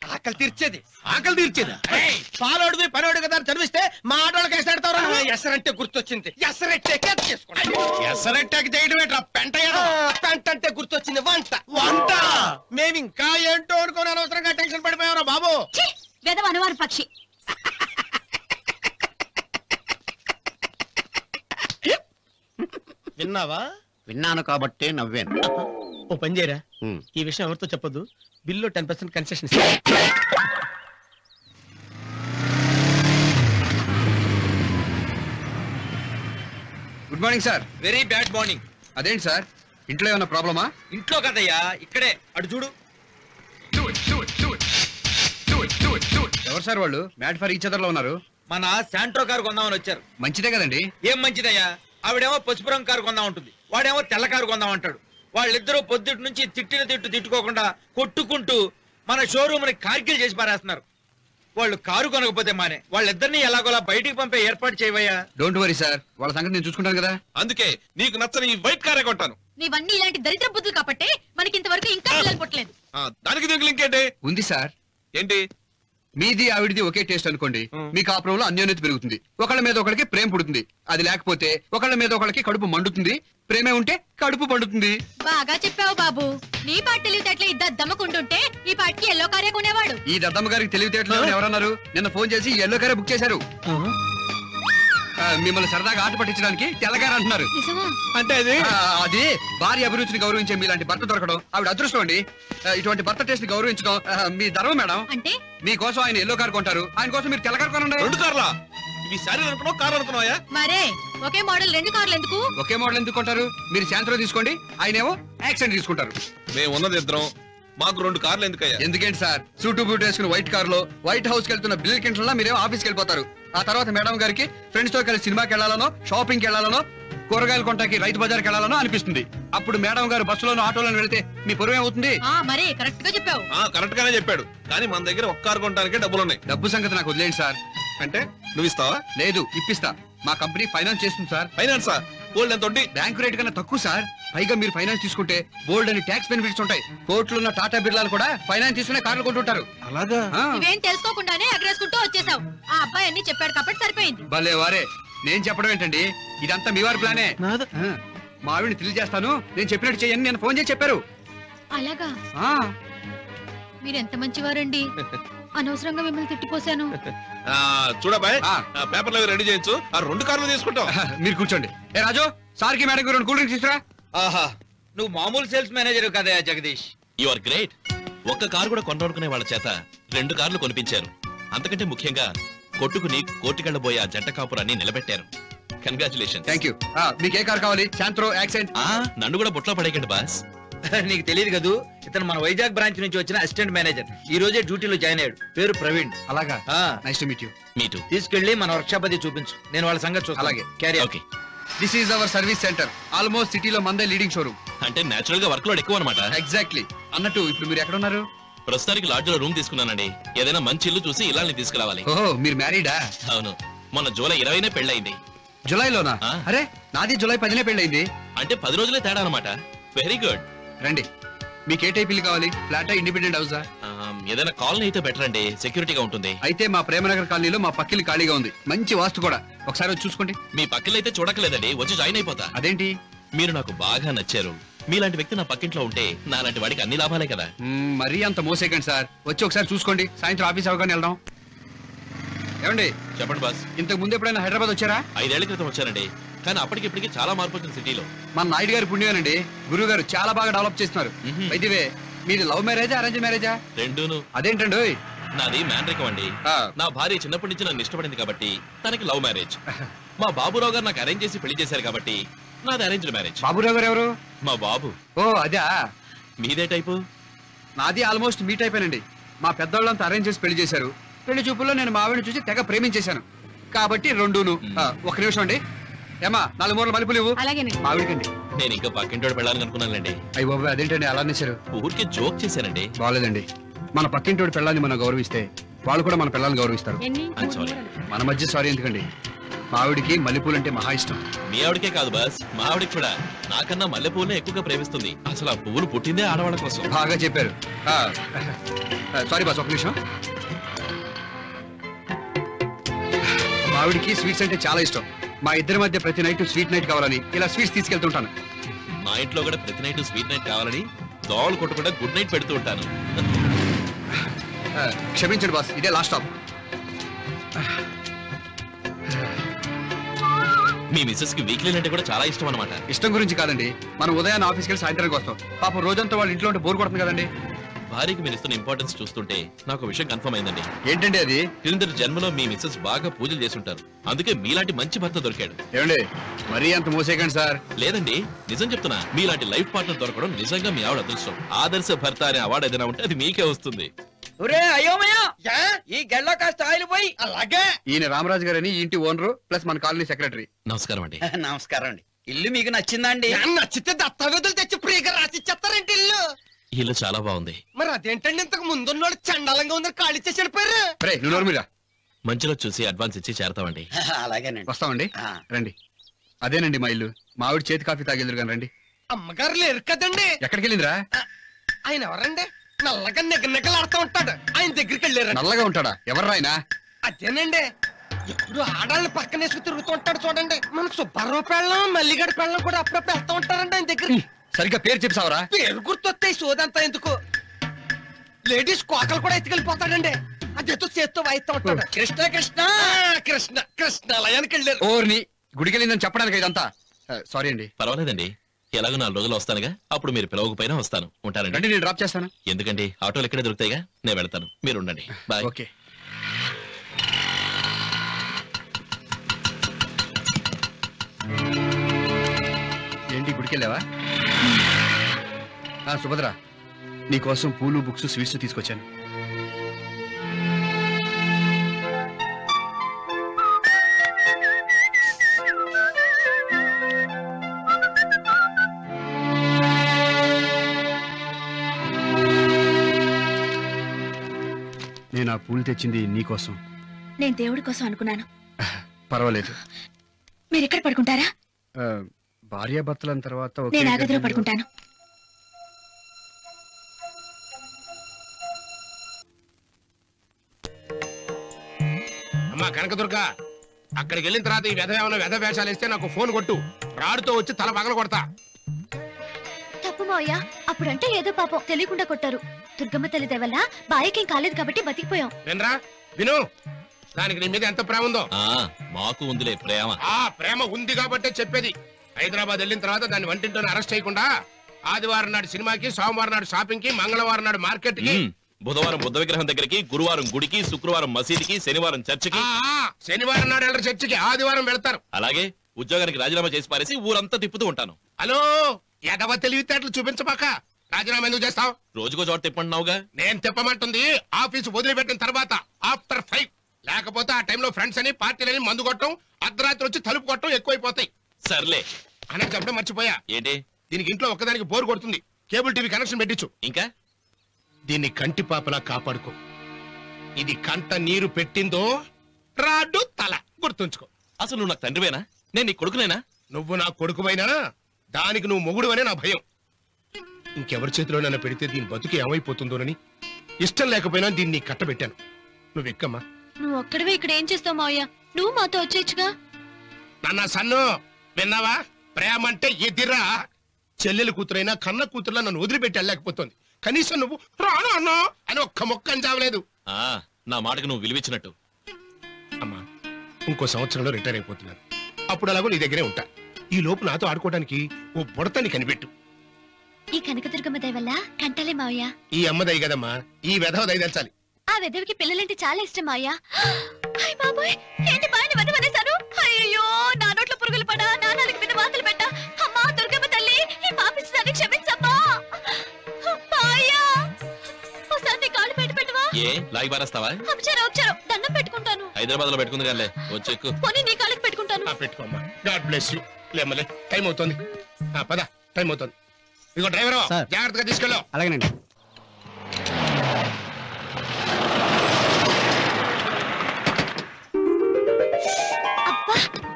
ఆకలి తీర్చేది ఆకలి తీర్చేదా పాలోడిది పనోడు కదా అని చదివిస్తే మా ఆటోళ్ళకి ఎసరెడతావు ఆ, ఎసరంటే గుర్తొచ్చింది ఎసరెట్టే చేసుకోండి ఎసరెట్టాకి చేయడం ఏంట్రా పెంట ఆ, పెంట అంటే గుర్తొచ్చింది వంట వంట మేము ఇంకా ఏంటో అనుకోని అనవసరంగా టెన్షన్ పడిపోయావురా బాబు ఛీ! వెదవ అనువారు పక్షి విన్నావా విన్నాను కాబట్టే నవ్వాను ఓ పని చేయరా ఉమ్. ఈ విషయం ఎవరితో చెప్పొద్దు bill ten percent concession good morning sir very bad morning అదేంటి సార్ ఇంట్లో ఏమైనా ప్రాబ్లమా ఇంట్లో కదయ్యా ఇక్కడే అటు చూడు ఎవరు సార్ వాళ్ళు మ్యాడ్ ఫర్ ఈచ్ లో ఉన్నారు మన శాంట్రో కారు కొందామని వచ్చారు మంచిదే కదండి ఏం మంచిదయ్యా ఆవిడేమో పసుపు రంగు కారు కొందాం ఉంటుంది వాడేమో తెల్ల కారు కొందాం అంటాడు వాళ్ళిద్దరూ పొద్దుటి నుంచి తిట్టిన తిట్టు తిట్టుకోకుండా కొట్టుకుంటూ మన షోరూమ్ ని కార్గిల్ చేసి పారేస్తున్నారు వాళ్ళు కారు కొనకపోతే మానే వాళ్ళిద్దరిని ఎలాగోలా బయటికి పంపే ఏర్పాటు చేయవయ్యా డోంట్ వరీ సార్ వాళ్ళ సంగతి నేను చూసుకుంటాను కదా అందుకే నీకు నచ్చని ఈ వైట్ కారే కొంటాను నీవన్నీ ఇలాంటి దరిద్ర బుద్ధులు కాబట్టి మనకి ఇంతవరకు ఇంకా పిల్లలు పుట్టలేదు ఆ, దానికి దీనికి లింక్ ఏంటి ఉంది సార్ ఏంటి మీది ఆవిడిది ఒకే టేస్ట్ అనుకోండి మీ కాపురంలో అన్యోన్యత పెరుగుతుంది ఒకళ్ళ మీద ఒకళ్ళకి ప్రేమ పుడుతుంది అది లేకపోతే ఒకళ్ళ మీద ఒకళ్ళకి కడుపు మండుతుంది ప్రేమే ఉంటే కడుపు పండుతుంది బాగా చెప్పావు బాబు నీ పాట తెలివితేటలు ఇద్దరు దమ్మకుంటుంటే ఈ పాటికి ఎల్లో కారే కొనేవాడు ఈ దద్దమ్మ గారికి తెలివితేటలు లేవని ఎవరన్నారు నిన్న ఫోన్ చేసి ఎల్లో కారే బుక్ చేశారు ఆ, మిమ్మల్ని సరదాగా ఆట పట్టించడానికి తెల్లగారు అంటున్నారు నిజమా అంటే అది ఆ, అది భార్య అభిరుచిని గౌరవించే మీలాంటి భర్త దొరకడం ఆవిడ అదృష్టం అండి ఆ, ఇటువంటి భర్త టేస్ట్ గౌరవించడం ఆ, మీ ధర్మం మేడం అంటే మీకోసం ఆయన ఎల్లో కార్ కొంటారు ఆయన కోసం మీరు తెల్ల కార్ కొనండి రెండు కార్లా ఇవి శారీ అనుకున్నావు కారు అనుకున్నావా మరే ఒకే మోడల్ రెండు కార్లు ఎందుకు ఒకే మోడల్ ఎందుకు కొంటారు మీరు శాంతిలో తీసుకోండి ఆయన ఏమో యాక్సిడెంట్ తీసుకుంటారు మేము ఉన్నది ఇద్దరం మాకు రెండు కార్లు ఎందుకయ్యా ఎందుకేంటి సార్ సూటు బూట్ వేసుకుని వైట్ కార్ లో వైట్ హౌస్ కి వెళ్తున్న బిల్ కింటన్ మీరేమో ఆఫీస్కి వెళ్ళిపోతారు ఆ తర్వాత మేడం గారికి ఫ్రెండ్స్ తో కలిసి సినిమాకి వెళ్ళాలనో షాపింగ్ కి వెళ్ళాలనో కూరగాయలు కొంటాకి రైతు బజార్కి వెళ్ళాలనో అనిపిస్తుంది అప్పుడు మేడం గారు బస్సులోనో ఆటోలోనో వెళ్తే మీ పొరుగు ఏమవుతుంది ఆ మరే కరెక్ట్ గా చెప్పావు ఆ కరెక్ట్ గానే చెప్పాడు కానీ మన దగ్గర ఒక్క కారు కొనడానికే డబ్బులు ఉన్నాయి డబ్బు సంగతి నాకు వదిలేండి సార్ అంటే నువ్వు ఇస్తావా లేదు ఇప్పిస్తా మా కంపెనీ ఫైనాన్స్ చేస్తుంది సార్ ఫైనాన్సా గోల్డ్ ఎంత వడ్డీ బ్యాంక్ రేట్ కన్నా తక్కువ సార్ పైగా మీరు ఫైనాన్స్ తీసుకుంటే బోల్డ్ అని ట్యాక్స్ బెనిఫిట్స్ ఉంటాయి కోర్టులో ఉన్న టాటా బిర్లాలు కూడా ఫైనాన్స్ తీసుకునే కార్లు కొంటుంటారు అలాగా ఆ, ఇవేం తెలుసుకోకుండానే ఎగరేసుకుంటూ వచ్చేసావు ఆ అబ్బాయి అన్ని చెప్పాడు కాబట్టి సరిపోయింది భలే వారే నేను చెప్పడం ఏంటండి ఇదంతా మీ వారి ప్లానే నాద- ఆ, మా ఆవిడని తెలియ చేస్తాను నేను చెప్పినట్టు చేయని నేను ఫోన్ చేసి చెప్పారు అలాగా ఆ, మీరు ఎంత మంచివారండి అనవసరంగా మిమ్మల్ని తిట్టిపోసాను ఆ, చూడబాయ్ ఆ. పేపర్లు అవి రెడీ చేయొచ్చు ఆ రెండు కార్లు తీసుకుంటాం మీరు కూర్చోండి ఏ రాజు సార్కి మేడం రెండు కూల్ డ్రింక్స్ తీసుకురా ఆహా నువ్వు మామూలు సేల్స్ మేనేజర్ కదయా జగదీష్ యు ఆర్ గ్రేట్ ఒక్క కారు కూడా కొననుకునే వాళ్ళ చేత రెండు కార్లు కొనిపించారు అంతకంటే ముఖ్యంగా కొట్టుకుని కోర్టుకెళ్లబోయే ఆ జంట కాపురాన్ని నిలబెట్టారు కంగ్రాచులేషన్ థ్యాంక్ యూ మీకు ఏ కార్ కావాలి శాంత్రో యాక్సెంట్ నన్ను కూడా బుట్లో పడేయకండి బాస్ నీకు తెలియదు కదూ ఇతను మన వైజాగ్ బ్రాంచ్ నుంచి వచ్చిన అసిస్టెంట్ మేనేజర్ ఈ రోజే డ్యూటీలో జాయిన్ అయ్యాడు పేరు ప్రవీణ్ అలాగా ఆ నైస్ టు మీట్ యూ మీటు తీసుకెళ్లి మన వర్క్షాప్ అది చూపించు నేను వాళ్ళ సంగతి చూస్తాను అలాగే. క్యారీ okay this is our service centre almost సిటీలో మందే లీడింగ్ షోరూమ్ అంటే నేచురల్ గా వర్క్ లోడ్ ఎక్కువ అనమాట ఎగ్జాక్ట్లీ అన్నట్టు ఇప్పుడు మీరు ఎక్కడ ఉన్నారు ప్రస్తుతానికి లాడ్జ్ లో రూమ్ తీసుకున్నానండి ఏదైనా మంచి ఇల్లు చూసి ఇల్లాల్ని తీసుకురావాలి ఓహో మీరు మ్యారీడా అవును మొన్న జూలై ఇరవైనే పెళ్ళయింది జులైలోనా ఆ. అరే నాది జులై పదినే పెళ్ళైంది అంటే పది రోజులే తేడా అనమాట వెరీ గుడ్ రండి మీకు ఏ టైప్ ఇల్లు కావాలి ఫ్లాటా ఇండిపెండెంట్ హౌసా ఏదైనా కాలనీ అయితే బెటర్ అండి సెక్యూరిటీగా ఉంటుంది అయితే మా ప్రేమనగర్ కాలనీలో మా పక్కిల్లు ఖాళీగా ఉంది మంచి వాస్తు కూడా ఒకసారి వచ్చి చూసుకోండి మీ పక్కన అయితే చూడక్కలేదండి వచ్చి జాయిన్ అయిపోతా అదేంటి మీరు నాకు బాగా నచ్చారు మీలాంటి వ్యక్తి నా పక్కింట్లో ఉంటే నాలాంటి వాడికి అన్ని లాభాలే కదా మ్మ్, మరీ అంత మోసేకండి సార్ వచ్చి ఒకసారి చూసుకోండి సాయంత్రం ఆఫీస్ అవగానే వెళ్దాం ఏమండి చెప్పండి బాస్ ఇంతకు ముందు ఎప్పుడైనా హైదరాబాద్ వచ్చారా ఐదేళ్ల క్రితం వచ్చానండి కానీ అప్పటికిప్పటికి చాలా మార్పు వచ్చింది సిటీలో మన నాయుడు గారి పుణ్యమేనండి గురువు గారు చాలా బాగా డెవలప్ చేస్తున్నారు మ్మ్. వైద్యవే మీది లవ్ మ్యారేజా అరేంజ్ మ్యారేజా రెండూను అదేంటండి ఓయ్? నాది మ్యాన్రికం అండి ఆ, నా భార్య చిన్నప్పటి నుంచి నన్ను ఇష్టపడింది కాబట్టి తనకి లవ్ మ్యారేజ్ మా బాబురావు గారు నాకు అరేంజ్ చేసి పెళ్లి చేశారు కాబట్టి నాది అరేంజ్డ్ మ్యారేజ్ బాబురావు గారు ఎవరు మా బాబు ఓ అదే మీదే టైపు నాది ఆల్మోస్ట్ మీట్ అయిపోయానండి మా పెద్దవాళ్ళంతా అరేంజ్ చేసి పెళ్లి చేశారు పెళ్లి చూపుల్లో నేను మా ఆవిడని చూసి తెగ ప్రేమించేశాను కాబట్టి రెండును ఆ, ఒక నిమిషం అండి ఏమా నాలుగు మూరలు మలుపులు ఇవ్వు అలాగేనండి మా ఆవిడకండి నేను ఇంకా పక్కింటోడు పెళ్ళాలని అనుకున్నానండి అయ్యి బాబు అదేంటండి అలా అనేశారు ఊరికే జోక్ చేశానండి బాగాలేదండి మన పక్కింటోడి పిల్లల్ని మనం గౌరవిస్తే వాళ్ళు కూడా మన పిల్లల్ని గౌరవిస్తారు I'm sorry. మన మధ్య సారీ ఎందుకండి మా ఆవిడికి మల్లెపూలు అంటే మహా ఇష్టం మీ ఆవిడకే కాదు బాస్ మా ఆవిడకి కూడా నాకన్నా మల్లెపూలనే ఎక్కువగా ప్రేమిస్తుంది అసలు ఆ పువ్వులు పుట్టిందే ఆడవాళ్ళ కోసం బాగా చెప్పారు సారీ బాస్ ఒక నిమిషం మా ఆవిడికి స్వీట్స్ అంటే చాలా ఇష్టం మా ఇద్దరి మధ్య ప్రతి నైట్ స్వీట్ నైట్ కావాలని ఇలా స్వీట్స్ తీసుకెళ్తుంటాను మా ఇంట్లో కూడా ప్రతి నైట్ స్వీట్ నైట్ కావాలని దోవలు కొట్టకుండా గుడ్ నైట్ పెడుతూ ఉంటాను ఆ, క్షమించండి బాస్ ఇదే లాస్ట్ స్టాప్ మీ మిస్సెస్ కి వీక్లీ అంటే కూడా చాలా ఇష్టం అనమాట ఇష్టం గురించి కాదండి మనం ఉదయాన్నే ఆఫీస్కి వెళ్ళి సాయంత్రానికి వస్తాం పాపం రోజంతా వాళ్ళ ఇంట్లో ఉంటే బోర్ కొడుతుంది కదండి భార్యకి మీరు ఇస్తున్న ఇంపార్టెన్స్ చూస్తుంటే నాకు ఒక విషయం కన్ఫర్మ్ అయిందండి ఏంటండి అది క్రిందటి జన్మలో మీ మిస్సెస్ బాగా పూజలు చేసుంటారు అందుకే మీలాంటి మంచి భర్త దొరికాడు ఏమండి మరీ అంత మోసేయకండి సార్ లేదండి నిజం చెప్తున్నా మీలాంటి లైఫ్ పార్ట్నర్ దొరకడం నిజంగా మీ ఆవిడ అదృష్టం ఆదర్శ భర్త అనే అవార్డు ఏదైనా ఉంటే అది మీకే వస్తుంది ఒరే అయోమయ ఈ గెళ్ళ కాస్త ఆయిల్ పోయి అలాగే ఈయన రామరాజు గారని ఈ ఇంటి ఓనరు ప్లస్ మన కాలనీ సెక్రటరీ నమస్కారం అండి నమస్కారం అండి ఇల్లు మీకు నచ్చిందండి నచ్చితే దస్తావేజులు తెచ్చి ఫ్రీగా రాసి ఇచ్చేస్తారేంటి ఇల్లు ఇల్లు చాలా బాగుంది మరి అదేంటండి ఇంతకు ముందున్నోడు చండాలంగా ఉందని ఖాళీ చేసి వెళ్ళిపోయారు రే నువ్వు నోరు మీరా మంచిలో చూసి అడ్వాన్స్ ఇచ్చి చేరతామండి అలాగేనండి వస్తామండి ఆ. రండి అదేనండి మా ఇల్లు మా ఆవిడ చేతి కాఫీ తాగెదురు కానీ రండి అమ్మగారు లేరు కదండి ఎక్కడికి వెళ్ళిందిరా ఆయన ఎవరండి నల్లగా నిగ నిగలాడుతూ ఉంటాడు ఆయన దగ్గరికి వెళ్ళారు నల్లగా ఉంటాడా ఎవరు ఆయన అదేనండి ఎప్పుడు ఆడాళ్ళని పక్కన వేసుకు తిరుగుతూ ఉంటాడు చూడండి మన సుబ్బారావు పెళ్ళం మల్లిగడి పెళ్ళం కూడా అప్పుడప్పుడు వెళ్తూ ఉంటారండి ఆయన దగ్గర సరిగ్గా పేరు చెప్పావరా పేరు గుర్తొస్తాయి సోదంతా ఎందుకు లేడీస్ కోకలు కూడా ఎత్తుకెళ్ళిపోతాడండి అదేతో చేత్తో వాయిస్తూ ఉంటాడు కృష్ణ కృష్ణ ఆ, కృష్ణ కృష్ణాలయానికి వెళ్ళారు ఓర్ని గుడికి వెళ్ళిందని చెప్పడానికి ఇదంతా సారీ అండి పర్వాలేదండి ఎలాగో నాలుగు రోజులు వస్తానుగా అప్పుడు మీరు పిలవకపోయినా వస్తాను ఉంటానండి రండి నేను డ్రాప్ చేస్తాను ఎందుకండి ఆటోలు ఎక్కడే దొరుకుతాయిగా నేను వెళ్తాను మీరు ఉండండి బాయ్ ఓకే ఏంటి గుడికి వెళ్ళావా ఆ, సుభద్ర నీకోసం పూలు బుక్స్ స్వీట్స్ తీసుకొచ్చాను నేను ఆ పూలు తెచ్చింది నీకోసం నేను దేవుడి కోసం అనుకున్నాను పర్వాలేదు మీరు ఎక్కడ పడుకుంటారా ఆ, భార్యాభర్తల తర్వాత ఒకే నేను ఆ గదిలో గదిలో- పడుకుంటాను అమ్మా కనకదుర్గ అక్కడికి వెళ్ళిన తర్వాత ఈ వెధ ఏమైనా వెధ వేషాలు ఇస్తే నాకు ఫోన్ కొట్టు రాడుతో వచ్చి తల పగల కొడతా తప్పు మావయ్య అప్పుడంటే ఏదో పాపం తెలియకుండా కొట్టారు దుర్గమ్మ తల్లి వల్ల బాయకేం కాలేదు కాబట్టి బతికిపోయాం వినరా విను దానికి నీ మీద ఎంత ప్రేమ ఉందో ఆ మాకు ఉందిలే ప్రేమ ఆ ప్రేమ ఉంది కాబట్టే చెప్పేది హైదరాబాద్ వెళ్ళిన తర్వాత దాన్ని వంటింటోనే అరెస్ట్ చేయకుండా ఆదివారం నాడు సినిమాకి సోమవారం నాడు షాపింగ్ కి మంగళవారం నాడు మార్కెట్ కి మ్మ్. బుధవారం బుద్ధ విగ్రహం దగ్గరికి గురువారం గుడికి శుక్రవారం మసీదుకి శనివారం చర్చికి ఆ, ఆ, శనివారం నాడు వెళ్ళరు చర్చికి ఆదివారం వెళ్తారు అలాగే ఉద్యోగానికి రాజీనామా చేసి పారేసి ఊరంతా తిప్పుతూ ఉంటాను హలో ఎదవ తెలివితేటలు చూపించబాక రాజీనామా ఎందుకు చేస్తావు రోజుకో చోట తిప్పంటున్నావుగా నేను చెప్పమంటుంది ఆఫీసు వదిలిపెట్టిన తర్వాత ఆఫ్టర్ ఫైవ్ లేకపోతే ఆ టైంలో ఫ్రెండ్స్ అని పార్టీలని మందు కొట్టడం అర్ధరాత్రి వచ్చి తలుపు కొట్టడం ఎక్కువైపోతాయి సర్లే అని చెప్పడం మర్చిపోయా ఏంటి దీనికి ఇంట్లో ఒక్కదానికి బోర్ కొడుతుంది కేబుల్ టీవీ కనెక్షన్ పెట్టించు ఇంకా దీన్ని కంటి పాపలా కాపాడుకో ఇది కంట నీరు పెట్టిందో రాడ్డు తల గుర్తుంచుకో అసలు నువ్వు నాకు తండ్రివేనా నేను నీ కొడుకునేనా నువ్వు నా కొడుకువైనా దానికి నువ్వు మొగుడు అనే నా భయం ఇంకెవరి చేతిలో నన్ను పెడితే దీని బతుకు ఏమైపోతుందోనని ఇష్టం లేకపోయినా దీన్ని కట్టబెట్టాను నువ్వు ఎక్కమ్మా నువ్వు ఒక్కడవే ఇక్కడ ఏం చేస్తావు మావయ్య నువ్వు మాతో వచ్చేయచ్చుగా నాన్న సన్ను విన్నావా ప్రేమ అంటే ఎదిరా చెల్లెలు కూతురైనా కన్న కూతురులా నన్ను వదిలిపెట్టి వెళ్ళలేకపోతుంది కనీసం నువ్వు రాను అన్నా అని ఒక్క మొక్క అంజావలేదు ఆ నా మాటకు నువ్వు విలువిచ్చినట్టు అమ్మా ఇంకో సంవత్సరంలో రిటైర్ అయిపోతున్నాను అప్పుడు అలాగో నీ దగ్గరే ఉంటా ఈ లోపు నాతో ఆడుకోవడానికి ఓ బుడతని కనిపెట్టు ఈ కనకదుర్గమ్మ దయ వల్ల కంటలే మావయ్య ఈ అమ్మ దయ కదమ్మా ఈ వెధవ దయ తెచ్చాలి ఆ వెదవికి పిల్లలంటే చాలా ఇష్టం మావయ్య హాయ్ బాబోయ్ ఏంటి బాయన వదవనేశారు అయ్యో నా నోట్లో పురుగులు పడా నా నాలుగు మీద వాతలు పెట్ట అమ్మా దుర్గమ్మ తల్లి ఈ పాపిస్తాన్ని క్షమించమ్మా మావయ్య ఒకసారి నీ కాళ్ళు పెట్టి పెట్టవా ఏ లాగి పారేస్తావా అక్షరం అక్షరం దండం పెట్టుకుంటాను హైదరాబాద్ లో పెట్టుకుంది కానీ వచ్చేక్కు పోనీ నీ కాళ్ళకి పెట్టుకుంటాను ఆ పెట్టుకోమ్మా గాడ్ బ్లెస్ యూ లేమ్మలే టైం అవుతుంది ఆ పద టైం అవుతుంది ఇదిగో డ్రైవరు సార్. జాగ్రత్తగా తీసుకెళ్ళు అలాగేనండి అబ్బా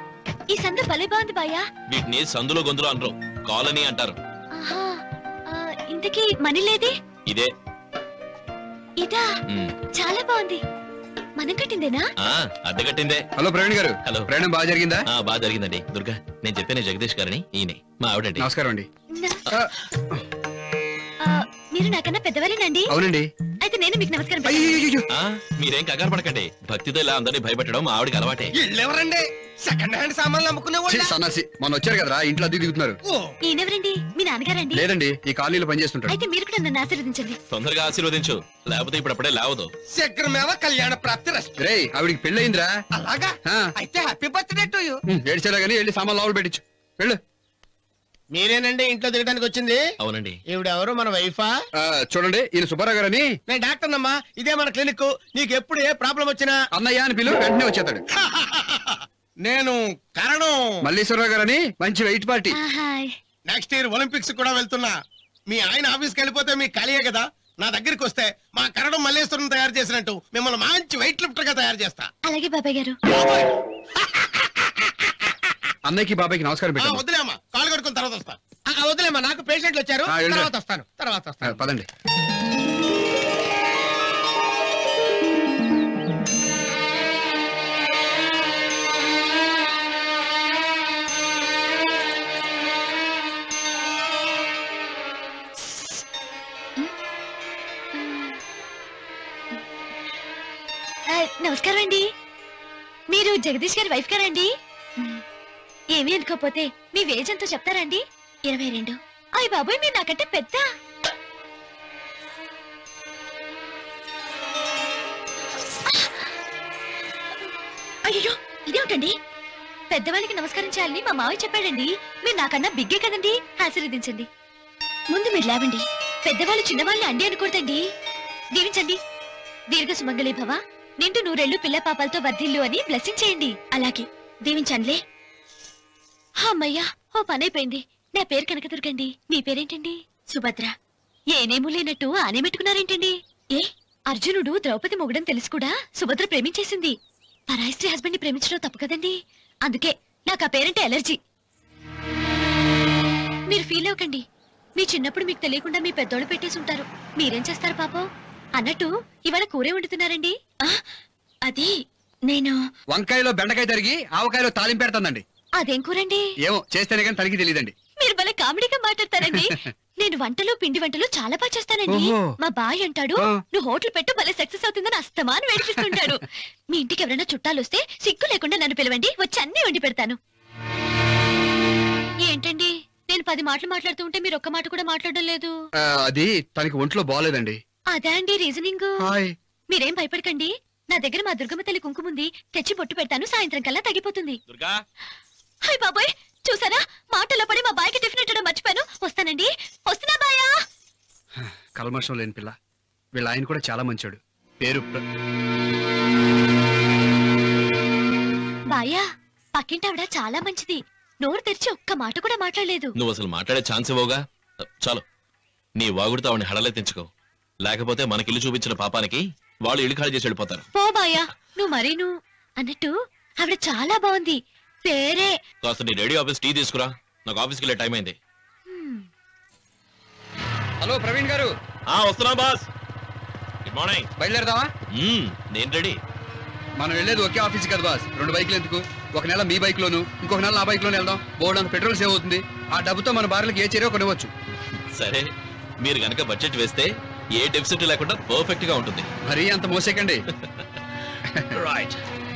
భలే బాగుంది బాయా వీటిని సందులో గొంతులో అనరు కాలనీ అంటారు ఆహా ఆ, ఇంతకీ మనీ లేదే ఇదే ఇదా ఉమ్. చాలా బాగుంది మనం కట్టిందేనా ఆ అద్దె కట్టిందే హలో ప్రవీణ్ గారు హలో ప్రయాణం బాగా జరిగిందా ఆ బాగా జరిగిందండి దుర్గా నేను చెప్పాను జగదీష్ గారని ఈయనే మా ఆవిడండి నమస్కారం అండి నా- ఆ, ఆ, మీరు నాకన్నా పెద్దవారేనండి అవునండి అయితే నేను మీకు నమస్కారం పెడతాను. అయ్యో ఆ మీరేం కంగారు పడకండి భక్తితో ఇలా అందరినీ భయపెట్టడం మా ఆవిడకి అలవాటే ఇళ్ళెవరండి సెకండ్ హ్యాండ్ సామాన్లు అమ్ముకునే వాళ్ళ సన్నాసి మొన్న వచ్చారు కదరా ఇంట్లో అద్దె దిగుతున్నారు ఈయనెవరండి మీ నాన్నగారండి లేదండి ఈ కాలనీలో పనిచేస్తుంటాడు అయితే మీరు కూడా నన్ను ఆశీర్వదించండి తొందరగా ఆశీర్వదించు లేకపోతే ఇప్పుడు అప్పుడే లేవదు శీఘ్రమేవ కళ్యాణ ప్రాప్తి రస్తు రే ఆవిడికి పెళ్ళయిందిరా అలాగా ఆ, అయితే happy birthday to you um, ఏడ్చేలా గానీ వెళ్ళి సామాన్ లోపల పెట్టించు వెళ్ళు మీరేనండి ఇంట్లో దిగడానికి వచ్చింది అవునండి ఈవిడెవరు మన వైఫా ఆ, చూడండి ఈయన సుబ్బారావు గారని నేను డాక్టర్ అమ్మా ఇదే మన క్లినిక్ నీకు ఎప్పుడు ఏ ప్రాబ్లం వచ్చినా అన్నయ్య అని పిలువు వెంటనే వచ్చేస్తాడు నేను కారణం మల్లీశ్వరరావు గారని మంచి వెయిట్ పార్టీ ఆ, హాయ్ నెక్స్ట్ ఇయర్ ఒలింపిక్స్ కూడా వెళ్తున్నా మీ ఆయన ఆఫీస్కి వెళ్ళిపోతే మీకు ఖాళీయే కదా నా దగ్గరికి వస్తే మా కరణం మల్లేశ్వరం తయారు చేసినట్టు మిమ్మల్ని మంచి వెయిట్ లిఫ్టర్ గా తయారు చేస్తా అలాగే బాబాయ్ గారు అన్నయ్యకి బాబాయ్కి నమస్కారం ఆ, పెట్టండి వదిలేమ్మా కాలు కడుకున్న తర్వాత వస్తా ఆ, ఆ, వదిలేమ్మా నాకు పేషెంట్లు వచ్చారు ఆ, వెళ్ళిరా. తర్వాత వస్తాను తర్వాత ఆ, వస్తాను పదండి ఆ, నమస్కారం అండి మీరు జగదీష్ గారి వైఫ్ గారండి మ్, ఏమీ అనుకోపోతే మీ వేజ్ ఎంతో చెప్తారండి ఇరవై రెండు అయ్య బాబోయ్ మీరు నాకంటే పెద్ద అయ్యో ఇదేమిటండి పెద్దవాళ్ళకి నమస్కారం చేయాలని మా మావయ్య చెప్పాడండి మీరు నాకన్నా బిగ్గే కదండి ఆశీర్వదించండి ముందు మీరు లేవండి పెద్దవాళ్ళు చిన్నవాళ్ళని అండి అనకూడదండి దీవించండి దీర్ఘ సుమంగళి భవ నిండు నూరెళ్ళు పిల్ల పాపాలతో వర్ధిల్లు అని బ్లెస్సింగ్ చేయండి అలాగే దీవించండిలే అమ్మయ్యా ఓ పని అయిపోయింది నా పేరు కనకదుర్గండి మీ పేరేంటండి సుభద్ర ఏనేమూ లేనట్టు ఆనే పెట్టుకున్నారేంటండి ఏ అర్జునుడు ద్రౌపది మొగుడని తెలుసు కూడా సుభద్ర ప్రేమించేసింది పరాయి స్త్రీ హస్బెండ్ ని ప్రేమించడం తప్పు కదండి అందుకే నాకు ఆ పేరంటే ఎలర్జీ మీరు ఫీల్ అవ్వకండి మీ చిన్నప్పుడు మీకు తెలియకుండా మీ పెద్దోళ్ళు పెట్టేసి ఉంటారు మీరేం చేస్తారు పాపం అన్నట్టు ఇవాళ కూరే వండుతున్నారండి ఆ, అది నేను వంకాయలో బెండకాయ తరిగి ఆవకాయలో తాలింపు పెడుతుందండి అదేం కూరండి ఏమో చేస్తేనే కానీ తనకి తెలియదండి మీరు భలే కామెడీగా మాట్లాడతారండి నేను వంటలు పిండి వంటలు చాలా బాగా చేస్తానండి ఓహో. మా బాయ్ అంటాడు ఆ. నువ్వు హోటల్ పెట్టు భలే సక్సెస్ అవుతుందని అస్తమాను వేడిపిస్తుంటాడు మీ ఇంటికి ఎవరైనా చుట్టాలు వస్తే సిగ్గు లేకుండా నన్ను పిలవండి వచ్చి అన్ని వండి పెడతాను ఏంటండి నేను పది మాటలు మాట్లాడుతూ ఉంటే మీరు ఒక్క మాట కూడా మాట్లాడడం లేదు ఆ, అది తనకి ఒంట్లో బాగోలేదండి అదే అండి రీజనింగ్ హాయ్ మీరేం భయపడకండి నా దగ్గర మా దుర్గమ్మ తల్లి కుంకుముంది తెచ్చి బొట్టు పెడతాను సాయంత్రం కల్లా తగ్గిపోతుంది దుర్గా హాయ్ బాబాయ్ చూసారా మాటల్లో పడి మా బాయ్కి టిఫిన్ ఇట్టడం మర్చిపోయాను వస్తానండి వస్తున్నా బాయా కల్మషం లేని పిల్ల వీళ్ళ ఆయన కూడా చాలా మంచోడు పేరు ప్ర- బాయా పక్కింటి ఆవిడ చాలా మంచిది నోరు తెరిచి ఒక్క మాట కూడా మాట్లాడలేదు నువ్వు అసలు మాట్లాడే ఛాన్స్ ఇవ్వవుగా చాలు నీ వాగుడుతో ఆవిడని హడలెత్తించుకో లేకపోతే మనకిల్లు చూపించిన పాపానికి వాళ్ళు ఇల్లు ఖాళీ చేసి వెళ్ళిపోతారు పో బాయా నువ్వు మరీను అన్నట్టు ఆవిడ చాలా బాగుంది పేరే కాస్త నీ రేడియో ఆఫీస్ టీ తీసుకురా నాకు ఆఫీస్కి వెళ్ళే టైం అయింది హ్మ్. హలో ప్రవీణ్ గారు ఆ వస్తున్నా బాస్ గుడ్ మార్నింగ్ బయలుదేరదామా నేను రెడీ మనం వెళ్ళేది ఒకే ఆఫీస్ కదా బాస్ రెండు బైక్లు ఎందుకు ఒక నెల మీ బైక్ లోను ఇంకొక నెల నా బైక్ లోనే వెళ్దాం బోర్డు అంత పెట్రోల్ సేవ్ అవుతుంది ఆ డబ్బుతో మన భార్యలకు ఏ చర్య కొనవచ్చు సరే మీరు గనక బడ్జెట్ వేస్తే ఏ డెఫిసిట్ లేకుండా పర్ఫెక్ట్ గా ఉంటుంది మరీ అంత మోసేకండి రైట్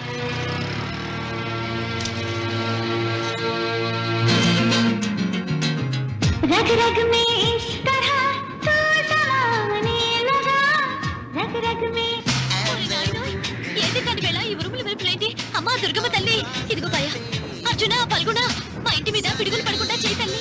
रग रग में इस तरह तू समाने लगा रग रग में ఏది కాని వేళ ఈ ఉరుములు మెరుపులేంటి అమ్మా దుర్గమ్మ తల్లి ఇదిగో భయ అర్జున పల్గొన మా ఇంటి మీద పిడుగులు పడకుండా చేయి తల్లి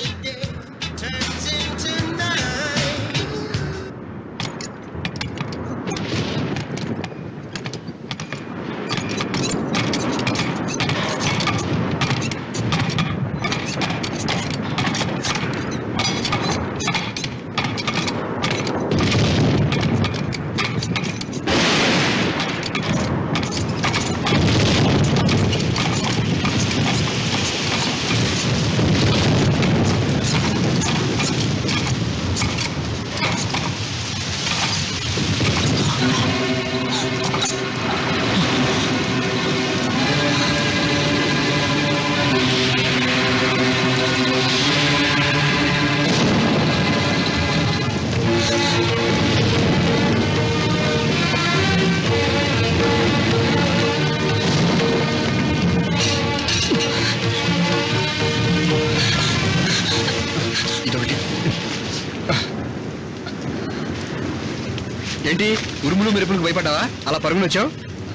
ఉరుములు మెరుపులకు భయపడ్డావా అలా పరుగులు వచ్చావు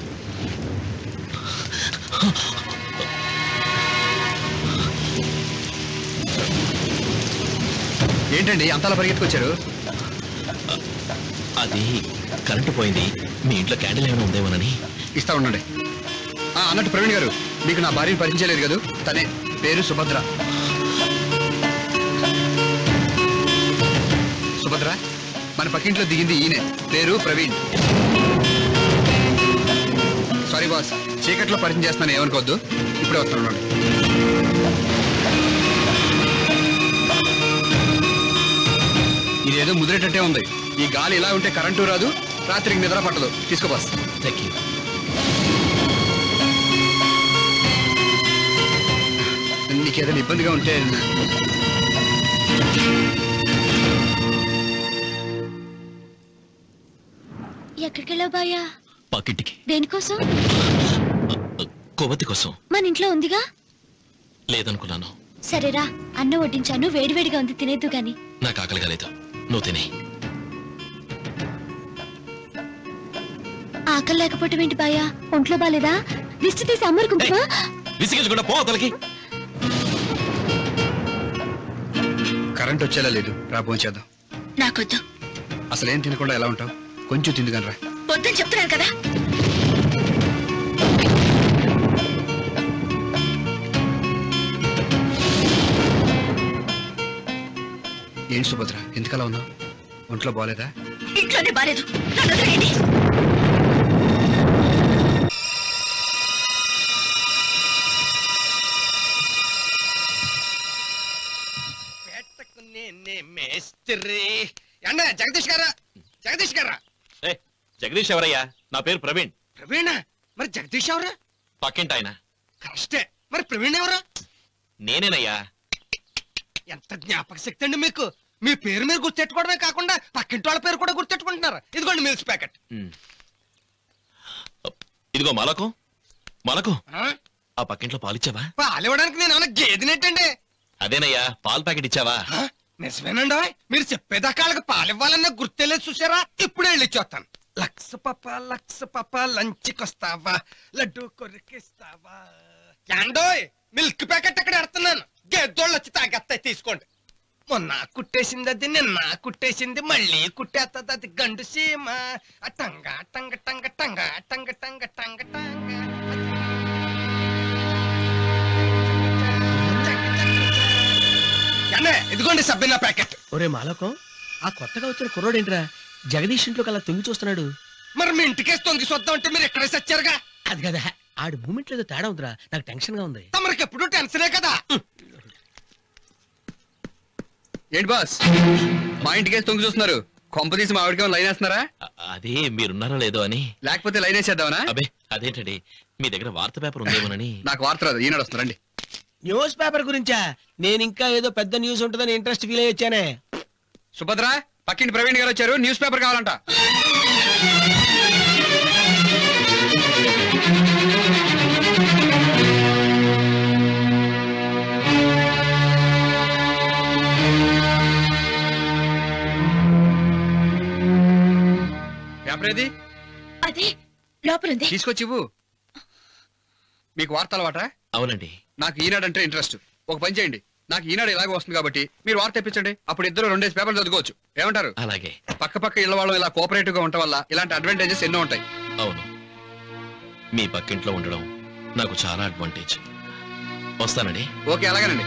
ఏంటండి అంతలా పరిగెత్తుకొచ్చారు అది కరెంటు పోయింది మీ ఇంట్లో క్యాండిల్ ఏమైనా ఉందేమోనని ఇస్తా ఉండండి ఆ, అన్నట్టు ప్రవీణ్ గారు మీకు నా భార్యను పరిచయం చేయలేదు కదా తనే పేరు సుభద్ర సుభద్ర మన పక్కింట్లో దిగింది ఈయనే పేరు ప్రవీణ్ సారీ బాస్ చీకట్లో పరిచయం చేస్తున్నాను ఏమనుకోవద్దు ఇప్పుడే వస్తాను ఉండండి. ఇదేదో ముదిరేటట్టే ఉంది ఈ గాలి ఇలా ఉంటే కరెంటు రాదు రాత్రికి నిద్ర పట్టదు తీసుకో బాస్ థ్యాంక్ యూ నీకేదైనా ఇబ్బందిగా ఉంటే ఎక్కడికి వెళ్ళావు బాయా పక్కింటికి దేనికోసం కొవ్వొత్తి కోసం మన ఇంట్లో ఉందిగా లేదనుకున్నాను సరేరా అన్నం వడ్డించాను వేడివేడిగా ఉంది తినేద్దు గాని నాకు ఆకలిగా లేదు నువ్వు తినే ఆకలి లేకపోవటం ఏంటి బాయా ఒంట్లో బాలేదా దిష్టి తీసి అమ్మరుకుంటున్నా విసిగించకుండా పో అవతలకి కరెంట్ వచ్చేలా లేదు రా ఫోన్ చేద్దాం నాకొద్దు అసలు ఏం తినకుండా ఎలా ఉంటావు కొంచెం తిందుగాని రా వద్దని చెప్తున్నాను కదా ఏంటి సుభద్ర ఎందుకలా ఉన్నావు ఒంట్లో బాగాలేదా ఇంట్లోనే బాలేదు నన్ను వదిలేయండి. పెట్టుకునే మేస్త్రి ఎండ జగదీష్ గారా జగదీష్ గారా ఏ జగదీష్ ఎవరయ్యా నా పేరు ప్రవీణ్ ప్రవీణ మరి జగదీష్ ఎవరా పక్కింటి ఆయన కరెస్టే మరి ప్రవీణ్ ఎవరా నేనేనయ్యా ఎంత జ్ఞాపక శక్తి అండి మీకు మీ పేరు మీరు గుర్తెట్టుకోవడమే కాకుండా పక్కింటి వాళ్ళ పేరు కూడా గుర్తెట్టుకుంటున్నారు ఇదిగోండి మిల్స్ ప్యాకెట్ ఉమ్. ఇదిగో మలకం మలకం ఆ? ఆ పక్కింట్లో పాలిచ్చావా పాలు ఇవ్వడానికి నేను ఏమైనా గేదెనేటండి అదేనయ్యా పాల ప్యాకెట్ ఇచ్చావా ఆ? నిజమేనండి ఓయ్. మీరు చెప్పేదాకా వాళ్ళకి పాలు ఇవ్వాలన్న గుర్తెలేదు చూసారా ఇప్పుడే వెళ్ళి చూస్తాను లక్ష పప్ప లక్ష పప్ప లంచ్కి వస్తావా లడ్డు కొరికిస్తావా యాండోయ్ మిల్క్ ప్యాకెట్ అక్కడ ఎడుతున్నాను గెద్దోళ్ళు వచ్చి తాగేస్తాయి తీసుకోండి మొన్న కుట్టేసింది అది నిన్న కుట్టేసింది మళ్ళీ కుట్టేస్తుంది అది గండు సీమ ఆ టంగ టంగ టంగ టంగ టంగ టంగ టంగ టంగ ఏండే, ఇదిగోండి సబ్బిన ప్యాకెట్ ఒరే మాలకం ఆ కొత్తగా వచ్చిన కుర్రోడేంట్రా జగదీష్ ఇంట్లో కల్లా తొంగి చూస్తున్నాడు మరి మీ ఇంటికేసి తొంగి చూద్దాం అంటే మీరు ఎక్కడే సచ్చారుగా అది కదా ఆడి మూమెంట్ ఏదో తేడా ఉందిరా నాకు టెన్షన్ గా ఉంది తమరికి ఎప్పుడు టెన్షనే కదా ఏంటి బాస్ మా ఇంటికే తొంగి చూస్తున్నారు కొంప తీసి మా ఆవిడకి లైన్ వేస్తున్నారా అ- అది మీరున్నారో లేదో అని లేకపోతే లైన్ వేసేద్దామనా అబే అదేంటండి మీ దగ్గర వార్త పేపర్ ఉందేమోనని నాకు వార్త రాదు ఈనాడు వస్తున్నారండి న్యూస్ పేపర్ గురించా నేను ఇంకా ఏదో పెద్ద న్యూస్ ఉంటుందని ఇంట్రెస్ట్ ఫీల్ అయ్యి వచ్చానే సుభద్ర పక్కింటి ప్రవీణ్ గారు వచ్చారు న్యూస్ పేపర్ కావాలంట పేపర్ ఏది అదే లోపలుంది తీసుకొచ్చి ఇవ్వు మీకు వార్త అలవాట అవునండి నాకు ఈనాడు అంటే ఇంట్రెస్ట్ ఒక పని చేయండి నాకు ఈనాడు ఇలాగ వస్తుంది కాబట్టి మీరు వార్త తెప్పించండి అప్పుడు ఇద్దరు రెండేసి పేపర్లు చదువుకోవచ్చు ఏమంటారు అలాగే పక్క పక్క ఇళ్ల వాళ్ళు ఇలా కోఆపరేటివ్ గా ఉండటం వల్ల ఇలాంటి అడ్వాంటేజెస్ ఎన్నో ఉంటాయి అవును మీ పక్కింట్లో ఉండడం నాకు చాలా అడ్వాంటేజ్ వస్తానండి ఓకే అలాగేనండి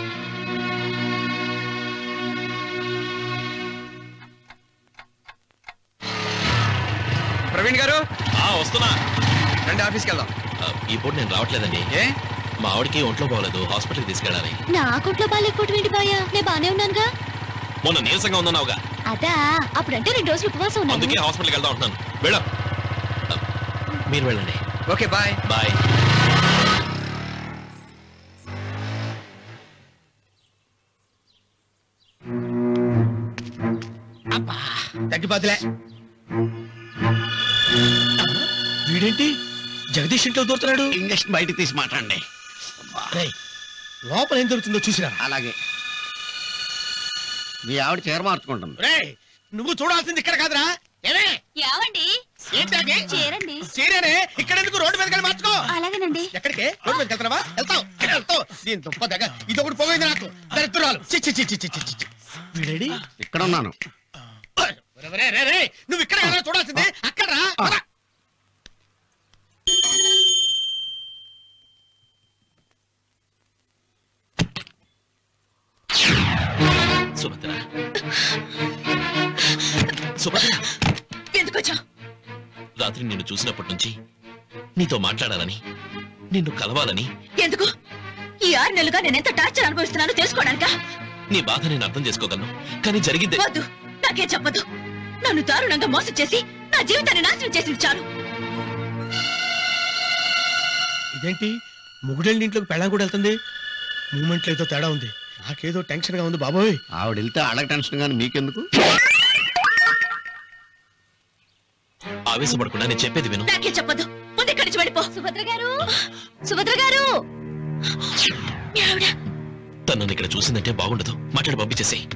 ప్రవీణ్ గారు ఆ వస్తున్నా రండి ఆఫీస్కి వెళ్దాం ఆ, ఈ పూట నేను రావట్లేదండి ఏ మా ఆవిడకి ఒంట్లో బాగోలేదు హాస్పిటల్కి తీసుకెళ్ళాలి నా అకౌంట్లో బాగాలేకపోవటం ఏంటి బాయా నేను బానే ఉన్నానుగా మొన్న నీరసంగా ఉందన్నావుగా అదా అప్పుడంటే రెండు రోజులు ఉపవాసం అందుకే ఉన్నాను హాస్పిటల్కి వెళ్దాం అంటున్నాను వెళ్ళ మీరు వెళ్ళండి ఓకే బాయ్ బాయ్ అబ్బా తగ్గిపోతులే వీడేంటి జగదీష్ ఇంట్లో దూరుతున్నాడు ఇంజక్షన్ బయటకు తీసి మాట్లాడండి రేయ్, లోపల ఏం దొరుకుతుందో చూసిరా అలాగే మీ ఆవిడ చీర మార్చుకుంటుంది రేయ్ నువ్వు చూడాల్సింది ఇక్కడ కాదురా ఏమే ఏమండి ఏంటది చేరండి సీరేనే ఇక్కడ ఎందుకు రోడ్డు మీదకి వెళ్ళి మార్చుకో అలాగేనండి ఎక్కడికి రోడ్డు మీదకి వెళ్తున్నావా వెళ్తావు వెళ్తావు దీని దుప్ప దగ్గర ఇది ఒకటి పోయింది నాకు దరిద్రాలు చి చి చి చి చి చి చి. వీడేడి ఇక్కడ ఉన్నాను రే, రే, రే, నువ్వు ఇక్కడ ఎలా చూడాల్సింది అక్కడ రా, రా. సుభద్ర సుభద్ర ఎందుకు వచ్చా రాత్రి నిన్ను చూసినప్పటి నుంచి నీతో మాట్లాడాలని నిన్ను కలవాలని ఎందుకు ఈ ఆరు నెలలుగా నేను ఎంత టార్చర్ అనుభవిస్తున్నానో తెలుసుకోవడానికా నీ బాధ నేను అర్థం చేసుకోగలను కానీ జరిగింది వద్దు నాకే చెప్పదు నన్ను దారుణంగా మోసం చేసి నా జీవితాన్ని నాశనం చేసింది చాలు ఇదేంటి మొగుడెళ్ళి ఇంట్లోకి పెళ్ళం కూడా వెళ్తుంది మూమెంట్ ఏదో తేడా ఉంది నాకేదో టెన్షన్ గా ఉంది బాబోయ్ ఆవిడ వెళ్తే ఆడకు టెన్షన్ కానీ మీకెందుకు ఆవేశపడకుండా నేను చెప్పేది విను నాకే చెప్పదు ముందు ఇక్కడి నుంచి వెళ్ళిపో సుభద్ర గారు సుభద్ర గారు మీ ఆవిడ తను ఇక్కడ చూసిందంటే బాగుండదు మాట్లాడి పంపించేసేయ్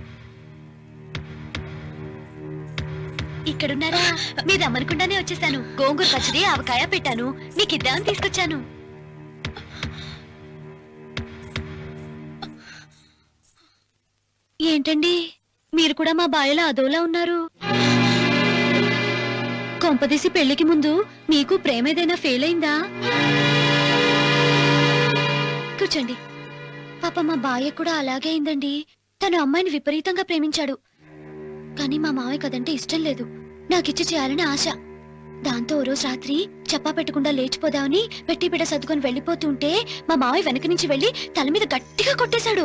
ఇక్కడున్నారా మీరు రమ్మనకుండానే వచ్చేసాను గోంగూర పచ్చడి ఆవకాయ పెట్టాను మీకు ఇద్దామని తీసుకొచ్చాను ఏంటండి మీరు కూడా మా బాయలో అదోలా ఉన్నారు కొంపదీసి పెళ్లికి ముందు మీకు ప్రేమ ఏదైనా ఫెయిల్ అయిందా కూర్చోండి పాప మా బాయ్య కూడా అలాగే అయిందండి తను అమ్మాయిని విపరీతంగా ప్రేమించాడు కానీ మా మావయ్య కదంటే ఇష్టం లేదు నాకిచ్చి చేయాలని ఆశ దాంతో ఓ రోజు రాత్రి చెప్పా పెట్టకుండా లేచిపోదామని పెట్టి బిడ్డ సర్దుకొని వెళ్ళిపోతుంటే మా మావయ్య వెనక నుంచి వెళ్ళి తల మీద గట్టిగా కొట్టేశాడు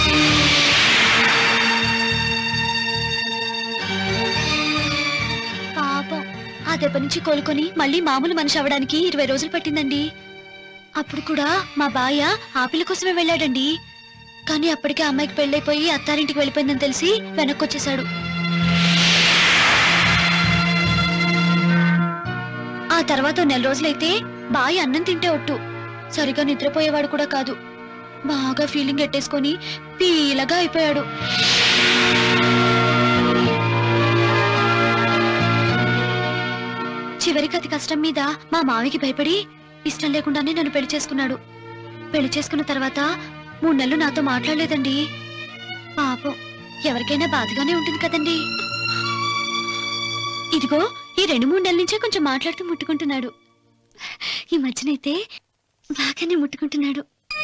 పాపం ఆ దెబ్బ నుంచి కోలుకొని మళ్ళీ మామూలు మనిషి అవ్వడానికి ఇరవై రోజులు పట్టిందండి అప్పుడు కూడా మా బాయ్య ఆపిల కోసమే వెళ్ళాడండి కానీ అప్పటికే అమ్మాయికి పెళ్ళైపోయి అత్తారింటికి వెళ్ళిపోయిందని తెలిసి వెనక్కి వచ్చేశాడు ఆ తర్వాత ఓ నెల రోజులైతే బాయ్ అన్నం తింటే ఒట్టు సరిగా నిద్రపోయేవాడు కూడా కాదు బాగా ఫీలింగ్ ఎట్టేసుకొని పీలగా అయిపోయాడు చివరికి అతి కష్టం మీద మా మావికి భయపడి ఇష్టం లేకుండానే నన్ను పెళ్లి చేసుకున్నాడు పెళ్లి చేసుకున్న తర్వాత మూడు నెలలు నాతో మాట్లాడలేదండి పాపం ఎవరికైనా బాధగానే ఉంటుంది కదండి ఇదిగో ఈ రెండు మూడు నెలల నుంచే కొంచెం మాట్లాడుతూ ముట్టుకుంటున్నాడు ఈ మధ్యనైతే బాగానే ముట్టుకుంటున్నాడు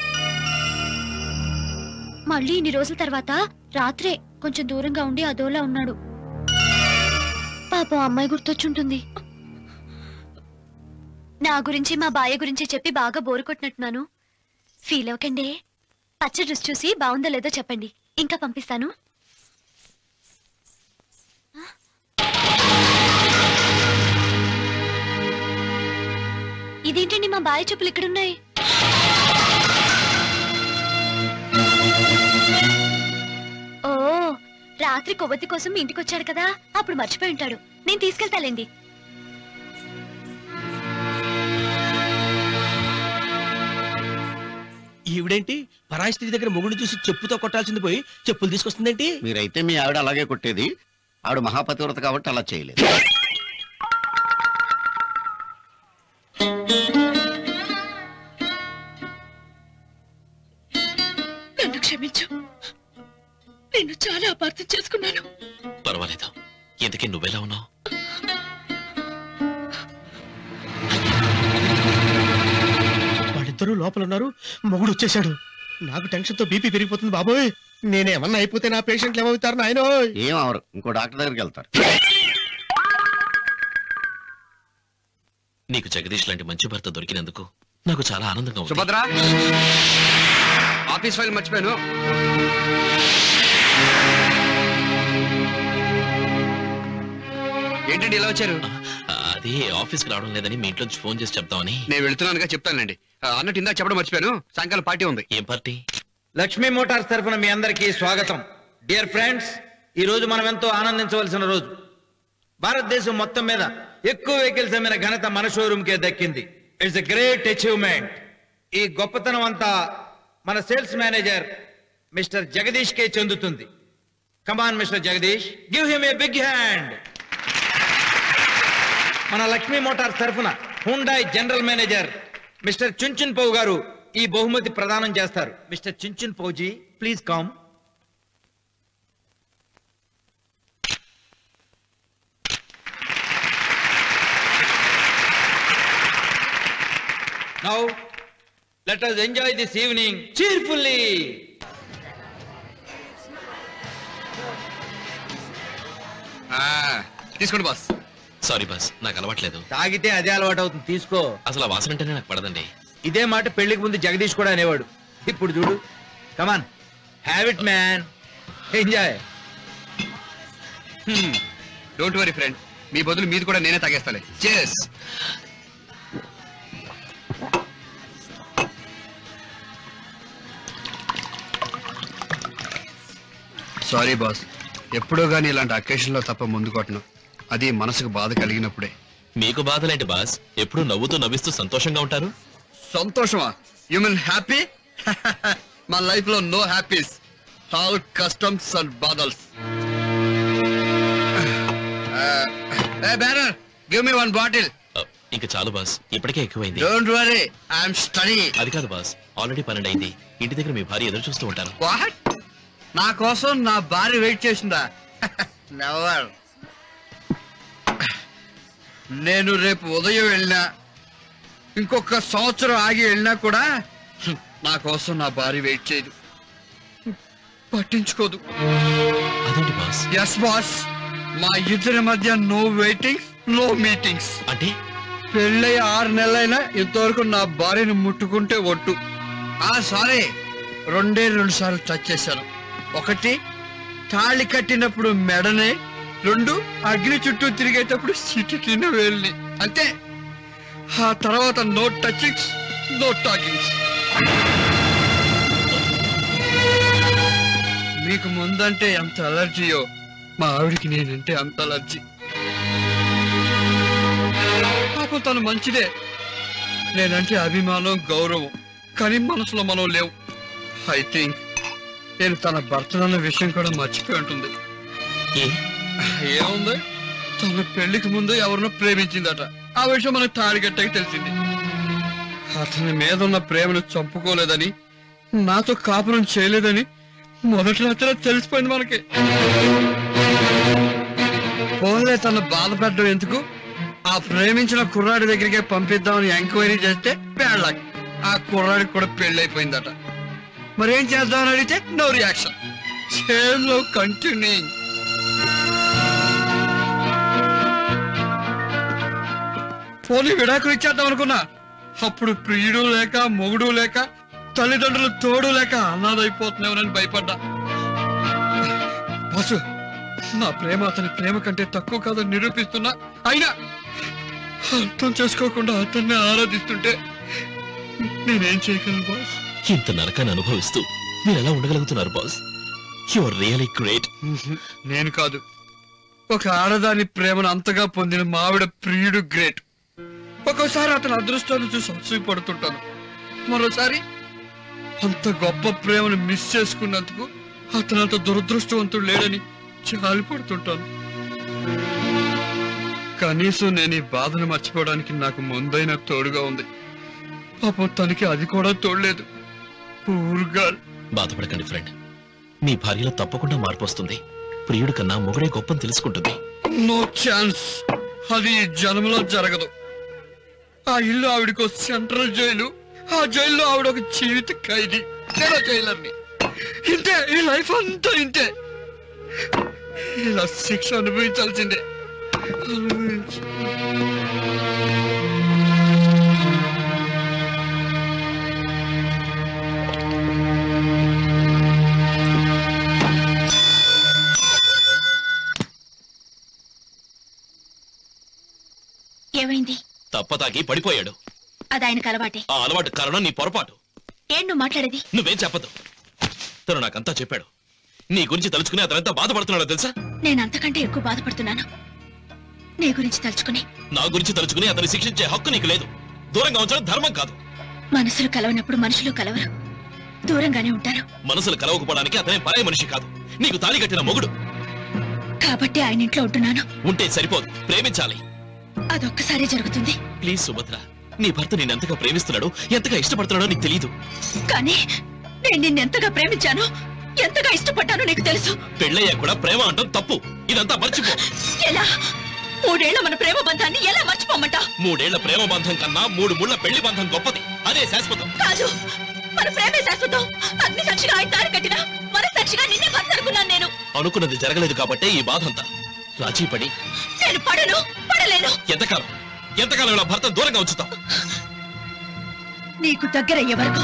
మళ్ళీ ఇన్ని రోజుల తర్వాత రాత్రే కొంచెం దూరంగా ఉండి అదోలా ఉన్నాడు పాపం అమ్మాయి గుర్తొచ్చుంటుంది నా గురించి మా బాయ్య గురించి చెప్పి బాగా బోరు కొట్టినట్టున్నాను ఫీల్ అవ్వకండి పచ్చడి రుచి చూసి బాగుందో లేదో చెప్పండి ఇంకా పంపిస్తాను ఇదేంటండి మా బాయ్ చెప్పులు ఇక్కడున్నాయి ఓ రాత్రి కొవ్వొత్తి కోసం మీ ఇంటికి వచ్చాడు కదా అప్పుడు మర్చిపోయి ఉంటాడు నేను తీసుకెళ్తాలేండి ఈవిడేంటి పరాయి స్త్రీ దగ్గర మొగుడు చూసి చెప్పుతో కొట్టాల్సింది పోయి చెప్పులు తీసుకొస్తుందేంటి మీరైతే మీ ఆవిడ అలాగే కొట్టేది ఆవిడ మహాపతివ్రత కాబట్టి అలా చేయలేదు నన్ను క్షమించు నేను చాలా అపార్థం చేసుకున్నాను పర్వాలేదు ఎందుకే నువ్వెలా ఉన్నావు వాళ్ళిద్దరూ లోపల ఉన్నారు మొగుడు వచ్చేసాడు నాకు టెన్షన్ తో బీపీ పెరిగిపోతుంది బాబోయ్ నేనేమన్నా అయిపోతే నా పేషెంట్లు ఏమవుతారు నాయనో ఏం అవరు ఇంకో డాక్టర్ దగ్గరికి వెళ్తారు నీకు జగదీష్ లాంటి మంచి భర్త దొరికినందుకు నాకు చాలా ఆనందంగా ఉంది సుభద్ర ఆఫీస్ ఫైల్ మర్చిపోయాను ఏంటండి ఇలా వచ్చారు ఆ, అదే ఆఫీస్కి రావడం లేదని మీ ఇంట్లో ఫోన్ చేసి చెప్తామని నేను వెళ్తున్నానుగా చెప్తానండి ఆ, అన్నట్టు ఇందాక చెప్పడం మర్చిపోయాను సాయంకాలం పార్టీ ఉంది ఏం పార్టీ లక్ష్మీ మోటార్స్ తరఫున మీ అందరికీ స్వాగతం డియర్ ఫ్రెండ్స్ ఈ రోజు మనం ఎంతో ఆనందించవలసిన రోజు భారతదేశం మొత్తం మీద ఎక్కువ వెహికల్స్ అమ్మిన ఘనత మన షోరూమ్ కే దక్కింది ఇట్స్ ఎ గ్రేట్ అచీవ్మెంట్ ఈ గొప్పతనం అంతా మన సేల్స్ మేనేజర్ మిస్టర్ జగదీష్ కే చెందుతుంది come on mister Jagadish give him a big hand మన లక్ష్మీ మోటార్స్ తరఫున హుండాయ్ జనరల్ మేనేజర్ మిస్టర్ చుంచున్ పౌ గారు ఈ బహుమతి ప్రదానం చేస్తారు మిస్టర్ చుంచున్ పౌజీ please come now let us enjoy this evening cheerfully ఆ, తీసుకోండి బాస్ సారీ బాస్ నాకు అలవాట్లేదు తాగితే అదే అలవాటు అవుతుంది తీసుకో అసలు ఆ వాసన అంటేనే నాకు పడదండి ఇదే మాట పెళ్లికి ముందు జగదీష్ కూడా అనేవాడు ఇప్పుడు చూడు come on have it man enjoy don't worry friend మీ బదులు మీది కూడా నేనే తాగేస్తాలే చేస్ సారీ బాస్ ఎప్పుడో గానీ ఇలాంటి అకేషన్ లో తప్ప ముందు కొట్టను అది మనసుకు బాధ కలిగినప్పుడే మీకు బాధలేంటి బాస్ ఎప్పుడు నవ్వుతూ నవ్విస్తూ సంతోషంగా ఉంటారు సంతోషమా యు మీన్ హ్యాపీ మా లైఫ్ లో no happies all customs and బాదల్స్ బ్యానర్ గివ్ మీ వన్ బాటిల్ ఆ, ఇంక చాలు బాస్ ఇప్పటికే ఎక్కువైంది డోంట్ వరీ ఐఎమ్ స్టడీ అది కాదు బాస్ ఆల్రెడీ పన్నెండు అయింది ఇంటి దగ్గర మీ భార్య ఎదురు చూస్తూ ఉంటాను వాట్ నా కోసం నా భార్య వెయిట్ చేసిందా నెవర్ నేను రేపు ఉదయం వెళ్ళినా ఇంకొక సంవత్సరం ఆగి వెళ్ళినా కూడా నా కోసం నా భార్య వెయిట్ చేయదు పట్టించుకోదు అదేంటి బాస్ ఎస్ బాస్ మా ఇద్దరి మధ్య నో వెయిటింగ్స్ నో మీటింగ్స్ అంటే పెళ్ళై ఆరు నెలలైనా ఇంతవరకు నా భార్యను ముట్టుకుంటే ఒట్టు ఆ సారీ రెండే రెండు సార్లు టచ్ చేశాను ఒకటి తాళి కట్టినప్పుడు మెడనే రెండు అగ్ని చుట్టూ తిరిగేటప్పుడు సిటికిన వెళ్ళి అంతే ఆ తర్వాత నో టచింగ్స్ నో టాకింగ్స్ మీకు ముందంటే ఎంత అలర్జీయో మా ఆవిడికి నేనంటే అంత అలర్జీ పాపం తను మంచిదే నేనంటే అభిమానం గౌరవం కానీ మనసులో మనం లేవు ఐ థింక్ నేను తన భర్తనన్న విషయం కూడా మర్చిపోయి ఉంటుంది ఏ ఏముంది తన పెళ్లికి ముందు ఎవరినో ప్రేమించిందట ఆ విషయం మనకు తాళి కట్టాక తెలిసింది అతని మీద ఉన్న ప్రేమను చంపుకోలేదని నాతో కాపురం చేయలేదని మొదటి రాత్రి తెలిసిపోయింది మనకి పోలే తను బాధపడడం ఎందుకు ఆ ప్రేమించిన కుర్రాడి దగ్గరికి పంపిద్దామని ఎంక్వైరీ చేస్తే పేళ్ళకి ఆ కుర్రాడికి కూడా పెళ్ళైపోయిందట మరేం చేద్దామని అడిగితే నో రియాక్షన్ సేమ్ లో కంటిన్యూయింగ్ పోనీ విడాకులు ఇచ్చేద్దాం అనుకున్నా అప్పుడు ప్రియుడు లేక మొగుడు లేక తల్లిదండ్రులు తోడు లేక అనాథైపోతున్నామని భయపడ్డా బాసు నా ప్రేమ అతని ప్రేమ కంటే తక్కువ కాదని నిరూపిస్తున్నా అయినా అర్థం చేసుకోకుండా అతన్ని ఆరాధిస్తుంటే నేనేం చేయగలను బాస్ ఇంత నరకాన్ని అనుభవిస్తూ మీరు ఎలా ఉండగలుగుతున్నారు బాస్ యువర్ రియలీ గ్రేట్ నేను కాదు ఒక ఆడదాని ప్రేమను అంతగా పొందిన మావిడ ప్రియుడు గ్రేట్ ఒక్కోసారి అతని అదృష్టాన్ని చూసి అసూయపడుతుంటాను మరోసారి అంత గొప్ప ప్రేమను మిస్ చేసుకున్నందుకు అతను అంత దురదృష్టవంతుడు లేడని జాలిపడుతుంటాను కనీసం నేను ఈ బాధను మర్చిపోవడానికి నాకు ముందైన తోడుగా ఉంది పాపం తనకి అది కూడా తోడలేదు పూర్గా బాధపడకండి ఫ్రెండ్ మీ భార్యలో తప్పకుండా మార్పు వస్తుంది ప్రియుడి కన్నా మొగుడే గొప్పని తెలుసుకుంటుంది నో ఛాన్స్ అది ఈ జన్మలో జరగదు ఆ ఇల్లు ఆవిడకు సెంట్రల్ జైలు ఆ జైల్లో ఆవిడ ఒక జీవిత ఖైదీ నేను జైలర్ని ఇంతే ఈ లైఫ్ అంతా ఇంతే ఇలా శిక్ష అనుభవించాల్సిందే అనుభవించ ఏమైంది తప్పతాకి పడిపోయాడు అది ఆయనకు అలవాటే ఆ అలవాటు కారణం నీ పొరపాటు ఏం నువ్వు మాట్లాడేది నువ్వేం చెప్పదు తను నాకంతా చెప్పాడు నీ గురించి తలుచుకుని అతనంతా బాధపడుతున్నాడో తెలుసా నేను అంతకంటే ఎక్కువ బాధపడుతున్నాను నీ గురించి తలుచుకుని నా గురించి తలుచుకుని అతన్ని శిక్షించే హక్కు నీకు లేదు దూరంగా ఉంచడం ధర్మం కాదు మనసులు కలవనప్పుడు మనుషులు కలవరు దూరంగానే ఉంటారు మనసులు కలవకపోవడానికి అతనే పరాయి మనిషి కాదు నీకు తాళి కట్టిన మొగుడు కాబట్టి ఆయన ఇంట్లో ఉంటున్నాను ఉంటే సరిపోదు ప్రేమించాలి అదొక్కసారి జరుగుతుంది ప్లీజ్ సుభద్ర నీ భర్త నేను ఎంతగా ప్రేమిస్తున్నాడో ఎంతగా ఇష్టపడుతున్నాడో నీకు తెలీదు కానీ నేను నిన్నెంతగా ప్రేమించాను ఎంతగా ఇష్టపడ్డానో నీకు తెలుసు పెళ్ళయ్యా కూడా ప్రేమ అంటాం తప్పు ఇదంతా మర్చిపో ఎలా మూడేళ్ల మన ప్రేమ బంధాన్ని ఎలా మర్చిపోమంటావు మూడేళ్ల ప్రేమ బంధం కన్నా మూడు ముళ్ళ పెళ్లి బంధం గొప్పది అదే శాశ్వతం కాదు మన ప్రేమే శాశ్వతం అగ్ని సాక్షిగా ఆయన తాడు కట్టిన మన సాక్షిగా నిన్నే భర్త అనుకున్నాను నేను అనుకున్నది జరగలేదు కాబట్టే ఈ బాధ అంతా రాజీ పడి నేను పడను పడలేను ఎంతకాలం ఎంతకాలం ఇలా భర్త దూరంగా ఉంచుతాం నీకు దగ్గరయ్యే వరకు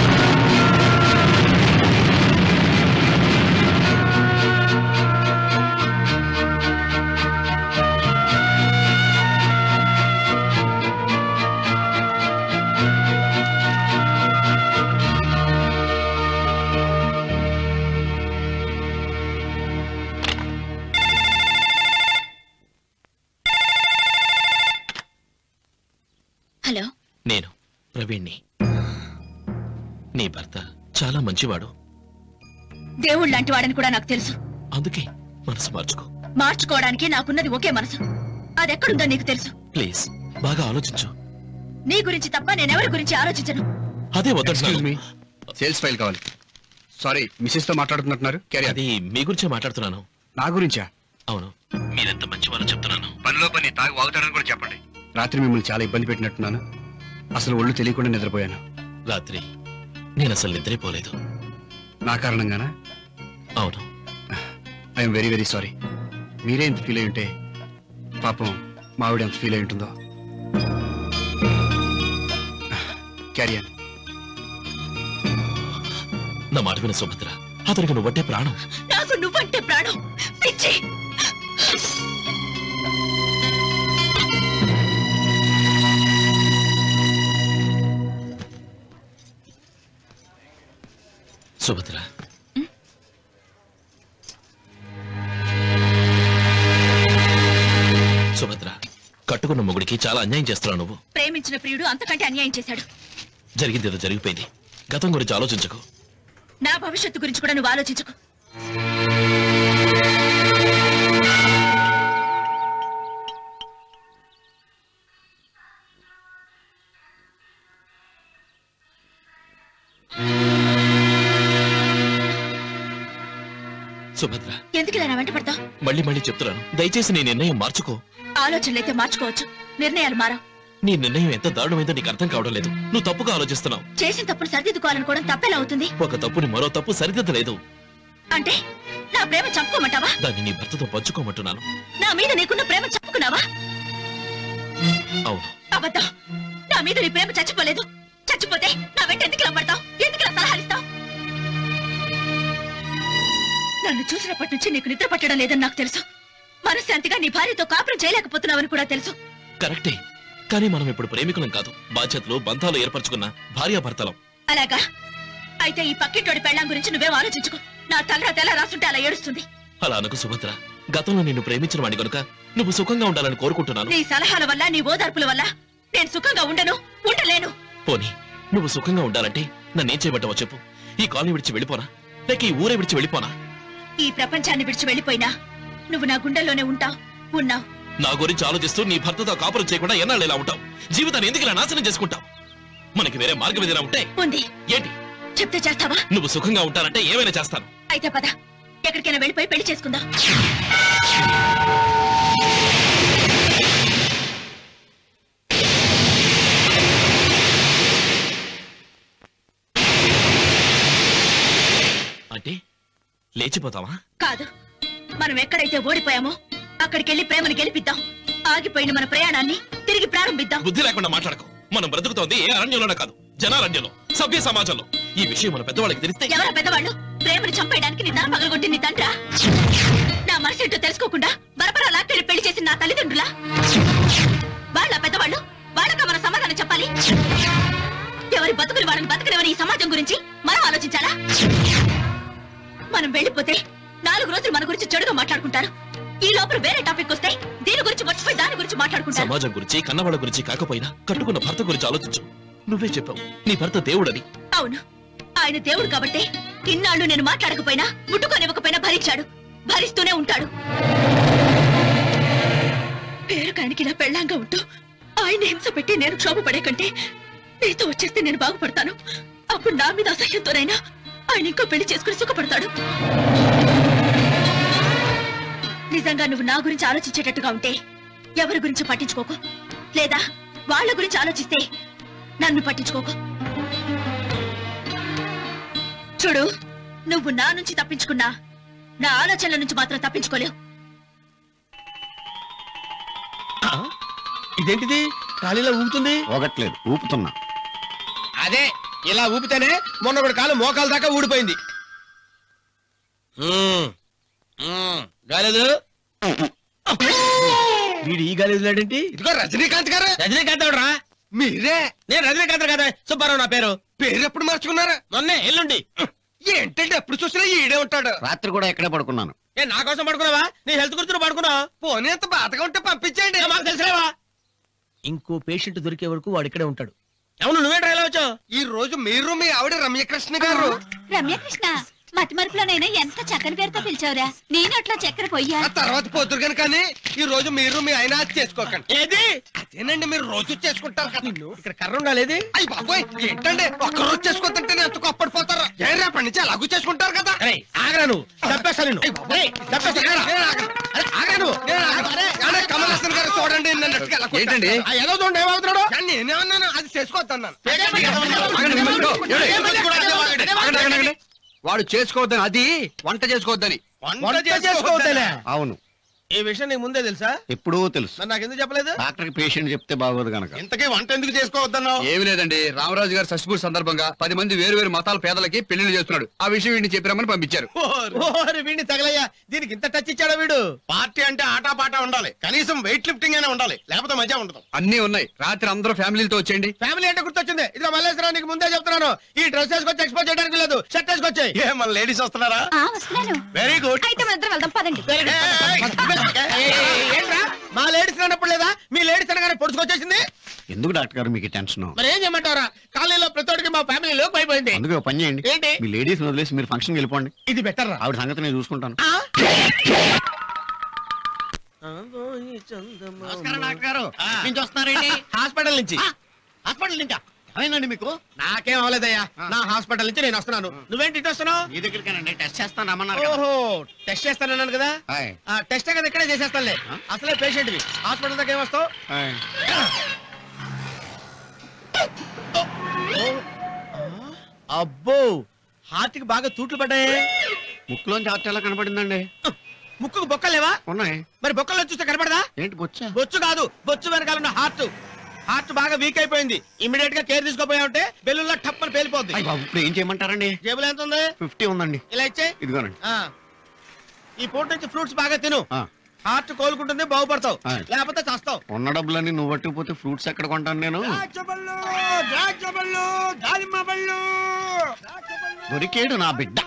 హలో నేను ప్రవీణ్ణి నీ భర్త చాలా మంచివాడు దేవుడు లాంటి వాడని కూడా నాకు తెలుసు అందుకే మనసు మార్చుకో మార్చుకోవడానికి నాకున్నది ఒకే మనసు అదెక్కడుందో నీకు తెలుసు ప్లీజ్ బాగా ఆలోచించు నీ గురించి తప్ప నేనెవరి గురించి ఆలోచించను అదే ఎక్స్క్యూజ్ మీ వద్దు సేల్స్ ఫైల్ కావాలి సారీ మిసెస్ తో మాట్లాడుతున్నట్టున్నారు క్యారీ అది మీ గురించే మాట్లాడుతున్నాను నా గురించా అవును మీరెంత మంచివారో చెప్తున్నాను పనిలో పని తాగి వాగుతాడని కూడా చెప్పండి రాత్రి మిమ్మల్ని చాలా ఇబ్బంది పెట్టినట్టున్నాను అసలు ఒళ్ళు తెలియకుండా నిద్రపోయాను రాత్రి నేను అసలు నిద్రపోలేదు నా కారణంగానా అవును ఐఎమ్ వెరీ వెరీ సారీ మీరే ఇంత ఫీల్ అయి ఉంటే పాపం మావిడ ఎంత ఫీల్ అయి ఉంటుందో క్యారియన్ నా మాట విన సుభద్ర అతనికి నువ్వంటే ప్రాణం నాకు నువ్వంటే ప్రాణం పిచ్చి సుభద్ర సుభద్ర కట్టుకున్న మొగుడికి చాలా అన్యాయం చేస్తున్నావు నువ్వు ప్రేమించిన ప్రియుడు అంతకంటే అన్యాయం చేశాడు జరిగింది ఏదో జరిగిపోయింది గతం గురించి ఆలోచించకు నా భవిష్యత్తు గురించి కూడా నువ్వు ఆలోచించుకో సుభద్ర ఎందుకు ఇలా నా వెంట పడతావు మళ్ళీ మళ్ళీ చెప్తున్నాను దయచేసి నీ నిర్ణయం మార్చుకో ఆలోచనలైతే మార్చుకోవచ్చు నిర్ణయాలు మారా నీ నిర్ణయం ఎంత దారుణమైందో నీకు అర్థం కావడం లేదు నువ్వు తప్పుగా ఆలోచిస్తున్నావు చేసిన తప్పును సరిదిద్దుకోవాలనుకోవడం తప్పెలా అవుతుంది ఒక తప్పుని మరో తప్పు సరిదిద్దలేదు అంటే నా ప్రేమ చంపుకోమంటావా దాన్ని నీ భర్తతో పంచుకోమంటున్నాను నా మీద నీకున్న ప్రేమ చంపుకున్నావా అవును అబద్ధం నా మీద నీ ప్రేమ చచ్చిపోలేదు చచ్చిపోతే నా వెంట ఎందుకు ఇలా పడతావు ఎందుకు ఇలా సలహాలిస్తావు నన్ను చూసినప్పటి నుంచి నీకు నిద్ర పట్టడం లేదని నాకు తెలుసు మనశ్శాంతిగా నీ భార్యతో కాపురం చేయలేకపోతున్నావని కూడా తెలుసు కరెక్టే కానీ మనం ఇప్పుడు ప్రేమికులం కాదు బాధ్యతలు బంధాలు ఏర్పరచుకున్న భార్యాభర్తలం అలాగా అయితే ఈ పక్కింటోడి పెళ్ళాం గురించి నువ్వేం ఆలోచించుకో నా తలరా తెల్ల రాసుంటే అలా ఏడుస్తుంది అలా అనుకు సుభద్ర గతంలో నిన్ను ప్రేమించిన వాడి కనుక నువ్వు సుఖంగా ఉండాలని కోరుకుంటున్నాను నీ సలహాల వల్ల నీ ఓదార్పుల వల్ల నేను సుఖంగా ఉండను ఉండలేను పోనీ నువ్వు సుఖంగా ఉండాలంటే నన్నేం చేయబట్టావో చెప్పు ఈ కాలనీ విడిచి వెళ్ళిపోనా లేక ఈ ఊరే విడిచి వెళ్ళిపోనా ఈ ప్రపంచాన్ని విడిచి వెళ్ళిపోయినా నువ్వు నా గుండెల్లోనే ఉంటావు ఉన్నావు నా గురించి ఆలోచిస్తూ నీ భర్తతో కాపురం చేయకుండా ఎన్నాళ్ళు ఇలా ఉంటావు జీవితాన్ని ఎందుకు ఇలా నాశనం చేసుకుంటావు మనకి వేరే మార్గం ఏదైనా ఉంటే ఉంది ఏంటి చెప్తే చేస్తావా నువ్వు సుఖంగా ఉంటానంటే ఏమైనా చేస్తాను అయితే పద ఎక్కడికైనా వెళ్ళిపోయి పెళ్లి చేసుకుందాం అంటే లేచిపోతావా కాదు మనం ఎక్కడైతే ఓడిపోయామో అక్కడికి వెళ్ళి ప్రేమను గెలిపిద్దాం ఆగిపోయిన మన ప్రయాణాన్ని తిరిగి ప్రారంభిద్దాం బుద్ధి లేకుండా మాట్లాడకు మనం బ్రతుకుతోంది ఏ అరణ్యంలోనే కాదు జనారణ్యంలో సభ్య సమాజంలో ఈ విషయం మన పెద్దవాళ్ళకి తెలిస్తే ఎవరో పెద్దవాళ్ళు ప్రేమను చంపేయడానికి నీ తల పగలగొట్టి నీ తండ్రా నా మనసేంటో తెలుసుకోకుండా బరబరా లాక్కెళ్ళి పెళ్లి చేసిన నా తల్లిదండ్రులా వాళ్ళ పెద్దవాళ్ళు వాళ్ళక మన సమాధానం చెప్పాలి ఎవరి బతుకులు వాళ్ళని బతకలేవని ఈ సమాజం గురించి మనం ఆలోచించాలా మనం వెళ్ళిపోతే నాలుగు రోజులు మన గురించి చెడుగా మాట్లాడుకుంటారు ఈ లోపల వేరే టాపిక్ వస్తే దీని గురించి మర్చిపోయి దాని గురించి మాట్లాడుకుంటారు సమాజం గురించి కన్నవాళ్ళ గురించి కాకపోయినా కట్టుకున్న భర్త గురించి ఆలోచించు నువ్వే చెప్పావు నీ భర్త దేవుడని అవును ఆయన దేవుడు కాబట్టి ఇన్నాళ్ళు నేను మాట్లాడకపోయినా ముట్టుకోనివ్వకపోయినా భరించాడు భరిస్తూనే ఉంటాడు పేరుకాయనికి ఇలా పెళ్ళాంగా ఉంటూ ఆయన హింస పెట్టి నేను క్షోభ పడే కంటే నీతో వచ్చేస్తే నేను బాగుపడతాను అప్పుడు నా మీద అసహ్యంతోనైనా ఆయన ఇంకో పెళ్లి చేసుకుని సుఖపడతాడు నిజంగా నువ్వు నా గురించి ఆలోచించేటట్టుగా ఉంటే ఎవరి గురించి పట్టించుకోకు లేదా వాళ్ళ గురించి ఆలోచిస్తే నన్ను పట్టించుకోకు చూడు నువ్వు నా నుంచి తప్పించుకున్నా నా ఆలోచనల నుంచి మాత్రం తప్పించుకోలేవు ఇదేంటిది ఖాళీలో ఊగుతుంది ఒకట్లేదు ఊపుతున్నా అదే ఇలా ఊపితేనే మొన్న ఒకటి కాలు మోకాల దాకా ఊడిపోయింది మ్మ్. మ్మ్. గాలేదు వీడు ఈ గాలి వదిలాడేంటి ఇదిగో రజనీకాంత్ గారు రజనీకాంత్ ఎవడ్రా మీరే నేను రజనీకాంత్ కదా సుబ్బారావు నా పేరు పేరు ఎప్పుడు మార్చుకున్నారు మొన్నే ఎల్లుండి ఏంటంటే ఎప్పుడు చూసినా ఈడే ఉంటాడు రాత్రి కూడా ఇక్కడే పడుకున్నాను ఏ నా కోసం పడుకున్నావా నీ హెల్త్ గురించి నువ్వు పడుకున్నావా పోనీ అంత బాధగా ఉంటే పంపించేయండి ఏ, మాకు తెలుసులేవా ఇంకో పేషెంట్ దొరికే వరకు వాడు ఇక్కడే ఉంటాడు అవును నువ్వేంట్రా ఎలా వచ్చావు ఈ రోజు మీరు మీ ఆవిడ రమ్యకృష్ణ గారు రమ్యకృష్ణ మతి మరుపులోనైనా ఎంత చక్కని పేరుతో పిలిచావురా నీ నోట్లో చక్కెర పొయ్యా ఆ తర్వాత పోతురు కనుక కానీ ఈ రోజు మీరు మీ ఆయన అది చేసుకోకండి ఏది అదేనండి మీరు రోజు చేసుకుంటారు కదా ఇక్కడ కర్ర ఉండాలేది అయ్యి బాబోయ్ ఏంటండి ఒక్క రోజు చేసుకోద్దంటే ఎంత కొప్పడిపోతారు ఏ రేపటి నుంచి అలాగూ చేసుకుంటారు కదా అరే ఆగరా నువ్వు చంపేస్తా నిన్ను ఏయ్, చంపేస్తా, ఆగరా. నేను ఆగను. అరే, ఆగరా నువ్వు నేను ఆగను. ఏమండి, కమల్ హాసన్ గారు చూడండి నన్ను ఎట్టుకు ఎలా కొట్టారు. ఏంటండి? ఆ ఏదో చూడండి ఏమవుతున్నాడు కానీ నేనేమన్నాను అది చేసుకోవద్దన్నాను ఆగండి, మిమ్మల్ని. ఏమండి? ఆగండి, ఆగండి, ఆగండి. వాడు చేసుకోవద్దని అది వంట చేసుకోవద్దని వంట చేసుకోవద్దనే అవును ఈ విషయం నీకు ముందే తెలుసా ఎప్పుడూ తెలుసు మరి నాకు ఎందుకు చెప్పలేదు డాక్టర్ పేషెంట్ చెప్తే బాగోదు గనక ఇంతకీ వంట ఎందుకు చేసుకోవద్దన్నావు ఏమి లేదండి రామరాజు గారు సస్పూర్ సందర్భంగా పది మంది వేరు వేరు మతాల పేదలకి పెళ్లిళ్ళు చేస్తున్నాడు ఆ విషయం వీడిని చెప్పిరమ్మని పంపించారు ఓరి వీడిని తగలయ్యా దీనికి ఇంత టచ్ ఇచ్చాడా వీడు పార్టీ అంటే ఆటా పాట ఉండాలి కనీసం వెయిట్ లిఫ్టింగ్ అయినా ఉండాలి లేకపోతే మజా ఉండదు అన్ని ఉన్నాయి రాత్రి అందరూ ఫ్యామిలీలతో వచ్చేయండి ఫ్యామిలీ అంటే గుర్తొచ్చింది ఇదిగో మల్లేశ్వరరావు నీకు ముందే చెప్తున్నాను ఈ డ్రెస్ వేసుకొచ్చి ఎక్స్పోజ్ చేయడానికి లేదు షర్ట్ వేసుకొచ్చాయి ఏ మన లేడీస్ వస్తున్నారా ఆ వస్తున్నాను వెరీ గుడ్ అయితే మన ఇద్దరం వెళ్దాం పదండి ఏంట్రా మా లేడీస్ అన్నప్పుడు లేదా మీ లేడీస్ అనగానే పొడుచుకొచ్చేసింది ఎందుకు డాక్టర్ గారు మీకు టెన్షన్ మరి ఏం చేయమంటారా కాలనీలో ప్రతోడికి మా ఫ్యామిలీ లోపు అయిపోయింది అందుకే ఒక పని చేయండి ఏంటి? మీ లేడీస్ వదిలేసి మీరు ఫంక్షన్ వెళ్ళిపోండి ఇది బెటర్ రా ఆవిడ సంగతి నేను చూసుకుంటాను నమస్కారం డాక్టర్ గారు నుంచి వస్తున్నారండి హాస్పిటల్ నుంచి హాస్పిటల్ నుంచా ఏమైందండి మీకు నాకేం అవలేదయ్యా నా హాస్పిటల్ నుంచి నేను వస్తున్నాను నువ్వేంటి ఇటు వస్తున్నావు మీ దగ్గరికేనండి టెస్ట్ చేస్తాను రమ్మన్నారు కదా. ఓహో టెస్ట్ చేస్తానన్నాను కదా హాయ్. ఆ టెస్ట్ కదా ఇక్కడే చేసేస్తానులే అసలే పేషెంట్ వి హాస్పిటల్ దగ్గర ఏం వస్తావు హాయ్. అబ్బో హార్ట్ కి బాగా తూట్లు పడ్డాయి ముక్కులోంచి హార్ట్ ఎలా కనపడిందండి ముక్కుకు బొక్కలేవా ఉన్నాయి మరి బొక్కల్లో చూస్తే కనపడదా ఏంటి బొచ్చా బొచ్చు కాదు బొచ్చు వెనకాల ఉన్న హార్ట్ హార్ట్ బాగా వీక్ అయిపోయింది ఇమీడియట్ గా కేర్ తీసుకోపోయా ఉంటే బెల్లుల్లో టప్పని పేలిపోద్ది అయ్య బాబు ఇప్పుడు ఏం చేయమంటారండి జేబులో ఎంత ఉంది ఫిఫ్టీ ఉందండి ఇలా ఇచ్చే ఇదిగోనండి ఈ పూట నుంచి ఫ్రూట్స్ బాగా తిను ఆ, హార్ట్ కోలుకుంటుంది బాగుపడతావు ఆ. లేకపోతే చస్తావు ఉన్న డబ్బులన్నీ నువ్వు పట్టుకుపోతే ఫ్రూట్స్ ఎక్కడ కొంటాను నేను దొరికేడు నా బిడ్డ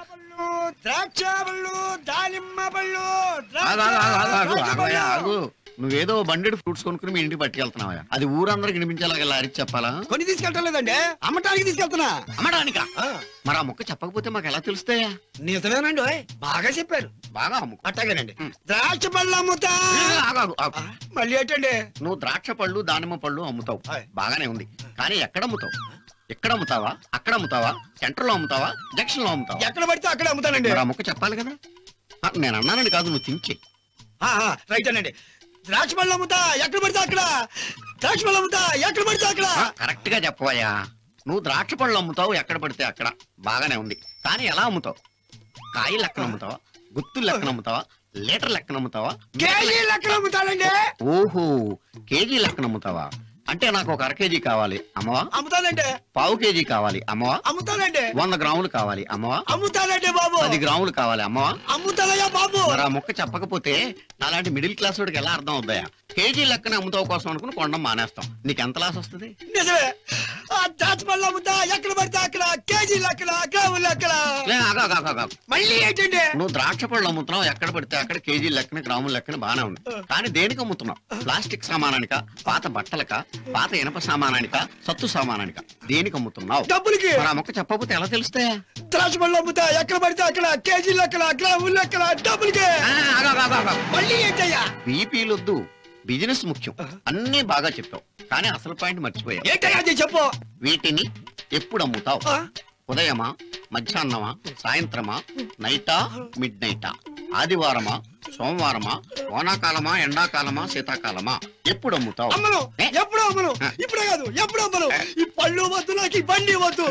ఆగు, ఆగు, ఆగు, ఆగు, ఆగు, ఆగవయ్యా, ఆగు. నువ్వేదో బండెడు ఫ్రూట్స్ కొనుక్కుని మీ ఇంటికి పట్టుకెళ్తున్నావా అది ఊరందరికి వినిపించేలాగా ఇలా అరిచి చెప్పాలా కొని తీసుకెళ్ళటం లేదండి అమ్మటానికి తీసుకెళ్తున్నా అమ్మడానికా మరి ఆ మొక్క చెప్పకపోతే మాకు ఎలా తెలుస్తాయా నిజమేనండి ఓయ్. బాగా చెప్పారు బాగా అమ్ముకో అట్టాగేనండి ద్రాక్ష పళ్ళు అమ్ముతా ఆగు, ఆగు, ఆగు. మళ్ళీ ఏంటండి నువ్వు ద్రాక్ష పళ్ళు దానిమ్మ పళ్ళు అమ్ముతావు ఆయ్. బాగానే ఉంది కానీ ఎక్కడ అమ్ముతావు ఎక్కడ అమ్ముతావా అక్కడ అమ్ముతావా సెంటర్ లో అమ్ముతావా జంక్షన్ లో అమ్ముతావా ఎక్కడ పడితే అక్కడ అమ్ముతానండి మరి ఆ మొక్క చెప్పాలి కదా ఆ, నేను అన్నానని కాదు నువ్వు తించి ఆ, ఆ, రైట్ అనండి ద్రాక్ష పళ్ళు అమ్ముతా ఎక్కడ పడితే అక్కడ ద్రాక్ష పళ్ళు అమ్ముతా ఎక్కడ పడితే అక్కడ కరెక్ట్ గా చెప్పవయ్యా నువ్వు ద్రాక్ష పళ్ళు అమ్ముతావు ఎక్కడ పడితే అక్కడ బాగానే ఉంది కానీ ఎలా అమ్ముతావు కాయ లెక్కన అమ్ముతావా గుత్తులు లెక్కన అమ్ముతావా లీటర్ లెక్కన అమ్ముతావా కేజీ లెక్కలు అమ్ముతానండి ఓహో కేజీ లెక్కన అమ్ముతావా అంటే నాకు ఒక అర కేజీ కావాలి అమ్మవా అమ్ముతానండి పావు కేజీ కావాలి అమ్మవా అమ్ముతానండి వంద గ్రాములు కావాలి అమ్మవా అమ్ముతానండి బాబు పది గ్రాములు కావాలి అమ్మవా అమ్ముతానయ్యా బాబు మరి ఆ మొక్క చెప్పకపోతే నాలాంటి మిడిల్ క్లాస్ వాడికి ఎలా అర్థం అవుతాయా కేజీ లెక్కన అమ్ముతావు కోసం అనుకుని కొండం మానేస్తాం నీకు ఎంత లాస్ వస్తుంది నిజమే ఆ ద్రాక్ష పళ్ళు అమ్ముతా ఎక్కడ పడితే అక్కడ కేజీ లెక్కల గ్రాముల లెక్కల లే, ఆగు, ఆగు, ఆగు, ఆగు. మళ్ళీ ఏంటండి నువ్వు ద్రాక్ష పళ్ళు అమ్ముతున్నావు ఎక్కడ పడితే అక్కడ కేజీ లెక్కన గ్రాముల లెక్కన బానే ఉంది కానీ దేనికి అమ్ముతున్నావు ప్లాస్టిక్ సామానానిక పాత బట్టలక పాత ఇనప సామానానిక సత్తు సామానానిక దేనికి అమ్ముతున్నావు డబ్బులకి మరి ఆ మొక్క చెప్పకపోతే ఎలా తెలుస్తే ద్రాక్ష పళ్ళు అమ్ముతా ఎక్కడ పడితే అక్కడ కేజీ లెక్కల గ్రాముల లెక్కల డబ్బులకి మళ్ళీ ఏంటయ్యా బీపీలొద్దు బిజినెస్ ముఖ్యం అన్నీ బాగా చెప్పావు కానీ అసలు పాయింట్ మర్చిపోయావు ఏంటయ్యా అది చెప్పు వీటిని ఎప్పుడు అమ్ముతావు ఉదయమా మధ్యాహ్నమా సాయంత్రమా నైటా మిడ్ నైటా ఆదివారమా సోమవారమా వానాకాలమా ఎండాకాలమా శీతాకాలమా ఎప్పుడు అమ్ముతావు అమ్మను ఏ? ఎప్పుడు అమ్మను ఇప్పుడే కాదు ఎప్పుడు అమ్మను ఈ పళ్ళు వద్దు నాకు ఈ బండి వద్దు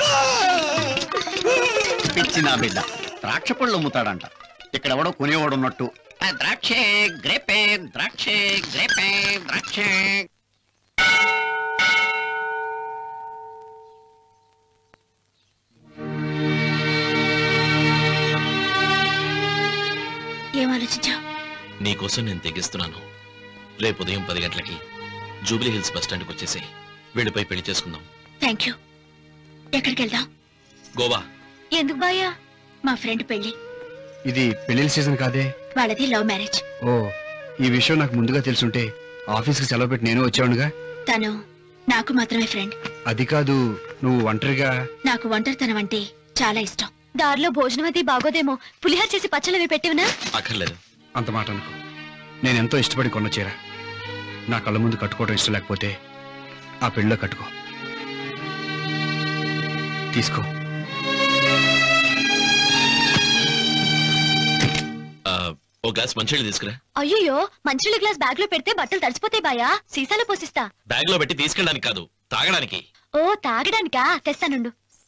పిచ్చి నా బిడ్డ ద్రాక్ష పళ్ళు అమ్ముతాడంట ఇక్కడ ఎవడో కొనేవాడు ఉన్నట్టు ఆ, ద్రాక్షే గ్రేపే ద్రాక్షే గ్రేపే ద్రాక్షే ఏం ఆలోచించావు నీకోసం నేను తెగిస్తున్నాను రేపు ఉదయం పది గంటలకి జూబ్లీ హిల్స్ బస్ స్టాండ్కి వచ్చేసి వెళ్ళిపోయి పెళ్లి చేసుకుందాం థ్యాంక్ యూ ఎక్కడికి వెళ్దాం గోవా ఎందుకు బాయా మా ఫ్రెండ్ పెళ్లి ఇది పెళ్లిళ్ళ సీజన్ కాదే వాళ్ళది లవ్ మ్యారేజ్ ఓ ఈ విషయం నాకు ముందుగా తెలుసుంటే ఆఫీస్కి సెలవు పెట్టి నేను వచ్చావునుగా తను నాకు మాత్రమే ఫ్రెండ్ అది కాదు నువ్వు ఒంటరిగా నాకు ఒంటరితనం అంటే చాలా ఇష్టం దారిలో భోజనం అది బాగోదేమో పులిహార చేసి పచ్చళ్ళవి పెట్టివనా అక్కర్లేదు అంత మాట అనుకో నేను ఎంతో ఇష్టపడి కొన్న చీర నా కళ్ళ ముందు కట్టుకోవడం ఇష్టం లేకపోతే ఆ పెళ్ళిలో కట్టుకో తీసుకో ఆ, ఓ గ్లాస్ మంచినీళ్ళు తీసుకురా అయ్యో మంచినీళ్ళ గ్లాస్ బ్యాగ్ లో పెడితే బట్టలు తడిచిపోతాయి బాయా సీసాలో పోసిస్తా బ్యాగ్ లో పెట్టి తీసుకెళ్ళడానికి కాదు తాగడానికి ఓ తాగడానికా తెస్తానుండు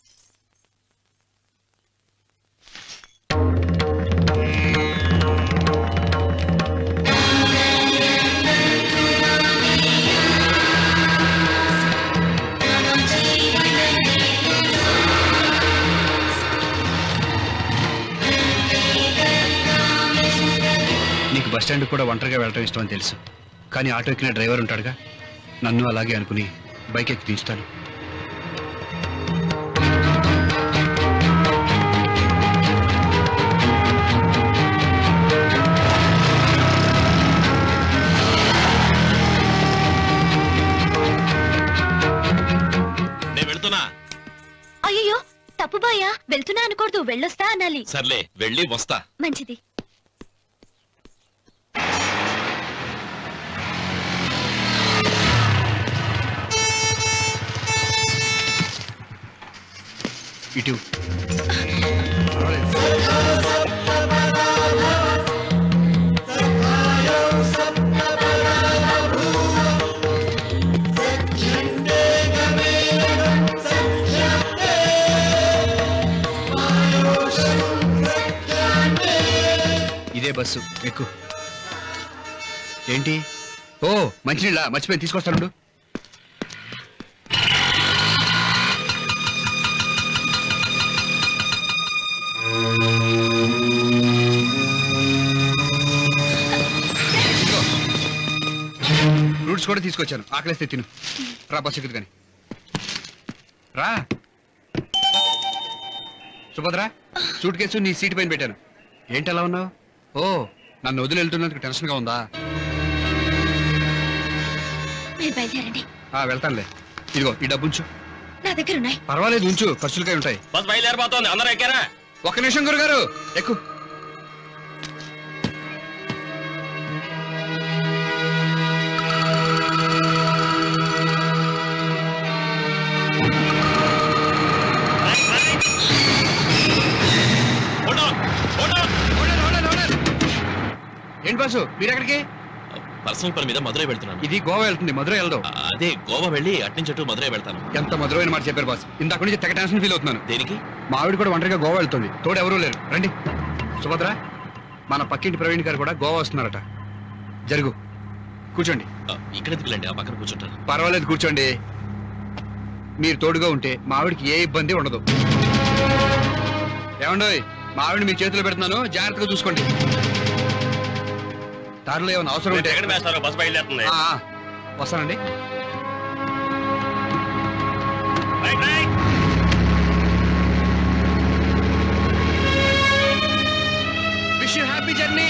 నీకు బస్ స్టాండ్ కూడా ఒంటరిగా వెళ్ళటం ఇష్టం అని తెలుసు కానీ ఆటో ఎక్కిన డ్రైవర్ ఉంటాడుగా నన్ను అలాగే అనుకుని బైక్ ఎక్కి దించుతాను నేను వెళ్తున్నా అయ్యో తప్పు బాయా వెళ్తున్నా అనకూడదు వెళ్ళొస్తా అనాలి సర్లే వెళ్ళి వస్తా మంచిది ఇటు ఇదే బస్సు ఎక్కు ఏంటి ఓ మంచినీళ్ళ మర్చిపోయి తీసుకొస్తాను ఫ్రూట్స్ కూడా తీసుకొచ్చాను ఆకలిస్తే తిను రా బస్ ఎక్కుదు కానీ రా సుభద్ర సూట్ కేసు నీ సీట్ పైన పెట్టాను ఏంటి అలా ఉన్నావు ఓ నన్ను వదిలి వెళ్తున్నందుకు టెన్షన్ గా ఉందా మీరు బయలుదేరండి ఆ వెళ్తానులే ఇదిగో ఈ డబ్బు ఉంచు నా దగ్గర ఉన్నాయి పర్వాలేదు ఉంచు ఖర్చులకై ఉంటాయి బస్ బయలుదేరిపోతుంది అందరూ ఎక్కారా ఒక్క నిమిషం గురుగారు ఎక్కు ఏంటి బాసు మీరు ఎక్కడికి పర్సనల్ పని మీద మధురై వెళ్తున్నాను ఇది గోవా వెళ్తుంది మధురై వెళ్దాం ఆ, అదే గోవా వెళ్ళి అట్నుంచి అటు మధురై వెళ్తాను ఎంత మధురమైన మాట చెప్పారు బాస్ ఇందాక నుంచి తెగ టెన్షన్ ఫీల్ అవుతున్నాను దేనికి మా ఆవిడ కూడా ఒంటరిగా గోవా వెళ్తుంది తోడు ఎవరూ లేరు రండి సుభద్ర మన పక్కింటి ప్రవీణ్ గారు కూడా గోవా వస్తున్నారట జరుగు కూర్చోండి ఆ, ఇక్కడ ఎందుకులేండి ఆ పక్కన కూర్చుంటాను పర్వాలేదు కూర్చోండి మీరు తోడుగా ఉంటే మా ఆవిడకి ఏ ఇబ్బంది ఉండదు ఏమండోయ్ మా ఆవిడ మీ చేతిలో పెడుతున్నాను జాగ్రత్తగా చూసుకోండి దారిలో ఏమైనా అవసరం ఉంటే వేస్తారు బస్ బయలుదేరుతుంది ఆ, ఆ, వస్తానండి విష్ యూ హ్యాపీ జర్నీ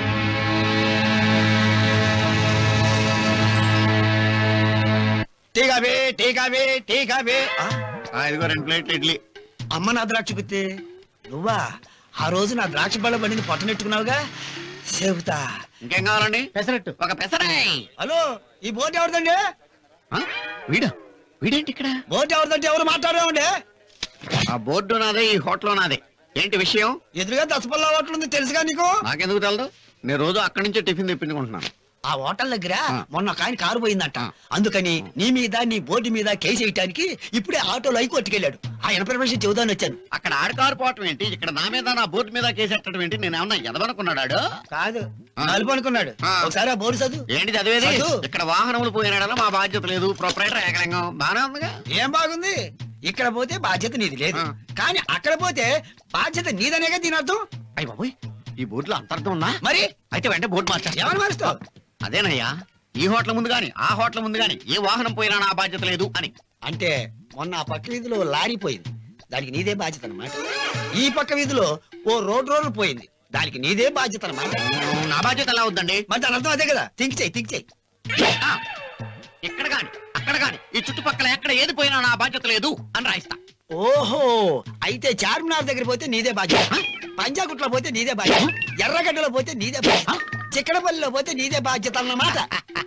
తీగ టీకావే టీకావే టీకావే ఆ, ఇదిగో రెండు ప్లేట్లు ఇడ్లీ అమ్మ నా ద్రాక్ష గుత్తే నువ్వా ఆ రోజు నా ద్రాక్ష పళ్ళ బండిని పొట్టనెట్టుకున్నావుగా చెబుతా ఇంకేం కావాలండి పెసరట్టు ఒక పెసరాయి హలో ఈ బోట్ ఎవరిదండి ఆ, వీడా వీడేంటి ఇక్కడ బోట్ ఎవరిదంటే ఎవరు మాట్లాడేవండి ఆ బోర్డు నాదే ఈ హోటల్ నాదే ఏంటి విషయం ఎదురుగా దసపల్లా హోటల్ ఉంది తెలుసుగా నీకు నాకెందుకు తెలదు నేను రోజు అక్కడి నుంచే టిఫిన్ తెప్పించుకుంటున్నాను ఆ హోటల్ దగ్గర ఆ. మొన్న ఒక ఆయన కారు పోయిందంట ఆ. అందుకని నీ మీద నీ బోర్డు మీద కేసు వేయటానికి ఇప్పుడే ఆటోలో అయి కొట్టుకెళ్ళాడు ఆ ఇన్ఫర్మేషన్ చెబుదాని వచ్చాను అక్కడ ఆడకారు పోవటం ఏంటి ఇక్కడ నా మీద నా బోర్డు మీద కేసెట్టడం ఏంటి నేను ఏమన్నా ఎదవనుకున్నాడు కాదు ఆ. నలుపు అనుకున్నాడు ఆ. ఒకసారి ఆ బోర్డు చదువు ఏంటి చదివేది చదువు. ఇక్కడ వాహనములు పోయినాడలా మా బాధ్యత లేదు ప్రొపరేటర్ ఏకలింగం బానే ఉందిగా ఏం బాగుంది ఇక్కడ పోతే బాధ్యత నీది లేదు ఆ. కానీ అక్కడ పోతే బాధ్యత నీదనేగా దీని అర్థం అయ్యి బాబోయ్ ఈ బోర్డులో అంతర్థం ఉన్నా మరి అయితే వెంటనే బోర్డు మార్చేస్తా ఎవరు మారుస్తావు అదేనయ్యా ఈ హోటల్ ముందు గాని ఆ హోటల్ ముందు గాని ఏ వాహనం పోయినా నా బాధ్యత లేదు అని అంటే మొన్న ఆ పక్క వీధిలో లారీ పోయింది దానికి నీదే బాధ్యత అన్నమాట ఈ పక్క వీధిలో ఓ రోడ్ రోడ్ పోయింది దానికి నీదే బాధ్యత అన్నమాట నా బాధ్యత ఎలా అవుద్దండి మరి దాని అర్థం అదే కదా థింక్ చేయి థింక్ చేయి ఆ, ఇక్కడ గాని అక్కడ గాని ఈ చుట్టుపక్కల ఎక్కడ ఏది పోయినా నా బాధ్యత లేదు అని రాయిస్తా ఓహో అయితే చార్మినార్ దగ్గర పోతే నీదే బాధ్యత పంజాగుట్లో పోతే నీదే బాధ్యత ఎర్రగడ్డలో పోతే నీదే బాధ్యత చిక్కడపల్లిలో పోతే నీదే బాధ్యత అన్నమాట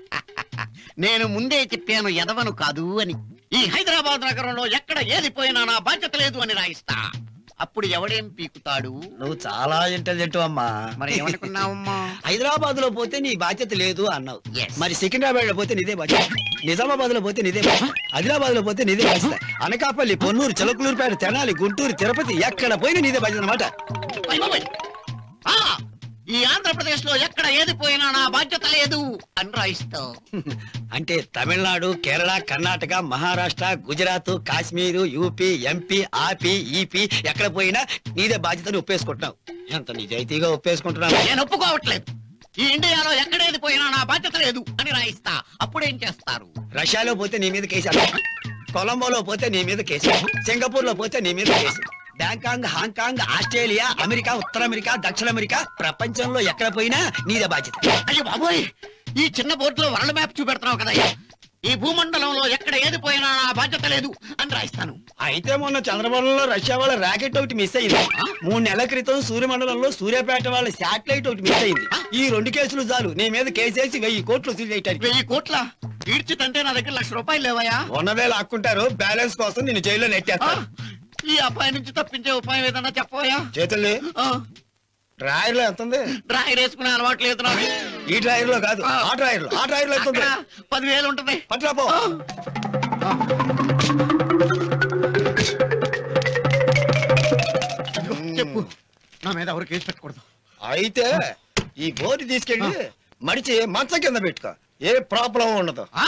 నేను ముందే చెప్పాను ఎదవను కాదు అని ఈ హైదరాబాద్ నగరంలో ఎక్కడ ఏది పోయినా నా బాధ్యత లేదు అని రాయిస్తా అప్పుడు ఎవడేం పీకుతాడు నువ్వు చాలా ఇంటెలిజెంట్ అమ్మా మరి ఏమనుకున్నావమ్మా హైదరాబాద్ లో పోతే నీ బాధ్యత లేదు అన్నావు Yes. మరి సికింద్రాబాద్ లో పోతే నీదే బాధ్యత నిజామాబాద్ లో పోతే నీదే బాధ్యత ఆదిలాబాద్ లో పోతే నీదే బాధ్యత అనకాపల్లి పొన్నూరు చిలకలూరుపేట తెనాలి గుంటూరు తిరుపతి ఎక్కడ పోయినా నీదే బాధ్యత అనమాట అయ్ బాబోయ్. ఆ, ఈ ఆంధ్రప్రదేశ్ లో ఎక్కడ ఏది పోయినా నా బాధ్యత లేదు అని రాయిస్తావు అంటే తమిళనాడు కేరళ కర్ణాటక మహారాష్ట్ర గుజరాత్ కాశ్మీరు యూపీ ఎంపీ ఆపి ఈపీ ఎక్కడ పోయినా నీదే బాధ్యతని ఒప్పేసుకుంటున్నావు ఎంత నిజాయితీగా ఒప్పేసుకుంటున్నావు నేను ఒప్పుకోవట్లేదు ఈ ఇండియాలో ఎక్కడేది పోయినా నా బాధ్యత లేదు అని రాయిస్తా అప్పుడేం చేస్తారు రష్యాలో పోతే నీ మీద కేసు అంటావు. కొలంబోలో పోతే నీ మీద కేసు సింగపూర్ లో పోతే నీ మీద case Bangkok Hong Kong Australia America ఉత్తర అమెరికా దక్షిణ అమెరికా ప్రపంచంలో ఎక్కడ పోయినా నీదే బాధ్యత అయ్యో బాబోయ్ ఈ చిన్న బోర్డులో వరల్డ్ మ్యాప్ చూపెడుతున్నావు కదయ్యా ఈ భూమండలంలో ఎక్కడ ఏది పోయినా నా బాధ్యత లేదు అని రాయిస్తాను అయితే మొన్న చంద్రమండలంలో రష్యా వాళ్ళ రాకెట్ ఒకటి మిస్ అయింది మూడు నెలల క్రితం సూర్యమండలంలో సూర్యాపేట వాళ్ళ శాటిలైట్ ఒకటి మిస్ అయింది ఈ రెండు కేసులు చాలు నీ మీద కేసేసి వెయ్యి కోట్లు వసూలు చేయటానికి వెయ్యి కోట్ల ఈడ్చితంటే నా దగ్గర లక్ష రూపాయలు లేవయ్యా ఉన్నవే లాక్కుంటారు బ్యాలెన్స్ కోసం నిన్ను జైల్లో ఆ, నెట్టేస్తారు ఈ అబ్బాయి నుంచి తప్పించే ఉపాయం ఏదన్నా చెప్పవయ్యా చేతుల్ని ఆ, డ్రాయర్ లో ఎంత ఉంది డ్రాయర్ వేసుకునే అలవాటు లేదు నాకు ఈ డ్రాయర్ లో కాదు ఆ డ్రాయర్ లో ఆ డ్రాయర్ లో ఎంత ఉంది అక్కడ పదివేలు ఉంటుంది పట్ల పో చెప్పు నా మీద ఎవరు కేసు పెట్టకూడదు అయితే ఈ బోర్డు తీసుకెళ్ళి మడిచి మంచం కింద పెట్టుకో ఏ ప్రాబ్లం ఉండదు ఆ?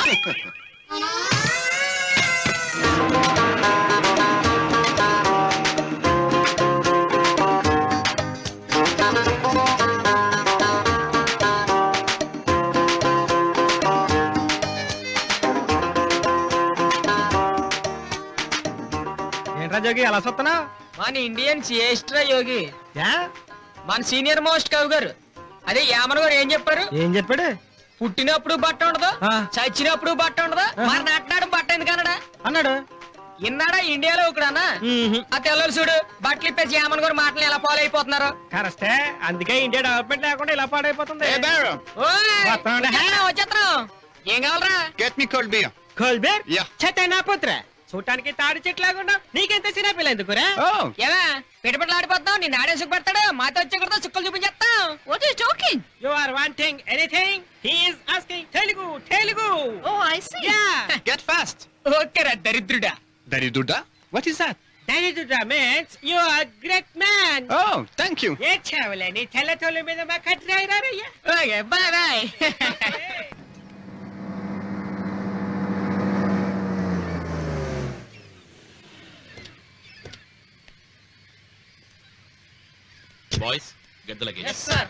ఏంట్రా జోగి అలా సొత్తనా మన ఇండియన్ శ్రేష్ఠ యోగి మన సీనియర్ మోస్ట్ కవి గారు అదే యామన్ గారు ఏం చెప్పారు ఏం చెప్పాడు పుట్టినప్పుడు బట్ట ఉండదు ఆ. చచ్చినప్పుడు బట్ట ఉండదు మరి నట్టినాడు బట్ట ఎందుకన్నాడా అన్నాడు ఇన్నాడా ఇండియాలో ఒకడన్నా ఆ తెల్లలు చూడు బట్టలు ఇప్పేసి యామన్ గారు మాటలు ఎలా ఫాలో అయిపోతున్నారు కరెస్టే అందుకే ఇండియా డెవలప్మెంట్ లేకుండా ఇలా పాడైపోతుంది ఓయ్! వస్తామండి. వచ్చేస్తున్నాం, వచ్చేస్తున్నాం ఏం కావాలరా గెట్ మీ కోల్డ్ బియర్ కోల్బేర్ Yeah. చెత్త నా పుత్ర చూడటానికి తాడి చెట్లు లాగుండా నీకెంత చిన్న పిల్ల ఎందుకురా Oh. ఏవా పిటపట్లు ఆడిపోతాం నిన్ను ఆడే సుఖ పెడతాడు మాతో వచ్చి కూడా చుక్కలు చూపించేస్తాం what are talking you are wanting anything he is asking Telugu Telugu oh I see yeah get fast okay రా దరిద్రుడా దరిదుడ్డా what is that that is the means you are great man oh thank you ఏ చావలని తెల్ల తోలు మీద మా కట్రాయి రారయ్యా okay bye bye boys get the luggage yes sir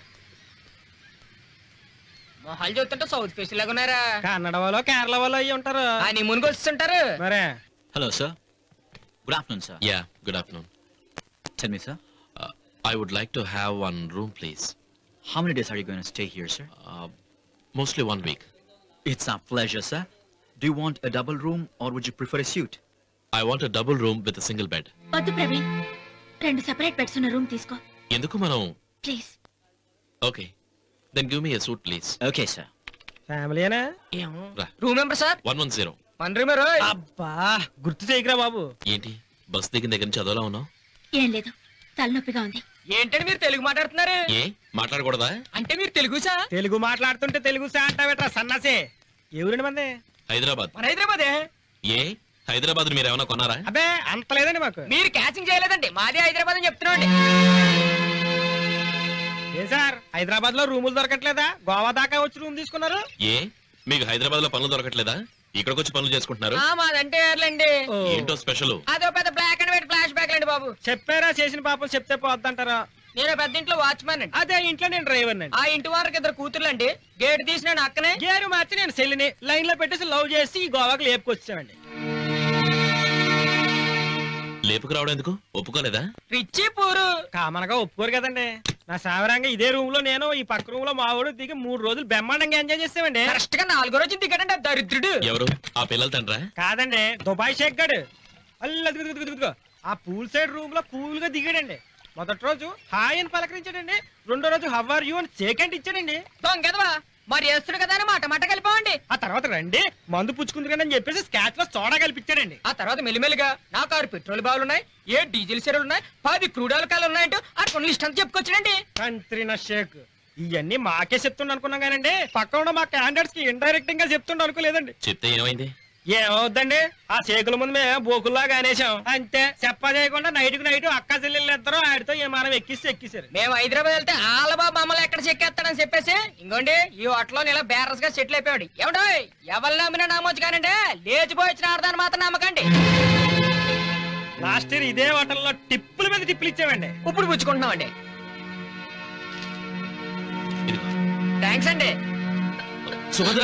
మొహాలు చూస్తుంటే సౌత్ ఫేస్ లాగా ఉన్నారా కన్నడ వాళ్ళు కేరళ వాళ్ళు అయ్యి ఉంటారు అని మునుగు వస్తుంటారు మరే Hello, sir. Good afternoon, sir. Yeah good afternoon Tell me, sir. I would like to have one room please How many days are you going to stay here, sir? Mostly one week It's our pleasure, sir. Do you want a double room or would you prefer a suite? I want double room with single bed వద్దు ప్రవీణ్ రెండు separate beds ఉన్న room తీసుకో ఎందుకు మనం please okay then give me a suite please Okay, sir. ఫ్యామిలీనా రా room number sir one one zero one room అబ్బా గుర్తు చేయకరా బాబు ఏంటి బస్ దిగిన దగ్గర నుంచి అదోలా ఉన్నావు ఏం లేదు తలనొప్పిగా ఉంది ఏంటండి మీరు తెలుగు మాట్లాడుతున్నారు ఏ మాట్లాడకూడదా అంటే మీరు తెలుగు సా తెలుగు మాట్లాడుతుంటే తెలుగు సా అంటావేట్రా సన్నాసే ఎవరండి మంది హైదరాబాద్ మన హైదరాబాదే ఏ హైదరాబాద్ మీరు ఏమైనా కొన్నారా అబ్బే అంత లేదండి మాకు మీరు క్యాచింగ్ చేయలేదండి మాదే హైదరాబాద్ అని చెప్తున్నాండి ఏ సార్ హైదరాబాద్ లో రూములు దొరకట్లేదా గోవా దాకా వచ్చి రూమ్ తీసుకున్నారు ఏ మీకు హైదరాబాద్ లో పనులు దొరకట్లేదా ఇక్కడికి వచ్చి పనులు చేసుకుంటున్నారు ఆ, మాదంటే ఏర్లండి ఏంటో స్పెషల్ అదో పెద్ద black and white flashback అండి బాబు చెప్పారా చేసిన పాపం చెప్తే పోద్దంటారా నేను పెద్ద ఇంట్లో వాచ్మెన్ అండి అదే ఇంట్లో నేను డ్రైవర్ అండి ఆ ఇంటి వారికి ఇద్దరు కూతుర్లు అండి గేట్ తీసిన అక్కనే గేరు మార్చి నేను సెల్లిని లైన్ లో పెట్టేసి లవ్ చేసి ఈ గోవాకి లేపుకొచ్చామండి లేపుకు రావడం ఎందుకు ఒప్పుకోలేదా రిచ్చి పూరు కామనగా ఒప్పుకోరు కదండి నా సావరంగా ఇదే రూమ్ లో నేను ఈ పక్క రూమ్ లో మా వాడు దిగి మూడు రోజులు బ్రహ్మాండంగా ఎంజాయ్ చేసామండి కరెక్ట్ గా నాలుగో రోజు దిగడండి ఆ దరిద్రుడు ఎవరు ఆ పిల్లల తండ్రా కాదండి దుబాయ్ షేక్ గడు అల్ల దిగు దిగు దిగు దిగు. ఆ పూల్ సైడ్ రూమ్ లో కూల్ గా దిగాడండి మొదటి రోజు హాయ్ అని పలకరించాడండి రెండో రోజు హవ్ ఆర్ యూ అని సేకండ్ ఇచ్చాడండి దొంగదవా మరి వేస్తుడు కదా అని మాట మాట కలిపామండి ఆ తర్వాత రండి మందు పుచ్చుకుంది అని చెప్పేసి స్కాచ్ లో సోడా కల్పించాడండి ఆ తర్వాత మెల్లిమెల్లిగా నా కారు పెట్రోల్ బావులు ఉన్నాయి ఏ డీజిల్ సెరలు ఉన్నాయి పది క్రూడ్ ఆయిల్ కాలు ఉన్నాయంటూ ఆ కొన్ని లిస్ట్ అంతా చెప్పుకొచ్చాడండి కంత్రిన షేక్ ఇవన్నీ మాకే చెప్తుండ అనుకున్నాం కానండి పక్క ఉన్న మా క్యాండిడేట్స్ కి ఇండైరెక్ట్ గా చెప్తుండ అనుకోలేదండి చెప్తే ఏమైంది ఏమవుద్దండి ఆ షేకుల ముందు మేము బోకుల్లాగా అనేసాం అంతే చెప్ప చేయకుండా నైట్ కు నైట్ అక్క చెల్లెళ్ళు ఇద్దరు ఆడితో ఏమానం ఎక్కిస్తే ఎక్కిసారు మేము హైదరాబాద్ వెళ్తే ఆలబాబు మమ్మల్ని ఎక్కడ చెక్కేస్తాడని చెప్పేసి ఇంకోండి ఈ హోటల్లో ఇలా బేరస్ గా సెటిల్ అయిపోయాడు ఏమండో ఎవరు నమ్మినా నమ్మొచ్చు కానండి లేచిపోయి వచ్చిన ఆడదాన్ని మాత్రం నమ్మకండి లాస్ట్ ఇయర్ ఇదే హోటల్లో టిప్పుల మీద టిప్పులు ఇచ్చామండి ఇప్పుడు పుచ్చుకుంటున్నామండి థ్యాంక్స్ అండి సుభద్ర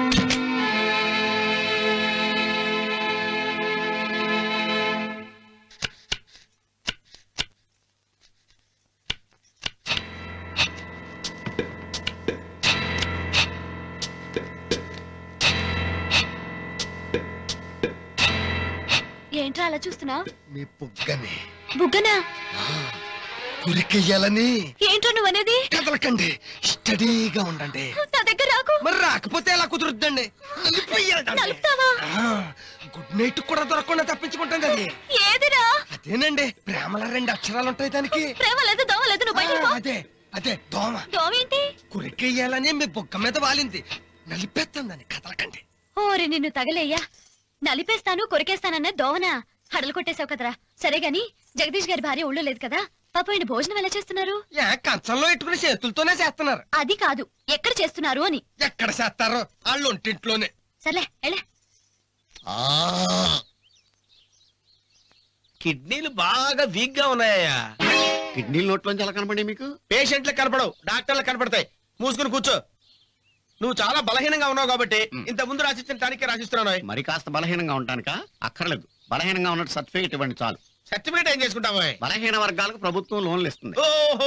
ఏంట్రా అలా చూస్తున్నావు మీ బుగ్గని బుగ్గనా కురికెయ్యాలని ఏంట్రా నువ్వు అనేది కదలకండి స్టడీగా ఉండండి నా దగ్గర రాకు మరి రాకపోతే ఎలా కుదురుద్దండి నలిపేయాలండి. నలుపుతావా ఆ, గుడ్ నైట్ కూడా దొరకకుండా తప్పించుకుంటాం కదా ఏదిరా అదేనండి ప్రేమల రెండు అక్షరాలు ఉంటాయి దానికి ప్రేమ లేదు దోమ లేదు నువ్వు బయటికి ఆ, పో. అదే అదే దోమ దోమేంటి కురికెయ్యాలని మీ బుగ్గ మీద వాలింది నలిపేస్తుందని కదలకండి ఓరి నిన్ను తగలేయ్యా నలిపేస్తాను కొరికేస్తానన్న దోవన హడలు కొట్టేశావు కదరా సరే గాని జగదీష్ గారి భార్య ఊళ్ళో లేదు కదా పాప ఈయన భోజనం ఎలా చేస్తున్నారు ఏ కంచంలో పెట్టుకుని చేతులతోనే చేస్తున్నారు అది కాదు ఎక్కడ చేస్తున్నారు అని ఎక్కడ చేస్తారో వాళ్ళు ఒంటింట్లోనే సర్లే ఎలే కిడ్నీలు బాగా వీక్ గా ఉన్నాయా కిడ్నీల నోట్లోంచి ఎలా కనపడి మీకు పేషెంట్లకు కనపడవు డాక్టర్లకు కనపడతాయి మూసుకుని కూర్చో నువ్వు చాలా బలహీనంగా ఉన్నావు కాబట్టి ఇంత ముందు రాసిచ్చిన టానికే రాసిస్తున్నావు మరి కాస్త బలహీనంగా ఉండటానికా అక్కర్లేదు బలహీనంగా ఉన్నట్టు సర్టిఫికేట్ ఇవ్వండి చాలు సర్టిఫికేట్ ఏం చేసుకుంటావు బలహీన వర్గాలకు ప్రభుత్వం లోన్లు ఇస్తుంది ఓహో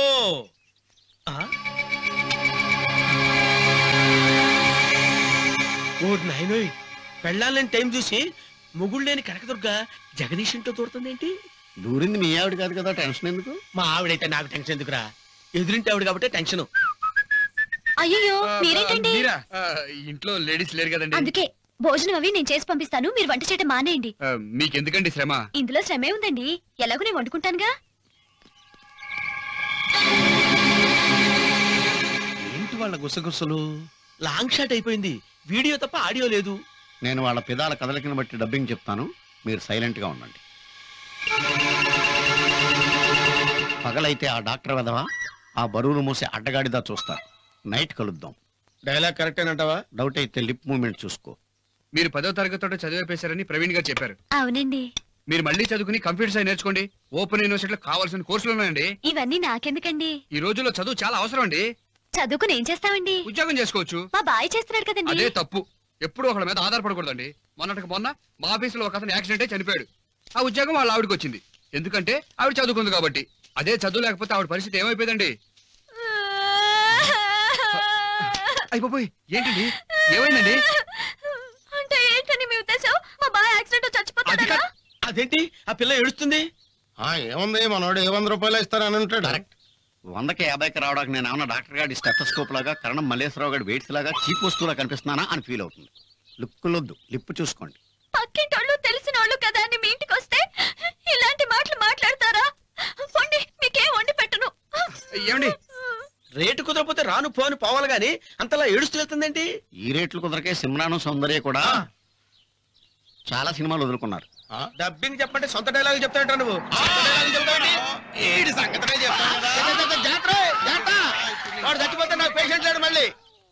ఓ నాయనోయ్ పెళ్ళాలని టైం చూసి ముగుడు లేని కనకదుర్గ జగదీష్ ఇంట్లో దూరుతుంది ఏంటి దూరింది మీ ఆవిడ కాదు కదా టెన్షన్ ఎందుకు మా ఆవిడైతే నాకు టెన్షన్ ఎందుకురా ఎదురింటి ఆవిడ కాబట్టి టెన్షన్ అయ్యో మీరేంటండి మీరా ఆ, ఇంట్లో లేడీస్ లేరు కదండి అందుకే భోజనం అవి నేను చేసి పంపిస్తాను మీరు వంట చేయటం మానేయండి ఆ, మీకెందుకండి శ్రమ ఇందులో శ్రమే ఉందండి ఎలాగో నేను వండుకుంటానుగా ఏంటి వాళ్ళ గుసగుసలు లాంగ్ షాట్ అయిపోయింది వీడియో తప్ప ఆడియో లేదు నేను వాళ్ళ పిదాల కదలికను బట్టి డబ్బింగ్ చెప్తాను మీరు సైలెంట్ గా ఉండండి పగలైతే ఆ డాక్టర్ వెదవా ఆ బరువును మోసే అడ్డగాడిదా చూస్తారు నైట్ కలుద్దాం డైలాగ్ కరెక్టేనంటావా డౌట్ అయితే లిప్ మూమెంట్ చూసుకో మీరు పదో తరగతితో చదివేపేశారని ప్రవీణ్ గారు చెప్పారు అవునండి మీరు మళ్ళీ చదువుకుని కంప్యూటర్ సైన్స్ నేర్చుకోండి ఓపెన్ యూనివర్సిటీలో కావాల్సిన కోర్సులు ఉన్నాయండి ఇవన్నీ నాకెందుకండి ఈ రోజుల్లో చదువు చాలా అవసరం అండి చదువుకుని ఏం చేస్తామండి ఉద్యోగం చేసుకోవచ్చు మా బాయ్ చేస్తున్నాడు కదండి అదే తప్పు ఎప్పుడు ఒకళ్ళ మీద ఆధారపడకూడదండి మొన్నటికి మొన్న మా ఆఫీసులో ఒక అతను యాక్సిడెంట్ అయి చనిపోయాడు ఆ ఉద్యోగం వాళ్ళ ఆవిడకి వచ్చింది ఎందుకంటే ఆవిడ చదువుకుంది కాబట్టి అదే చదువు లేకపోతే ఆవిడ పరిస్థితి ఏమైపోయిందండి అయిపోయి ఏంటండి ఏమైందండి అంటే ఏంటని అదేంటి ఆ పిల్ల ఏడుస్తుంది ఆ ఏముంది మనోడు ఏ వంద రూపాయలు ఇస్తారని ఉంటాడు వందకి యాభైకి రావడానికి నేను ఏమన్నా డాక్టర్ గారి స్టెథోస్కోప్ లాగా కరణం మల్లేశ్వరరావు గారి వెయిట్స్ లాగా చీప్ వస్తువులా కనిపిస్తున్నానా అని ఫీల్ అవుతుంది లుక్కులొద్దు లిప్పు చూసుకోండి పక్కింటోళ్ళు తెలిసిన వాళ్ళు కదా అని మీ ఇంటికి వస్తే ఇలాంటి మాటలు మాట్లాడతారా వండి మీకేం వండి పెట్టను ఏమండి రేటు కుదరపోతే రాను పోను పోవాలి గాని అంతలా ఏడుస్తూ వెళ్తుందేంటి ఈ రేట్లు కుదరకే సిమ్రాను సౌందర్య కూడా చాలా సినిమాలు వదులుకున్నారు డబ్బింగ్ చెప్పంటే సొంత డైలాగ్ చెప్తాంట నువ్వు సొంత dialogue చెప్తావేంటి? ఈడి సంగతనే చెప్తాను కదా. జాగ్రత్త, జాగ్రత్త. వాడు చచ్చిపోతే నాకు పేషెంట్ లేడు మళ్ళీ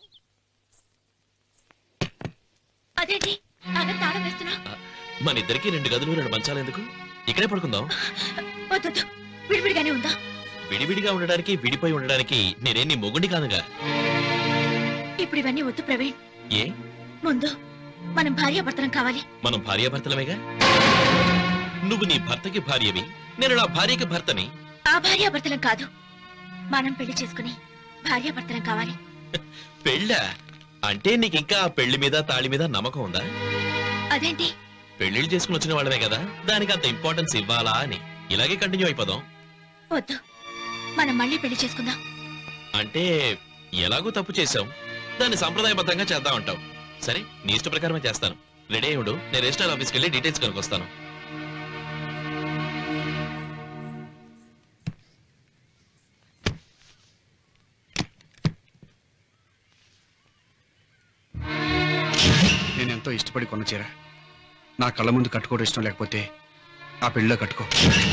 అదేంటి అక్కడ తాళం వేస్తున్నా మన ఇద్దరికి రెండు గదులు రెండు మంచాలు ఎందుకు ఇక్కడే పడుకుందాం వద్దు విడివిడిగానే ఉందా విడివిడిగా ఉండడానికి విడిపోయి ఉండడానికి నేనేం నీ మొగుండి కాదుగా ఇప్పుడు ఇవన్నీ వద్దు ప్రవీణ్ ఏ ముందు మనం భార్యాభర్తలం కావాలి మనం భార్యాభర్తలమేగా నువ్వు నీ భర్తకి భార్యవి నేను నా భార్యకి భర్తని ఆ భార్యాభర్తలం కాదు మనం పెళ్లి చేసుకుని భార్యాభర్తలం కావాలి పెళ్ళా అంటే నీకు ఇంకా ఆ పెళ్లి మీద తాళి మీద నమ్మకం ఉందా అదేంటి పెళ్లిళ్ళు చేసుకుని వచ్చిన వాళ్ళమే కదా దానికి అంత ఇంపార్టెన్స్ ఇవ్వాలా అని ఇలాగే కంటిన్యూ అయిపోదాం వద్దు మనం మళ్ళీ పెళ్లి చేసుకుందాం అంటే ఎలాగో తప్పు చేశాం దాన్ని సంప్రదాయబద్ధంగా చేద్దాం అంటావు సరే నీ ఇష్ట ప్రకారమే చేస్తాను రెడీ అయ్యి ఉండు నేను రిజిస్టర్ ఆఫీస్కి వెళ్ళి డీటెయిల్స్ కనుకొస్తాను నేను ఎంతో ఇష్టపడి కొన్న చీర నా కళ్ళ ముందు కట్టుకోవడం ఇష్టం లేకపోతే ఆ పెళ్ళిలో కట్టుకో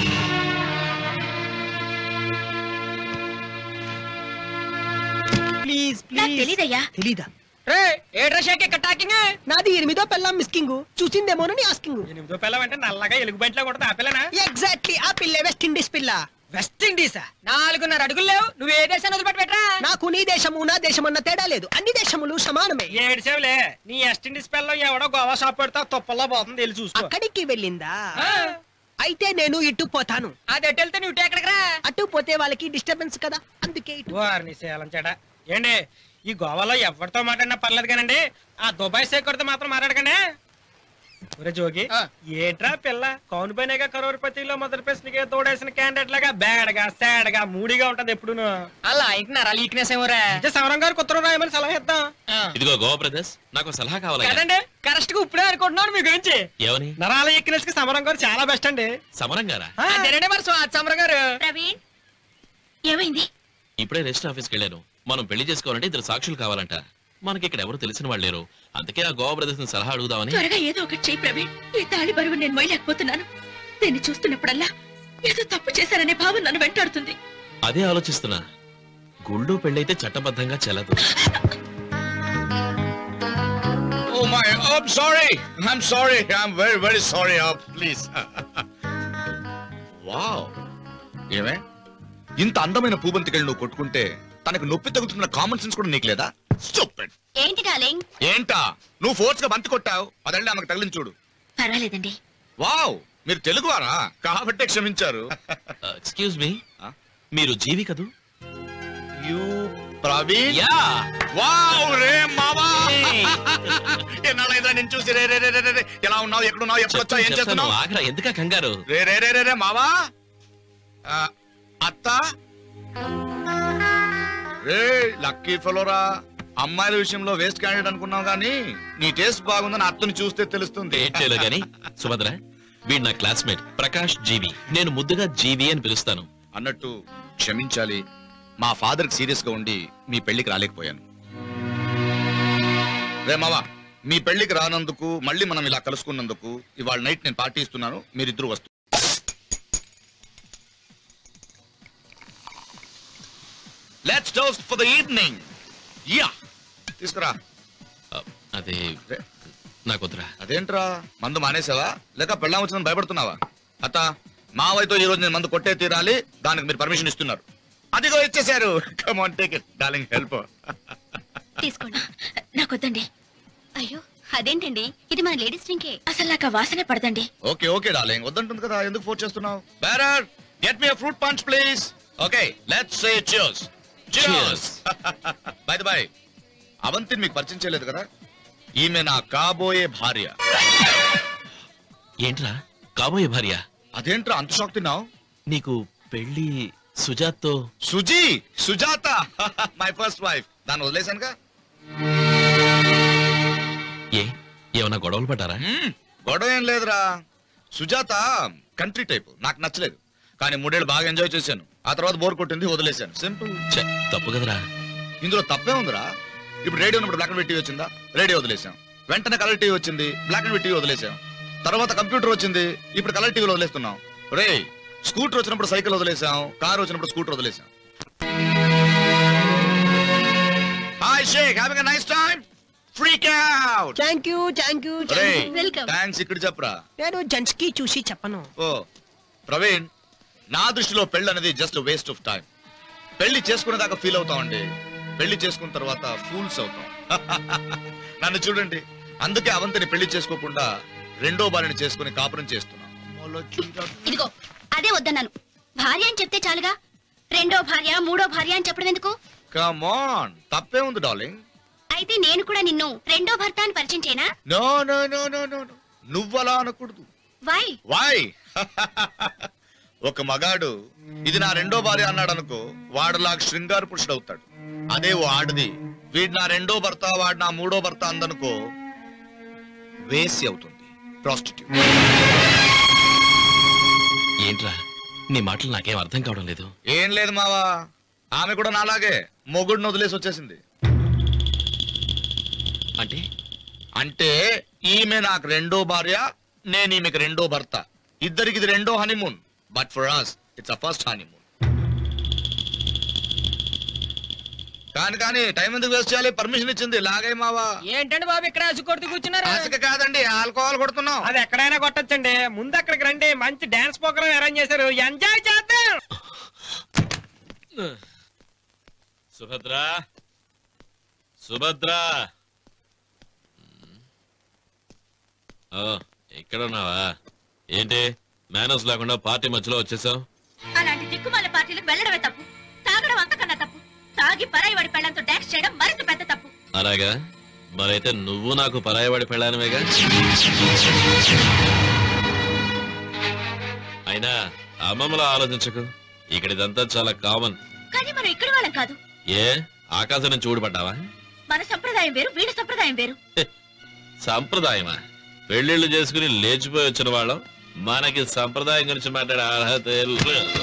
ప్లీజ్ నాకు తెలీదయ్యా తెలీదా రే ఏడ్రా షేక్ ఇక్కడ టాకింగ్ నాది ఎనిమిదో పెళ్ళం మిస్కింగ్ చూసిందేమోనని ఆస్కింగ్ ఎనిమిదో పిల్లం అంటే నల్లగా ఎలుగు బంటిలో కొడుతుంది ఆ పిల్లనా ఎగ్జాక్ట్లీ ఆ పిల్లే వెస్ట్ ఇండీస్ పిల్ల వెస్ట్ ఇండీసా నాలుగున్నర అడుగులు లేవు నువ్వు ఏ దేశాన్ని వదిలిపెట్టరా నాకు నీ దేశము నా దేశం అన్న తేడా లేదు అన్ని దేశములు సమానమే ఏడ్చేవులే నీ ఎస్టిండిస్ పిల్లం ఎవడో గోవా షాప్ పెడతా తుప్పల్లో పోతుంది వెళ్ళి చూసుకో అక్కడికి వెళ్ళిందా అయితే నేను ఇటు పోతాను అది ఎటు వెళ్తే నువ్వు ఎక్కడికి రా అటు పోతే వాళ్ళకి డిస్టర్బెన్స్ కదా అందుకే ఇటు వారిని శేలం చెడ ఏండి ఈ గోవాలో ఎవరితో మాట్లాడినా పర్లేదు కానండి ఆ దుబాయ్ శేఖర్తో మాత్రం మాట్లాడకండి ఒరే జోగి ఏట్రా పిల్ల కౌను పైనగా కరోర్పతిలో మొదటి ప్రశ్నకి తోడేసిన క్యాండిడేట్ లాగా బ్యాడ్గా సాడ్ గా మూడిగా ఉంటది ఎప్పుడును అలా ఇంటున్నారా లీక్నెస్ ఏమోరా అంటే సమరం గారు కొత్త రాయమని సలహా ఇద్దాం ఇదిగో గోవా బ్రదర్స్ నాకు ఒక సలహా కావాలి కదండి కరెక్ట్ గా ఇప్పుడే అనుకుంటున్నాను మీ గురించి ఏమని నరాల ఎక్కినెస్ కి సమరం గారు చాలా బెస్ట్ అండి సమరం గారా అదేనండి మరి స్వాతి సమరం గారు ప్రవీణ్ ఏమైంది ఇప్పుడే రిజిస్టర్ ఆఫీస్కి వెళ్ళాను మనం పెళ్లి చేసుకోవాలంటే ఇద్దరు సాక్షులు కావాలంట మనకి ఇక్కడ ఎవరు తెలిసిన వాళ్ళు లేరు అందుకే ఆ గోవా బ్రదర్స్ ని సలహా అడుగుదామని త్వరగా ఏదో ఒకటి చెయ్యి ప్రవీణ్ ఈ తాళి బరువు నేను మొయ్యలేకపోతున్నాను దీన్ని చూస్తున్నప్పుడల్లా ఏదో తప్పు చేశారనే భావం నన్ను వెంటాడుతుంది అదే ఆలోచిస్తున్నా గుళ్ళు పెళ్ళైతే చట్టబద్ధంగా చెల్లదు Oh my, I'm sorry. I'm sorry. I'm very, very sorry. Oh, please. Wow ఏమే ఇంత అందమైన పూబంతికలు నువ్వు కొట్టుకుంటే తనకు నొప్పి తగ్గుతున్న కామన్ సెన్స్ కూడా నీకు లేదా స్టూపిడ్ ఏంటి డార్లింగ్ ఏంటా నువ్వు ఫోర్స్ గా బంతి కొట్టావు అదండి ఆమెకు తగిలింది చూడు పర్వాలేదండి వావ్ మీరు తెలుగువారా కాబట్టే క్షమించారు ఎక్స్క్యూజ్ మీ మీరు జీవి కదూ యూ ప్రవీణ్ యా వావ్ రే మావా ఎన్నాళ్ళైందా నేను చూసి రే రే రే రే, రే ఎలా ఉన్నావు ఎక్కడున్నావు ఎప్పుడొచ్చా ఏం చేస్తున్నావు ఆఖరా ఎందుక కంగారు రే రే రే రే రే మావా ఆ, అత్త రే లక్కీ ఫెలోరా అమ్మాయిల విషయంలో వేస్ట్ క్యాండిడేట్ అనుకున్నావు గానీ నీ టేస్ట్ బాగుందని అత్తని చూస్తే తెలుస్తుంది ఏం చేయలే గాని సుభద్ర వీడు నా క్లాస్మేట్ ప్రకాష్ జీవి నేను ముద్దుగా జీవి అని పిలుస్తాను అన్నట్టు క్షమించాలి మా ఫాదర్ కి సీరియస్ గా ఉండి మీ పెళ్లికి రాలేకపోయాను రే మావా మీ పెళ్లికి రానందుకు మళ్ళీ మనం ఇలా కలుసుకున్నందుకు ఇవాళ నైట్ నేను పార్టీ ఇస్తున్నాను మీరిద్దరు వస్తు let's toast for the evening yeah తీసుకురా అదే నాకు వద్దురా అదేంట్రా మందు మానేసావా లేక పెళ్ళాం వచ్చిందని భయపడుతున్నావా అత్త మావయ్యతో ఈ రోజు నేను మందు కొట్టే తీరాలి దానికి మీరు పర్మిషన్ ఇస్తున్నారు అదిగో ఇచ్చేశారు come on take it darling help తీసుకోండి నాకొద్దండి అయ్యో అదేంటండి ఇది మన లేడీస్ డ్రింకే అసలు నాకు ఆ వాసనే పడదండి ఓకే ఓకే డార్లింగ్ వద్దంటుంది కదా ఎందుకు ఫోర్స్ చేస్తున్నావు bearer get me fruit punch please okay let's say cheers cheers bye the bye అవంతిని మీకు పరిచయం చేయలేదు కదా ఈమె నా కాబోయే భార్య ఏంట్రా కాబోయే భార్య అదేంట్రా అంత షాక్ తిన్నావు నీకు పెళ్లి సుజాత్తో Suji Sujatha my first wife దాన్ని వదిలేశానుగా ఏ ఏమన్నా గొడవలు పడ్డారా మ్మ్, గొడవ ఏం లేదురా సుజాత కంట్రీ టైప్ నాకు నచ్చలేదు కానీ మూడేళ్ళు బాగా ఎంజాయ్ చేశాను ఆ తర్వాత బోర్ కొట్టింది వదిలేశాను సింపుల్ ఛే, తప్పు కదరా ఇందులో తప్పే ఉందిరా ఇప్పుడు రేడియో ఉన్నప్పుడు బ్లాక్ అండ్ వైట్ టీవీ వచ్చిందా రేడియో వదిలేసాం వెంటనే కలర్ టీవీ వచ్చింది బ్లాక్ అండ్ వైట్ టీవీ వదిలేసాం తర్వాత కంప్యూటర్ వచ్చింది ఇప్పుడు కలర్ టీవీలో వదిలేస్తున్నాం రే స్కూటర్ వచ్చినప్పుడు సైకిల్ వదిలేసాం కార్ వచ్చినప్పుడు స్కూటర్ వదిలేసాం హాయ్ షేక్ having a nice time freak out thank you thank you రే వెల్కమ్ థ్యాంక్స్ ఇక్కడ చెప్పరా నేను జెంట్స్ కి చూసి చెప్పను ఓ ప్రవీణ్ నా దృష్టిలో పెళ్లి అనేది జస్ట్ వేస్ట్ ఆఫ్ టైం పెళ్లి చేసుకునేదాకా ఫీల్ అవుతామండి పెళ్లి చేసుకున్న తర్వాత ఫూల్స్ అవుతాం నన్ను చూడండి అందుకే అవంతిని పెళ్లి చేసుకోకుండా రెండో భార్యని చేసుకుని కాపురం చేస్తున్నాం ఇదిగో అదే వద్దన్నాను భార్య అని చెప్తే చాలుగా రెండో భార్య మూడో భార్య అని చెప్పడం ఎందుకు కమాన్ తప్పే ఉంది డార్లింగ్ అయితే నేను కూడా నిన్ను రెండో భర్త అని పరిచయం చేయనా no no no no no నువ్వు అలా అనకూడదు వై వాయ్ ఒక మగాడు ఇది నా రెండో భార్య అన్నాడు అనుకో వాడులా శృంగార పురుషుడు అవుతాడు అదే ఓ ఆడది వీడు నా రెండో భర్త వాడు నా మూడో భర్త అందనుకో వేసి అవుతుంది ప్రాస్టిట్యూట్ ఏంట్రా నీ మాటలు నాకేం అర్థం కావడం లేదు ఏం లేదు మావా ఆమె కూడా నాలాగే మొగుడిని వదిలేసి వచ్చేసింది అంటే అంటే ఈమె నాకు రెండో భార్య నేను ఈమెకి రెండో భర్త ఇద్దరికి ఇది రెండో honeymoon but for us it's a first honeymoon కానీ కానీ టైం ఎందుకు వేస్ట్ చేయాలి పర్మిషన్ ఇచ్చింది లాగే మావా ఏంటండి బాబు ఇక్కడ ఆశ కొడుతూ కూర్చున్నారు ఆశకి కాదండి ఆల్కహాల్ కొడుతున్నాం అది ఎక్కడైనా కొట్టొచ్చండి ముందు అక్కడికి రండి మంచి డాన్స్ ప్రోగ్రామ్ అరేంజ్ చేశారు ఎంజాయ్ చేద్దాం సుభద్ర సుభద్ర ఓ ఇక్కడ ఉన్నావా ఏంటి మేనర్స్ లేకుండా పార్టీ మధ్యలో వచ్చేసావు అలాంటి దిక్కుమాల పార్టీలకు వెళ్ళడమే తప్పు తాగడం అంతకన్నా తప్పు తాగి పరాయి వాడి పెళ్ళంతో డాన్స్ చేయడం మరింత పెద్ద తప్పు అలాగా మరైతే నువ్వు నాకు పరాయవాడి పెళ్ళానివేగా అయినా అమ్మమ్మలా ఆలోచించకు ఇక్కడ ఇదంతా చాలా కామన్ కానీ మనం ఇక్కడ వాళ్ళం కాదు ఏ ఆకాశం నుంచి ఊడిపడ్డావా మన సంప్రదాయం వేరు వీడి సంప్రదాయం వేరు సంప్రదాయమా పెళ్లిళ్ళు చేసుకుని లేచిపోయి వచ్చిన వాళ్ళం మనకి సంప్రదాయం గురించి మాట్లాడే అర్హత లేదు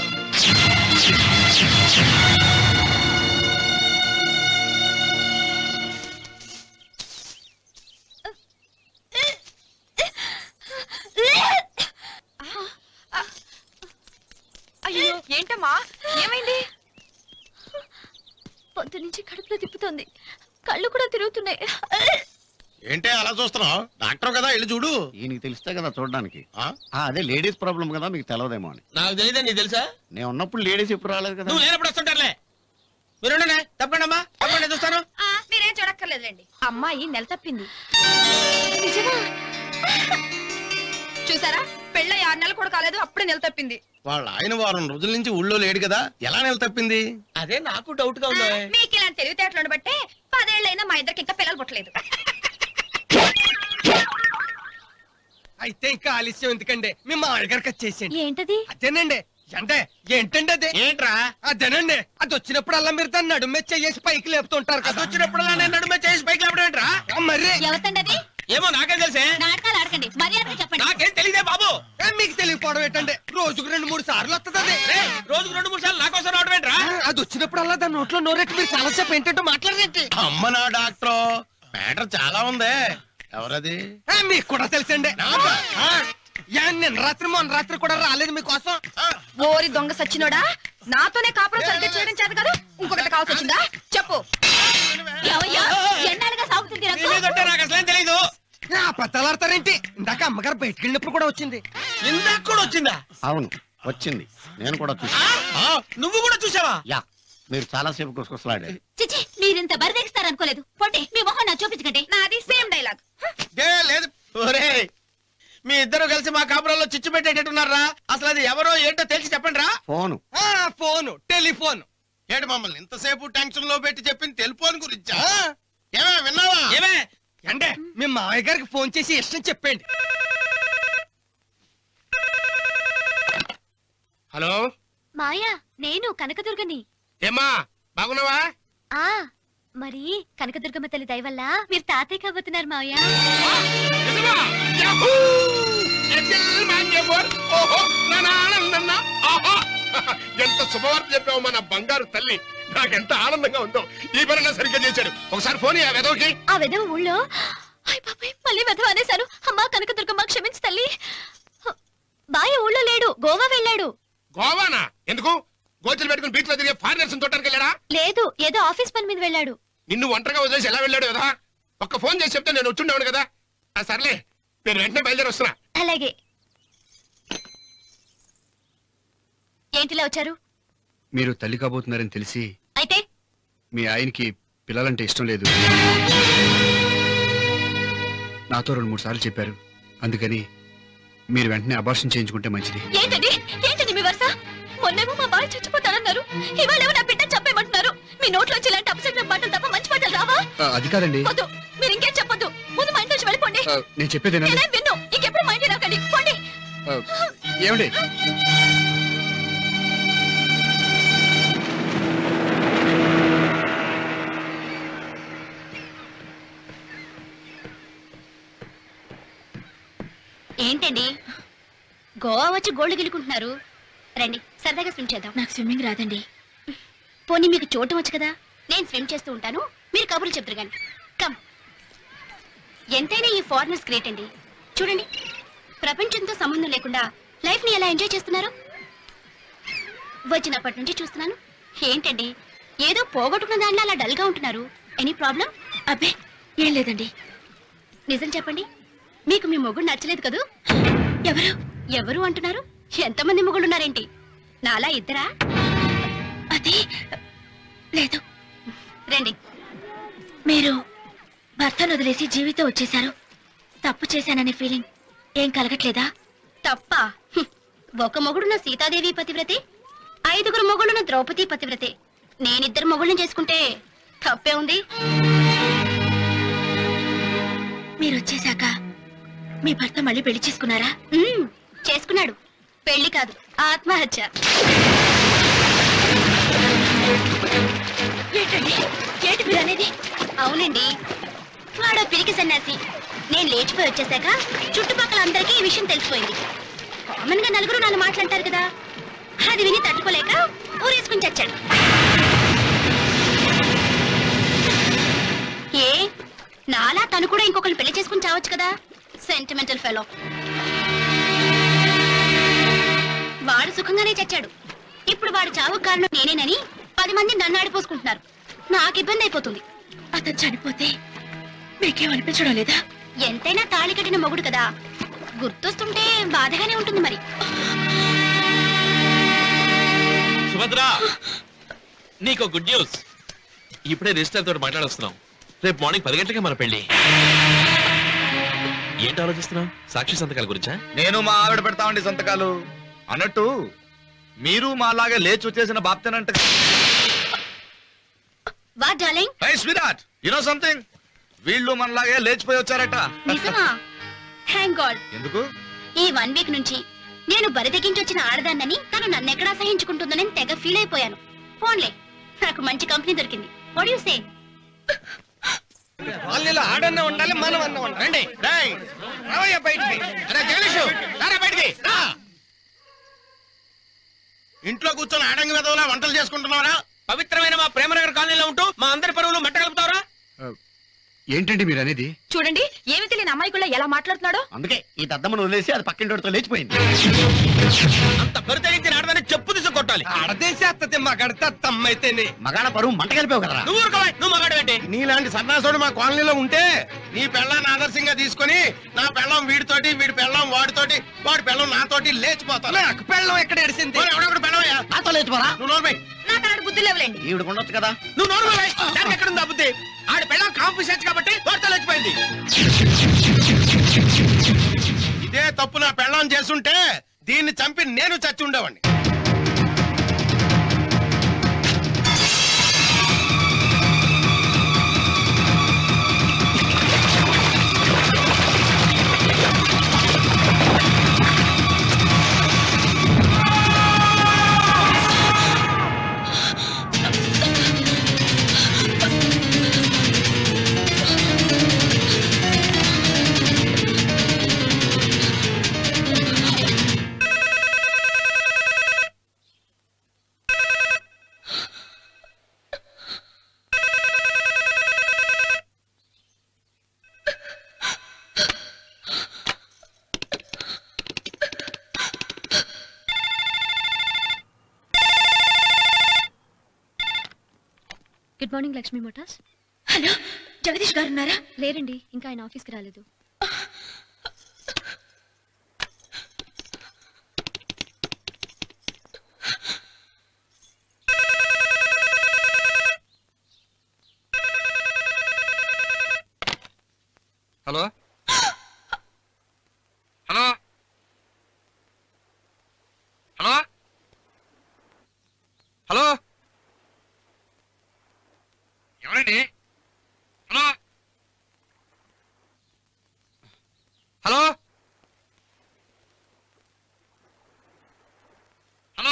అయ్యో ఏంటమ్మా ఏమైంది పొద్దు నుంచి కడుపులో తిప్పుతోంది కళ్ళు కూడా తిరుగుతున్నాయి ఏంటే అలా చూస్తున్నావు డాక్టర్ కదా వెళ్ళి చూడు ఈయనకి తెలిస్తే కదా చూడడానికి ఆ, అదే లేడీస్ ప్రాబ్లం కదా మీకు తెలవదేమో అని నాకు తెలియదా నీకు తెలుసా నేను ఉన్నప్పుడు లేడీస్ ఎప్పుడు రాలేదు కదా నువ్వు లేనప్పుడు వస్తుంటారులే మీరు తప్పండి అమ్మా తప్పండి చూస్తాను మీరేం చూడక్కర్లేదులేండి అమ్మాయి నెల తప్పింది నిజమా చూసారా పెళ్ళ ఆరు నెలలు కూడా కాలేదు అప్పుడే నెల తప్పింది వాళ్ళ ఆయన వారం రోజుల నుంచి ఊళ్ళో లేడు కదా ఎలా నెల తప్పింది అదే నాకు డౌట్ గా ఉందా మీకు ఇలాంటి తెలివితేటలను బట్టే పదేళ్ళైనా మా ఇద్దరికి ఇంకా పిల్లలు పుట్టలేదు అయితే ఇంకా ఆలస్యం ఎందుకండి మీ మామయ్య గారికి వచ్చేసేయండి ఏంటది అదేనండి అంటే ఏంటండి అదే ఏంట్రా అదేనండి అది వచ్చినప్పుడల్లా మీరు దాన్ని నడుమే చెయ్యేసి పైకి లేపుతుంటారు కదా వచ్చినప్పుడల్లా నేను నడుమే చేసి పైకి లేపడం ఏంట్రా మరి ఎవరితండి అది ఏమో నాకేం తెలుసే నాటకాలు ఆడకండి మర్యాదగా చెప్పండి నాకేం తెలియదే బాబు ఏ, మీకు తెలియకపోవడం ఏంటండి రోజుకు రెండు మూడు సార్లు వస్తుంది అది రే, రోజుకు రెండు మూడు సార్లు నాకోసం రావడం ఏంట్రా అది వచ్చినప్పుడల్లా దాని నోట్లో నోరెట్టి మీరు చాలాసేపు ఏంటంటో మాట్లాడరేంటి అమ్మ నా డాక్టర్ మ్యాటర్ చాలా ఉందే ఎవరది ఏ, మీకు కూడా తెలుసండి ఆ, ఏ, నిన్న రాత్రి మొన్న రాత్రి కూడా రాలేదు మీకోసం ఓరి దొంగ సచ్చినోడా నాతోనే కాపురం సరిగ్గా చేయడం చేత కదా ఇంకొకటి కావాల్సి వచ్చిందా చెప్పు ఎవయ్యా? ఎన్నాళ్ళుగా సాగుతుంది నీ మీద ఉంటే నాకు అసలేం తెలీదు ఆ, అబద్ధాలాడతారేంటి ఇందాక అమ్మగారు బయటికి వెళ్ళినప్పుడు కూడా వచ్చింది ఇందాక కూడా వచ్చిందా అవును వచ్చింది నేను కూడా చూసా నువ్వు కూడా చూసావా యా మీరు చాలా సేపు కుసకుసలాడారు చిచి మీరింత బరిదెగిస్తారనుకోలేదు పొట్టి మీ మొహం నాకు చూపించకండి నాది సేమ్ డైలాగ్ ఏ, లేదు ఒరే మీ ఇద్దరు కలిసి మా కాపురంలో చిచ్చు పెట్టేటట్టున్నారా అసలు అది ఎవరో ఏంటో తెలిసి చెప్పండి రా ఫోను ఆ ఫోను టెలిఫోన్ ఏడు మమ్మల్ని ఇంతసేపు టెన్షన్ లో పెట్టి చెప్పింది టెలిఫోన్ గురించా ఏమే విన్నావా ఏమే అంటే మీ మామయ్య గారికి ఫోన్ చేసి ఇష్టం చెప్పండి హలో మాయా నేను కనకదుర్గని ఏమా బాగున్నావా ఆ మరి కనకదుర్గమ్మ తల్లి దయ వల్ల మీరు తాతయ్య కాబోతున్నారు మావయ్య నిజమా? యాహూ! ఎజ్జల్ మాంజేబోర్. ఓహో, నా ఆనందన్న. ఆహా! ఎంత శుభవార్త చెప్పావు మన బంగారు తల్లి నాకెంత ఆనందంగా ఉందో ఈ పని సరిగ్గా చేశాడు ఒకసారి ఫోన్ ఇయ్య వెదవకి ఆ విధవ ఊళ్ళో అయ్ బాబాయ్ మళ్ళీ విధవ అనేశాను అమ్మా కనకదుర్గమ్మ క్షమించు తల్లి బాయ ఊళ్ళో లేడు గోవా వెళ్ళాడు గోవానా ఎందుకు గోతులు పెట్టుకుని బీచ్ లో తిరిగే ఫారినర్స్ తోటానికి వెళ్ళాడా లేదు ఏదో ఆఫీస్ పని మీద వెళ్ళాడు నిన్ను ఒంటరిగా వదిలేసి ఎలా వెళ్ళాడు కదా ఒక్క ఫోన్ చేసి చెప్తే నేను వచ్చుండేవాడు కదా ఆ సర్లే నేను వెంటనే బయలుదేరి వస్తున్నా అలాగే ఏంటిలా వచ్చారు మీరు తల్లి కాబోతున్నారని తెలిసి అయితే మీ ఆయనకి పిల్లలంటే ఇష్టం లేదు నాతో రెండు మూడు సార్లు చెప్పారు అందుకని మీరు వెంటనే అబార్షన్ చేయించుకుంటే మంచిది ఏంటండి ఏంటండి మీ వరుస మొన్నేమో మా బాయ్ చచ్చిపోతారన్నారు ఇవాళేమో నా బిడ్డ చంపేయమంటున్నారు మీ నోట్లోంచి ఇలాంటి అపసగ్న మాటలు తప్ప మంచి మాటలు రావా ఆ, అది కాదండి వద్దు మీరు ఇంకేం చెప్పొద్దు ముందు మా ఇంటి నుంచి వెళ్ళిపోండి ఆ, నేను చెప్పేదేనండి నేనేం విన్ను ఇంకెప్పుడు మా ఇంటి రాకండి పోండి ఆ, ఏమండి ఏంటండి గోవా వచ్చి గోల్డ్ గెలుకుంటున్నారు రండి సరదాగా స్విమ్ చేద్దాం నాకు స్విమ్మింగ్ రాదండి పోనీ మీకు చోటు వచ్చు కదా నేను స్విమ్ చేస్తూ ఉంటాను మీరు కబుర్లు చెప్తారు కానీ కమ్ ఎంతైనా ఈ ఫారినర్స్ గ్రేట్ అండి చూడండి ప్రపంచంతో సంబంధం లేకుండా లైఫ్ ని ఎలా ఎంజాయ్ చేస్తున్నారు వచ్చినప్పటి నుంచి చూస్తున్నాను ఏంటండి ఏదో పోగొట్టుకున్న దానిలో అలా డల్ గా ఉంటున్నారు ఎనీ ప్రాబ్లం అబ్బే ఏం లేదండి నిజం చెప్పండి మీకు మీ మొగుడు నచ్చలేదు కదూ ఎవరు ఎవరు అంటున్నారు ఎంతమంది మొగుడున్నారేంటి నాలా ఇద్దరా అది లేదు రండి మీరు భర్తను వదిలేసి జీవితం వచ్చేశారు తప్పు చేశాననే ఫీలింగ్ ఏం కలగట్లేదా తప్ప హ్మ్. ఒక మొగుడున్న సీతాదేవి పతివ్రతే ఐదుగురు మొగుడున్న ద్రౌపది పతివ్రతే నేనిద్దరు మొగుళ్ళని చేసుకుంటే తప్పే ఉంది మీరు వచ్చేశాక మీ భర్త మళ్ళీ పెళ్లి చేసుకున్నారా చేసుకున్నాడు పెళ్లి కాదు ఆత్మహత్య ఏంటండి ఏంటి మీరు అనేది అవునండి వాడో పిరికి సన్యాసి నేను లేచిపోయి వచ్చేసాక చుట్టుపక్కల అందరికీ ఈ విషయం తెలిసిపోయింది కామన్ గా నలుగురు నాలుగు మాట్లాడతారు కదా అది విని తట్టుకోలేక ఊరేసుకుని చచ్చాడు ఏ నాలా తను కూడా ఇంకొకరిని పెళ్లి చేసుకుని చావచ్చు కదా సెంటిమెంటల్ ఫెలో వాడు సుఖంగానే చచ్చాడు ఇప్పుడు వాడు చావుకు కారణం నేనేనని పది మంది నన్ను ఆడిపోసుకుంటున్నారు నాకు ఇబ్బంది అయిపోతుంది అతను చనిపోతే మీకేం అనిపించడం లేదా ఎంతైనా తాళి కట్టిన మొగుడు కదా గుర్తొస్తుంటే బాధగానే ఉంటుంది మరి సుభద్ర నీకు గుడ్ న్యూస్ ఇప్పుడే రిజిస్టర్ తోటి మాట్లాడొస్తున్నాం రేపు మార్నింగ్ పది గంటలకే మన పెళ్లి ఏంటి ఆలోచిస్తున్నావు సాక్షి సంతకాల గురించా నేను మా ఆవిడ పెడతామండి సంతకాలు అన్నట్టు మీరు మాలాగే లేచి వచ్చేసిన బాప్తేనంట వా darling nice Virat you know something వీళ్ళు మనలాగే లేచిపోయి వచ్చారట నిజమా థ్యాంక్ గాడ్ ఎందుకు ఈ వన్ వీక్ నుంచి నేను బరిదెగించి వచ్చిన ఆడదాన్నని తను నన్నెక్కడా సహించుకుంటుందని తెగ ఫీల్ అయిపోయాను ఫోన్లే నాకు మంచి కంపెనీ దొరికింది వాట్ యు సే వాళ్ళలో ఆడన్న ఉండాలి మనం అన్న ఉండాలి రండి రావయ్య బయటికి అరే జగదీషు రారా బయటికి రా. ఇంట్లో కూర్చొని ఆడంగి వెదవలా వంటలు చేసుకుంటున్నారా పవిత్రమైన మా ప్రేమనగర్ కాలనీలో ఉంటూ మా అందరి పరువులు మట్ట కలుపుతావరా ఏంటండి మీరు అనేది చూడండి ఏమి తెలియని అమ్మాయికుల్లో ఎలా మాట్లాడుతున్నాడో అందుకే ఈ దద్దమ్మను వదిలేసి అది పక్కింటితో లేచిపోయింది అంత పరు తెగించిన ఆడదాన్ని చెప్పు తీసి కొట్టాలి ఆడదేసేస్తుంది మగడితే తమ్మైతేనే మగాడ పరువు మంట కలిపావు కదరా నువ్వు ఊరుకోవా నువ్వు మగాడు ఏంటి నీలాంటి సన్నాసుడు మా కాలనీలో ఉంటే నీ పెళ్ళాన్ని ఆదర్శంగా తీసుకొని నా పెళ్ళం వీడితోటి వీడి పెళ్ళం వాడితోటి వాడి పెళ్ళం నాతోటి లేచిపోతాను నాకు పెళ్ళం ఎక్కడ ఎడిసింది ఎవడెక్కడ పెళ్ళవయ్యా నాతో లేచిపోరా నువ్వు నోర్మై నాకు అలాంటి బుద్ధి లేవులేండి ఈవిడ ఉండొచ్చు కదా నువ్వు నోరు మూయ్. దానికి ఎక్కడ ఉంది బుద్ధి ఆడ పెళ్ళం కాంపిసేజ్ కాబట్టి వాడితో లేచిపోయింది ఇదే తప్పు నా పెళ్ళం చేసుంటే దీన్ని చంపి నేను చచ్చి ఉండేవాడిని good morning Lakshmi motors hello Jagadish గారు ఉన్నారా లేరండి ఇంకా ఆయన ఆఫీస్కి రాలేదు హలో హలో హలో హలో ఎవరండి హలో హలో హలో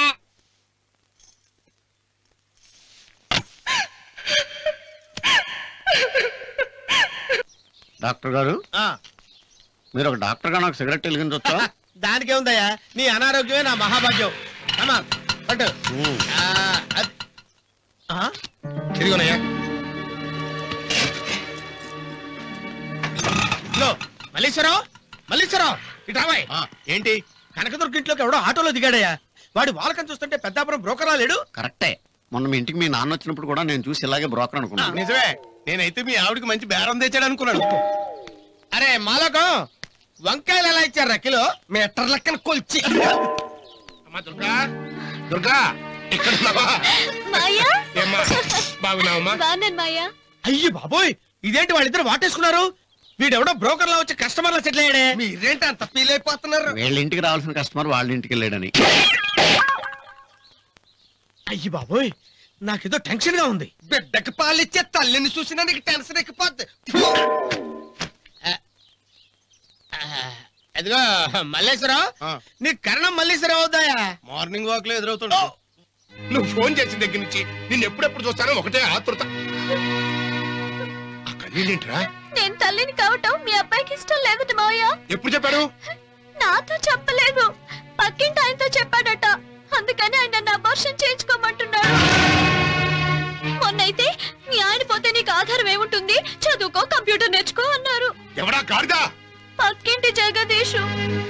డాక్టర్ గారు మీరు ఒక డాక్టర్ గా నాకు సిగరెట్ వెలిగించవచ్చా దానికే ఉందయ్యా నీ అనారోగ్యమే నా మహాభాగ్యం అమ్మా పట్టు ఆ, అద్- ఆ? ఇదిగోనయ్యా లో మల్లీశ్వరరావు మల్లీశ్వరరావు ఇటు రావాయ్ ఏంటి కనకదుర్గ ఇంట్లోకి ఎవడో ఆటోలో దిగాడయ్యా వాడి వాలకం చూస్తుంటే పెద్దాపురం బ్రోకరా లేడు కరెక్టే మొన్న మీ ఇంటికి మీ నాన్న వచ్చినప్పుడు కూడా నేను చూసి ఇలాగే బ్రోకర్ అనుకున్నాను నిజమే నేనైతే మీ ఆవిడకి మంచి బేరం తెచ్చాడు అనుకున్నాను అరే మాలకం వంకాయలు ఎలా ఇచ్చారా కిలో మీటర్ లెక్కన కొల్చి అమ్మా దుర్గా దుర్గా ఇక్కడ ఉన్నావా మాయా ఏమ్మా బాగున్నావమ్మా బాగున్నాను మాయా అయ్యి బాబోయ్ ఇదేంటి వాళ్ళిద్దరు వాటేసుకున్నారు వీడెవడో బ్రోకర్ లా వచ్చి కస్టమర్ల సెటిల్ అయ్యాడే మీరేంటి అంత ఫీల్ అయిపోతున్నారు వీళ్ళ ఇంటికి రావాల్సిన కస్టమర్ వాళ్ళ ఇంటికి వెళ్ళాడని అయ్యి బాబోయ్ నాకేదో టెన్షన్ గా ఉంది బిడ్డకి పాలిచ్చే తల్లిని చూసినా నీకు టెన్షన్ ఎక్కిపోద్ది అదిగో మల్లేశ్వరరావు నీ కరణం మల్లేశ్వరరావు అవుతాయా మార్నింగ్ వాక్ లో ఎదురవుతుండు నువ్వు ఫోన్ చేసిన దగ్గర నుంచి నిన్ను ఎప్పుడెప్పుడు చూస్తానో ఒకటే ఆతృత ఆ కన్నీళ్ళేంట్రా నేను తల్లిని కావటం మీ అబ్బాయికి ఇష్టం లేదు మావయ్య ఎప్పుడు చెప్పాడు నాతో చెప్పలేదు పక్కింటి ఆయనతో చెప్పాడట అందుకని ఆయన నన్ను అబార్షన్ చేయించుకోమంటున్నాడు మొన్నైతే మీ ఆయన పోతే నీకు ఆధారం ఏముంటుంది చదువుకో కంప్యూటర్ నేర్చుకో అన్నారు ఎవడా గాడిదా పక్కింటి జగదీషు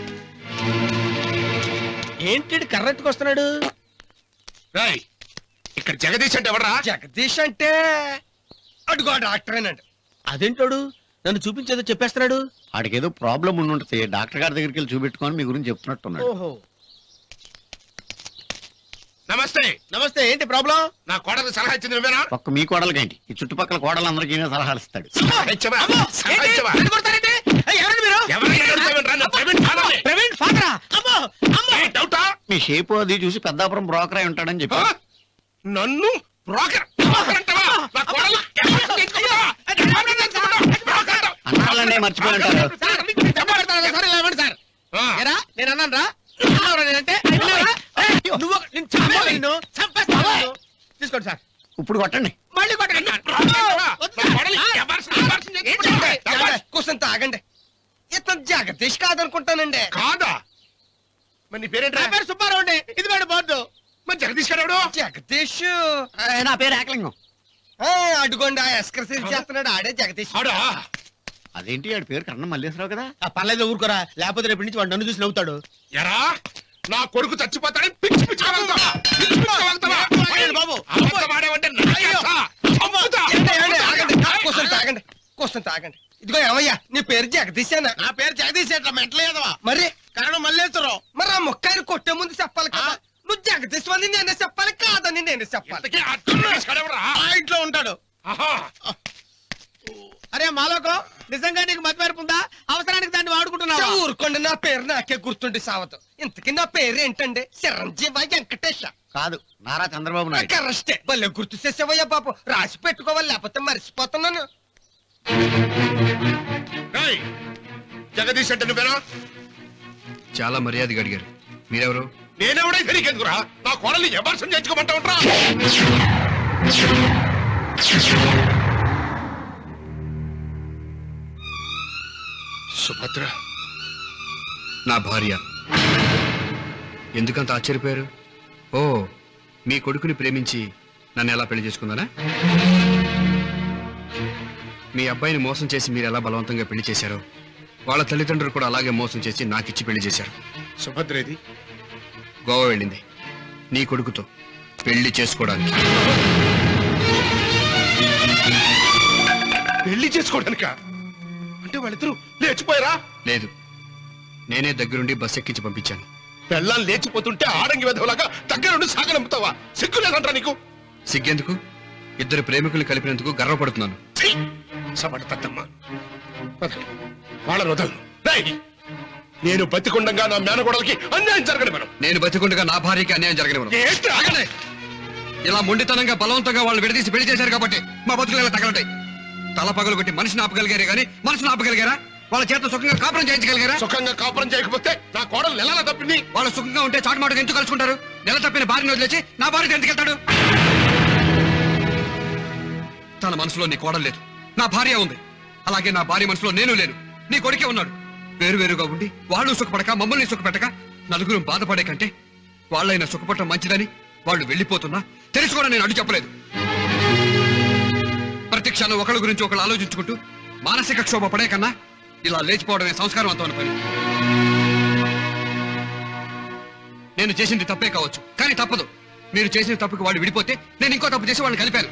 ఏంటి కర్రెట్టుకొస్తున్నాడు రాయ్ ఇక్కడ జగదీష్ అంటే ఎవడరా జగదీష్ అంటే అడుగో డాక్టరేనండి అదేంటోడు నన్ను చూపించేదో చెప్పేస్తున్నాడు వాడికి ఏదో ప్రాబ్లం ఉండి ఉంటుంది డాక్టర్ గారి దగ్గరికి వెళ్ళి చూపెట్టుకొని మీ గురించి చెప్తున్నట్టున్నాడు ఓహో నమస్తే నమస్తే ఏంటి ప్రాబ్లం నా కోడలు సలహా ఇచ్చింది నువ్వేనా ఒక్క మీ కోడలకేంటి ఈ చుట్టుపక్కల కోడలందరికీ ఈయన సలహాలు ఇస్తాడు సలహా ఇచ్చావా? సలహా ఇచ్చావా? ఎవరండి మీరు ఎవరిని అడుగుతావేంట్రా? నా ప్రవీణ్ ఫాదర్ని. ప్రవీణ్ ఫాదరా అమ్మో ఏ డౌటా మీ షేపు అది చూసి పెద్దాపురం బ్రోకర్ అయి ఉంటాడని చెప్పి ఆ? నన్ను బ్రోకర్ బ్రోకర్ అంటావా నా కోడలు ఎవరిని తెచ్చుకుంటావా? ఎవరిని తెచ్చుకుంటావా? బ్రోకర్ అంటావా? అన్నాళ్ళనే మర్చిపోయి ఉంటారు సార్ మీకు దెబ్బ పెడతాను సార్ ఇలా ఇవ్వండి సార్ ఆ. ఏరా నేను అన్నాను రా అన్నావురా నేనంటే విన్నావా? ఏయ్, నువ్వు ఒక- నేను చంపేస్తా నిన్ను చంపేస్తా నిన్ను. తీసుకోండి సార్ ఇప్పుడు కొట్టండి మళ్ళీ కొట్టండి బ్రోకర్ అంటావా? నా కోడలు ఎవరిని ఎవరిని తెచ్చుకుంటావా? కూర్చొని తాగండి ఇతను జగదీష్ కాదనుకుంటానండి కాదా మరి నీ నా పేరేంట్రా పేరు సుబ్బారావు అండి ఇది మేడం బోర్డు మరి జగదీష్ గారు ఎవడు? జగదీష్ నా పేరు ఏకలింగం ఆ, అడుగోండి ఆ ఎక్స్క్రసైజ్ చేస్తున్నాడు ఆడే జగదీష్ ఆడా అదేంటి ఆడి పేరు కరణం మల్లేశ్వరరావు కదా ఆ పర్లేదు ఊరుకోరా లేకపోతే రేపు నుంచి వాడు నన్ను చూసి నవ్వుతాడు ఎరా నా కొడుకు చచ్చిపోతాడని పిచ్చి పిచ్చి వాగుతావా? పిచ్చి పిచ్చి వాగుతావా? వాడండి బాబు. అబద్ధం ఆడావంటే నా చేత చంపుతా. ఏండి, ఏండి, ఆగండి కూర్చొని తాగండి కూర్చొని తాగండి ఇదిగో ఏమయ్యా నీ పేరు జగదీశేనా నా పేరు జగదీష్ ఎట్లా మెంటలేదవా మరి కరణం మల్లేశ్వరరావు మరి ఆ మొక్కాయని కొట్టే ముందు చెప్పాలి కదా నువ్వు జగదీశ్ అని నేనే చెప్పాలి కాదని నేనే చెప్పాలి ఇంతకీ ఆ జగదీష్ గారు ఎవరురా? ఆ ఇంట్లో ఉంటాడు ఆహా. అరే మాలోకం నిజంగా నీకు మతిమరుపు ఉందా అవసరానికి దాన్ని వాడుకుంటున్నావా ఊరుకోండి నా పేరు నాకే గుర్తుండి సావతం ఇంతకీ నా పేరు ఏంటండి చిరంజీవ వెంకటేశ కాదు నారా చంద్రబాబు నాయుడు కరెస్టే భలే గుర్తు చేసేవయ్యా పాపం రాసి పెట్టుకోవాలి లేకపోతే మర్చిపోతున్నాను రేయ్, జగదీష్ అంటే నువ్వేనా చాలా మర్యాదగా అడిగారు మీరెవరు నేనెవడైతే నీకెందుకురా నా కోడల్ని ఎవర్సం చేర్చుకోమంటా ఉంటా సుభద్ర నా భార్య ఎందుకంత ఆశ్చర్యపోయారు ఓ మీ కొడుకుని ప్రేమించి నన్ను ఎలా పెళ్లి చేసుకుందానా మీ అబ్బాయిని మోసం చేసి మీరు ఎలా బలవంతంగా పెళ్లి చేశారో వాళ్ళ తల్లిదండ్రులు కూడా అలాగే మోసం చేసి నాకిచ్చి పెళ్లి చేశారు సుభద్ర ఇది గోవా వెళ్ళింది నీ కొడుకుతో పెళ్లి చేసుకోవడానికి చేసుకోవడానిక అంటే వాళ్ళిద్దరూ లేచిపోయారా లేదు నేనే దగ్గరుండి బస్ ఎక్కించి పంపించాను పెళ్ళాలు లేచిపోతుంటే ఆడంగి వెధవలాగా దగ్గరుండి సాగనంపుతావా సిగ్గు లేదంటా నీకు సిగ్గెందుకు ఇద్దరు ప్రేమికులు కలిపినందుకు గర్వపడుతున్నాను సపట పెద్దమ్మ వదలు. వాళ్ళని వదలను రేయ్, నేను బతికుండగా నా మేనగోడలకి అన్యాయం జరగని మనం నేను బతికుండగా నా భార్యకి అన్యాయం జరగనివ్వను ఏంటి ఆగలే ఇలా మొండితనంగా బలవంతంగా వాళ్ళు విడదీసి పెళ్లి చేశారు కాబట్టి మా బతుకులు ఇలా తగలటాయి తల పగలు కొట్టి మనిషిని ఆపగలిగారే గానీ మనసును ఆపగలిగారా వాళ్ళ చేత సుఖంగా కాపురం చేయించగలిగారా సుఖంగా కాపురం చేయకపోతే నా కోడలు ఎలా తప్పింది వాళ్ళు సుఖంగా ఉంటే చాటుమాటకు ఎందుకు కలుసుకుంటారు నెల తప్పిన భార్యను వదిలేసి నా భార్య ఎందుకు వెళ్తాడు తన మనసులో నీ కోడలు లేదు నా భార్య ఉంది అలాగే నా భార్య మనసులో నేను లేను నీ కొడుకే ఉన్నాడు వేరు వేరుగా ఉండి వాళ్ళు సుఖపడక మమ్మల్ని సుఖపెట్టక నలుగురు బాధపడే కంటే వాళ్ళైనా సుఖపడటం మంచిదని వాళ్ళు వెళ్ళిపోతున్నా తెలిసి కూడా నేను అడ్డు చెప్పలేదు ప్రతి క్షణం ఒకళ్ళ గురించి ఒకళ్ళు ఆలోచించుకుంటూ మానసిక క్షోభ పడే కన్నా ఇలా లేచిపోవడమే సంస్కారవంతమైన పని నేను చేసింది తప్పే కావచ్చు కానీ తప్పదు మీరు చేసిన తప్పుకి వాళ్ళు విడిపోతే నేను ఇంకో తప్పు చేసి వాళ్ళని కలిపాను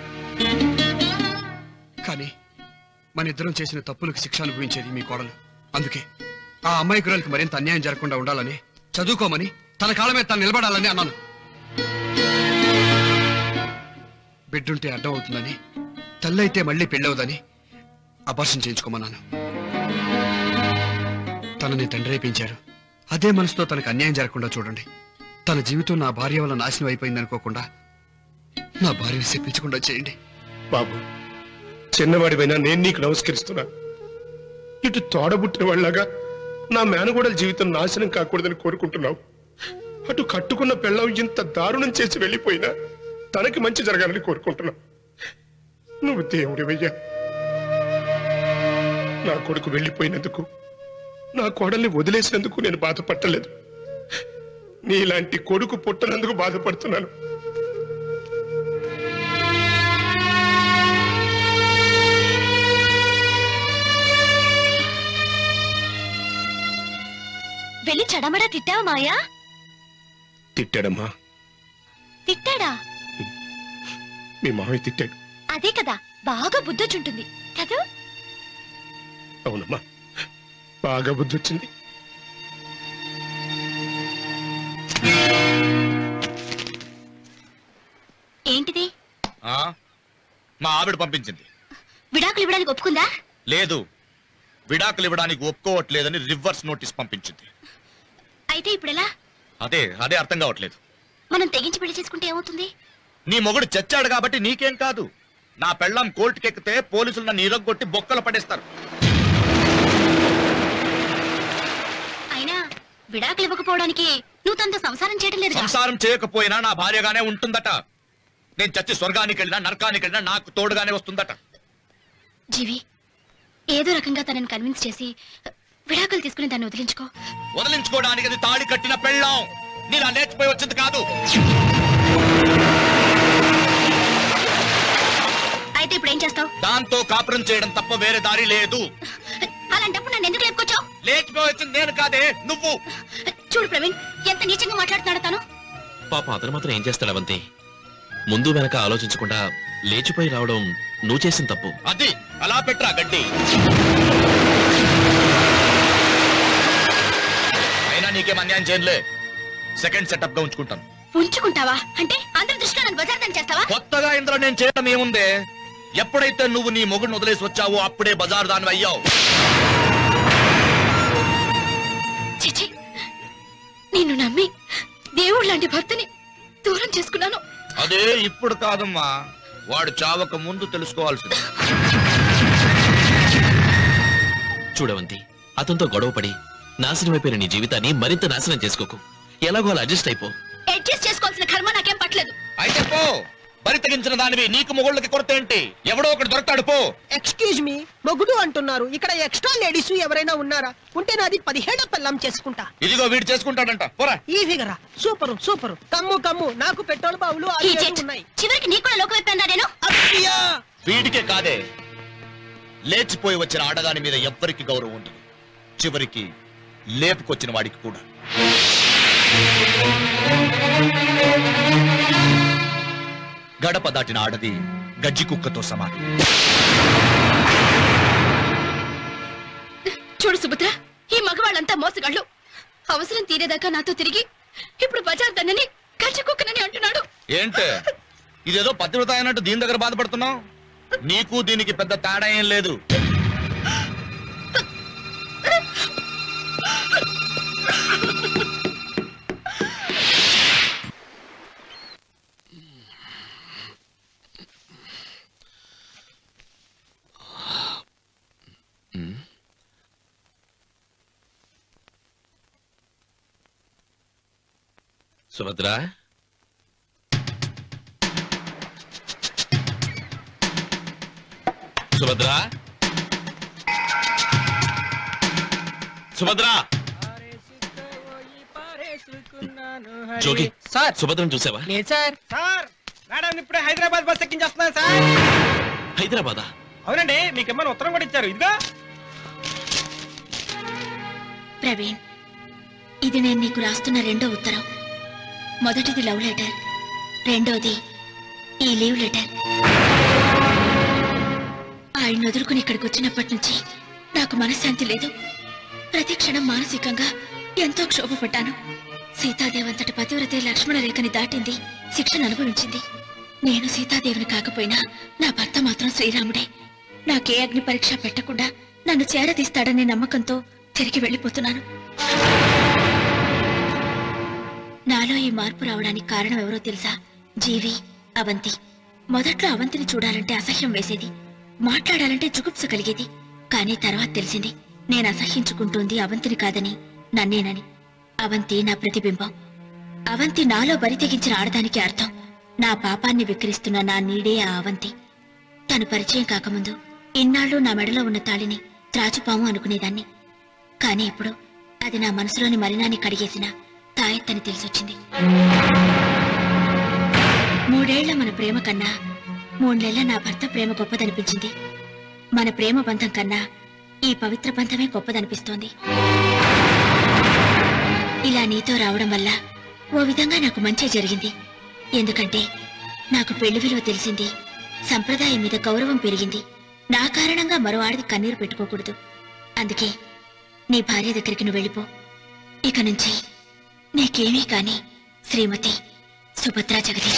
కానీ మన ఇద్దరం చేసిన తప్పులకు శిక్ష అనుభవించేది మీ కోడలు అందుకే ఆ అమ్మాయి గురాలకి మరింత అన్యాయం జరగకుండా ఉండాలని చదువుకోమని తన కాళ్ళ మీద తను నిలబడాలని అన్నాను బిడ్డుంటే అడ్డం అవుతుందని తల్లైతే మళ్ళీ పెళ్ళవదని అభాషణ చేయించుకోమన్నాను తనని తండ్రి పెంచారు అదే మనసుతో తనకు అన్యాయం జరగకుండా చూడండి తన జీవితం నా భార్య వల్ల నాశనం అయిపోయింది అనుకోకుండా నా భార్యని చెప్పించకుండా చేయండి బాబు చిన్నవాడివైనా నేను నీకు నమస్కరిస్తున్నా ఇటు తోడబుట్టిన వాళ్ళగా నా మేనగోడల జీవితం నాశనం కాకూడదని కోరుకుంటున్నావు అటు కట్టుకున్న పెళ్ళం ఇంత దారుణం చేసి వెళ్ళిపోయినా తనకి మంచి జరగాలని కోరుకుంటున్నావు నువ్వు దేవుడివయ్యా నా కొడుకు వెళ్ళిపోయినందుకు నా కోడల్ని వదిలేసినందుకు నేను బాధపట్టలేదు నీలాంటి కొడుకు పుట్టనందుకు బాధపడుతున్నాను వెళ్ళి చడమడా తిట్టావా మాయా తిట్టాడమ్మా తిట్టాడా మీ మామయ్య తిట్టాడు అదే కదా బాగా బుద్ధొచ్చుంటుంది కదా అవునమ్మా బాగా బుద్ధి వచ్చింది ఏంటిది ఆ? మా ఆవిడ పంపించింది విడాకులు ఇవ్వడానికి ఒప్పుకుందా లేదు విడాకులు ఇవ్వడానికి ఒప్పుకోవట్లేదని రివర్స్ నోటీస్ పంపించింది అయితే ఇప్పుడు ఎలా అదే అదే అర్థం కావట్లేదు మనం తెగించి పెళ్లి చేసుకుంటే ఏమవుతుంది నీ మొగుడు చచ్చాడు కాబట్టి నీకేం కాదు నా పెళ్ళం కోర్టుకెక్కితే పోలీసులు నన్ను ఇరగొట్టి బొక్కలు పడేస్తారు అయినా విడాకులు ఇవ్వకపోవడానికి నువ్వు తనతో సంసారం చేయడం లేదు సంసారం చేయకపోయినా నా భార్యగానే ఉంటుందట నేను చచ్చి స్వర్గానికి వెళ్ళినా నరకానికి వెళ్ళినా నాకు తోడుగానే వస్తుందట జీవి ఏదో రకంగా తనని కన్విన్స్ చేసి విడాకులు తీసుకుని దాన్ని వదిలించుకో వదిలించుకోవడానికి అది తాళి కట్టిన పెళ్ళాం నీలా లేచిపోయి వచ్చింది కాదు అయితే ఇప్పుడు ఏం చేస్తావు దాంతో కాపురం చేయడం తప్ప వేరే దారి లేదు అలాంటప్పుడు నన్ను ఎందుకు లేపుకొచ్చావు లేచిపోయి వచ్చింది నేను కాదే నువ్వు చూడు ప్రవీణ్ ఎంత నీచంగా మాట్లాడుతున్నాడు తను పాప అతను మాత్రం ఏం చేస్తాడు అవంతి ముందు వెనక ఆలోచించకుండా లేచిపోయి రావడం నువ్వు చేసిన తప్పు అది అలా పెట్టరా గడ్డి అయినా నీకేం అన్యాయం చేయనులే సెకండ్ సెటప్ గా ఉంచుకుంటాను ఉంచుకుంటావా అంటే అందరి దృష్టిలో నన్ను బజార్దాన్ని చేస్తావా కొత్తగా ఇందులో నేను చేయడం ఏముందే ఎప్పుడైతే నువ్వు నీ మొగుడిని వదిలేసి వచ్చావో అప్పుడే బజార్ దాని అయ్యావు చిచి నిన్ను నమ్మి దేవుడు లాంటి భర్తని దూరం చేసుకున్నాను అదే ఇప్పుడు కాదమ్మా వాడు చావక ముందు తెలుసుకోవాల్సింది చూడవంతి అతనితో గొడవపడి నాశనం అయిపోయిన నీ జీవితాన్ని మరింత నాశనం చేసుకోకు ఎలాగో అలా అడ్జస్ట్ అయిపో అడ్జస్ట్ చేసుకోవాల్సిన కర్మ నాకేం పట్టలేదు అయితే పో బరి తెగించిన దానివి నీకు మొగుళ్ళకి కొరత ఏంటి ఎవడో ఒకటి దొరకతాడు పో ఎక్స్క్యూజ్ మీ మొగుడు అంటున్నారు ఇక్కడ ఎక్స్ట్రా లేడీస్ ఎవరైనా ఉన్నారా ఉంటే నాది పదిహేడో పెళ్ళం చేసుకుంటా ఇదిగో వీడు చేసుకుంటాడంట పోరా ఈ ఫిగరా సూపర్ సూపర్ కమ్ము కమ్ము నాకు పెట్రోల్ బావులు ఆరు ఈ ఏడు చెట్. ఉన్నాయి చివరికి నీకు కూడా లోకమైపోయిందా నేను అయ్యా వీడికే కాదే లేచిపోయి వచ్చిన ఆడదాని మీద ఎవ్వరికి గౌరవం ఉండదు చివరికి లేపుకొచ్చిన వాడికి కూడా గడప దాటిన ఆడది గజ్జి కుక్కతో సమానం చూడు సుభద్ర ఈ మగవాళ్ళంతా మోసగాళ్ళు అవసరం తీరేదాకా నాతో తిరిగి ఇప్పుడు బజార్ దన్నని గజ్జ కుక్కనని అంటున్నాడు ఏంటే ఇదేదో పతివ్రత అయినట్టు దీని దగ్గర బాధపడుతున్నావు నీకు దీనికి పెద్ద తేడా ఏం లేదు సుభద్ర సుభద్ర సుభద్ర జోగి సార్ సుభద్రను చూసావా లేదు సార్ సార్ మేడం ఇప్పుడే హైదరాబాద్ బస్ ఎక్కించేస్తున్నాను సార్ హైదరాబాదా అవునండి మీకు ఏమైనా ఉత్తరం కూడా ఇచ్చారు ఇదిగో ప్రవీణ్ ఇది నేను నీకు రాస్తున్న రెండో ఉత్తరం మొదటిది లవ్ లెటర్ రెండోది ఈ లీవ్ లెటర్ ఆయన వదులుకుని ఇక్కడికి వచ్చినప్పటి నుంచి నాకు మనశ్శాంతి లేదు ప్రతి క్షణం మానసికంగా ఎంతో క్షోభపడ్డాను సీతాదేవంతటి పతివ్రతే లక్ష్మణ రేఖని దాటింది శిక్షను అనుభవించింది నేను సీతాదేవిని కాకపోయినా నా భర్త మాత్రం శ్రీరాముడే నాకే అగ్ని పరీక్ష పెట్టకుండా నన్ను చేరదీస్తాడనే నమ్మకంతో తిరిగి వెళ్ళిపోతున్నాను నాలో ఈ మార్పు రావడానికి కారణం ఎవరో తెలుసా జీవి అవంతి మొదట్లో అవంతిని చూడాలంటే అసహ్యం వేసేది మాట్లాడాలంటే జుగుప్స కలిగేది కానీ తర్వాత తెలిసింది నేను అసహ్యించుకుంటోంది అవంతిని కాదని నన్నేనని అవంతి నా ప్రతిబింబం అవంతి నాలో బరి తెగించిన ఆడదానికి అర్థం నా పాపాన్ని విక్రిస్తున్న నా నీడే ఆ అవంతి తను పరిచయం కాకముందు ఇన్నాళ్ళు నా మెడలో ఉన్న తాళిని త్రాచుపాము అనుకునేదాన్ని కానీ ఇప్పుడు అది నా మనసులోని మలినాన్ని కడిగేసిన తాయెత్తని తెలిసొచ్చింది మూడేళ్ల మన ప్రేమ కన్నా మూడేళ్ల నా భర్త ప్రేమ గొప్పదనిపించింది మన ప్రేమ బంధం కన్నా ఈ పవిత్ర బంధమే గొప్పదనిపిస్తోంది ఇలా నీతో రావడం వల్ల ఓ విధంగా నాకు మంచి జరిగింది ఎందుకంటే నాకు పెళ్లి విలువ తెలిసింది సంప్రదాయం మీద గౌరవం పెరిగింది నా కారణంగా మరో ఆడది కన్నీరు పెట్టుకోకూడదు అందుకే నీ భార్య దగ్గరికి నువ్వు వెళ్ళిపో ఇక నుంచి నీకేమీ కాని శ్రీమతి సుభద్రా జగదీష్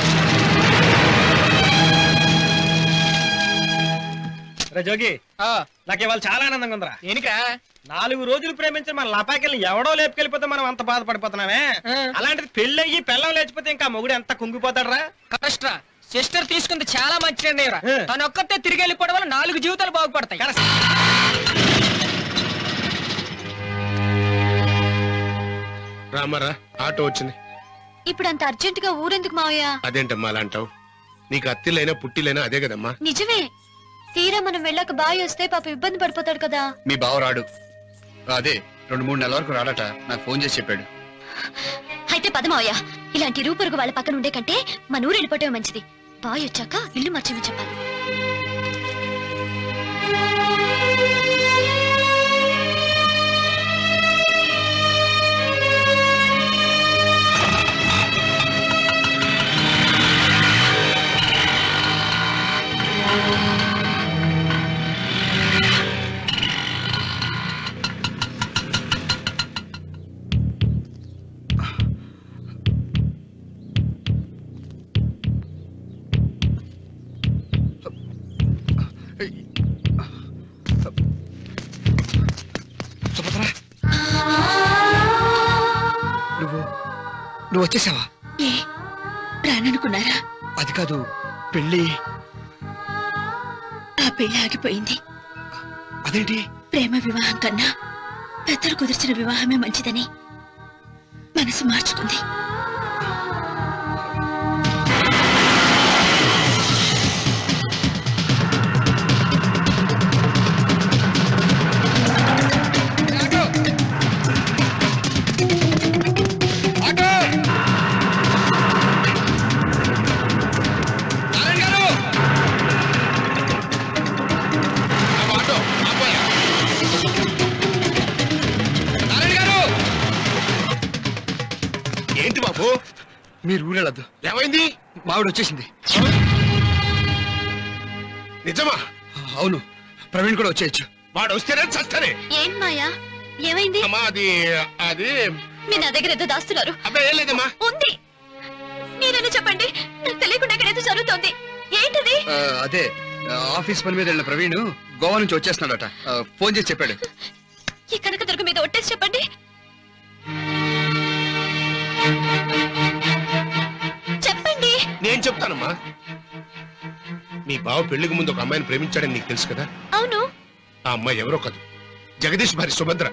రే జోగి నాకు ఇవాళ చాలా ఆనందంగా ఉందిరా దేనికా నాలుగు రోజులు ప్రేమించిన మన లపాకెళ్ళి ఎవడో లేపుకెళ్ళిపోతే మనం అంత బాధపడిపోతున్నామే అలాంటిది పెళ్ళయ్యి పెళ్ళం లేచిపోతే ఇంకా మొగుడు ఎంత కుంగిపోతాడరా కరెక్ట్రా సిస్టర్ తీసుకుంది చాలా మంచి నిర్ణయం రా తను ఒక్కతే తిరిగి వెళ్ళిపోవడం వల్ల నాలుగు జీవితాలు బాగుపడతాయి రామరా ఆటో వచ్చింది ఇప్పుడు అంత అర్జెంట్ గా ఊరెందుకు మావయ్య అదేంటమ్మా అలా అంటావు నీకు అత్తిలైనా పుట్టిలైనా అదే కదమ్మా నిజమే తీరా మనం వెళ్ళాక బాయ్ వస్తే పాప ఇబ్బంది పడిపోతాడు కదా మీ బావ రాడు అదే రెండు మూడు నెలల వరకు రాడట నాకు ఫోన్ చేసి చెప్పాడు అయితే పద మావయ్య ఇలాంటి రూపరుగు వాళ్ళ పక్కన ఉండే కంటే మన ఊరు వెళ్ళిపోవటమే మంచిది బాయ్ వచ్చాక ఇల్లు మర్చేమని చెప్పాలి సుభద్ర నువ్వు నువ్వు వచ్చేసావా ఏ రాననుకున్నారా అది కాదు పెళ్ళి ఆ పెళ్లి ఆగిపోయింది అదేంటి ప్రేమ వివాహం కన్నా పెద్దలు కుదిర్చిన వివాహమే మంచిదని మనసు మార్చుకుంది ఏంటి బాబు మీరు ఊరెళ్ళద్దు ఏమైంది మావిడ వచ్చేసింది నిజమా అవును ప్రవీణ్ కూడా వచ్చేయచ్చు వాడు వస్తేనే చస్తేనే ఏం మాయా ఏమైంది అమ్మా అది అది మీరు నా దగ్గర ఏదో దాస్తున్నారు అబ్బాయి ఏం లేదమ్మా ఉంది మీరని చెప్పండి నాకు తెలియకుండా ఇక్కడ ఏదో జరుగుతోంది ఏంటిది ఆ, అదే ఆ, ఆఫీస్ పని మీద వెళ్ళిన ప్రవీణ్ గోవా నుంచి వచ్చేస్తున్నాడట ఆ, ఫోన్ చేసి చెప్పాడు ఈ కనక దుర్గ మీద ఒట్టేసి చెప్పండి చెప్పండి నేను చెప్తానమ్మా మీ బావ పెళ్లికి ముందు ఒక అమ్మాయిని ప్రేమించాడని నీకు తెలుసు కదా అవును ఆ అమ్మాయి ఎవరో కాదు జగదీష్ భార్య సుభద్ర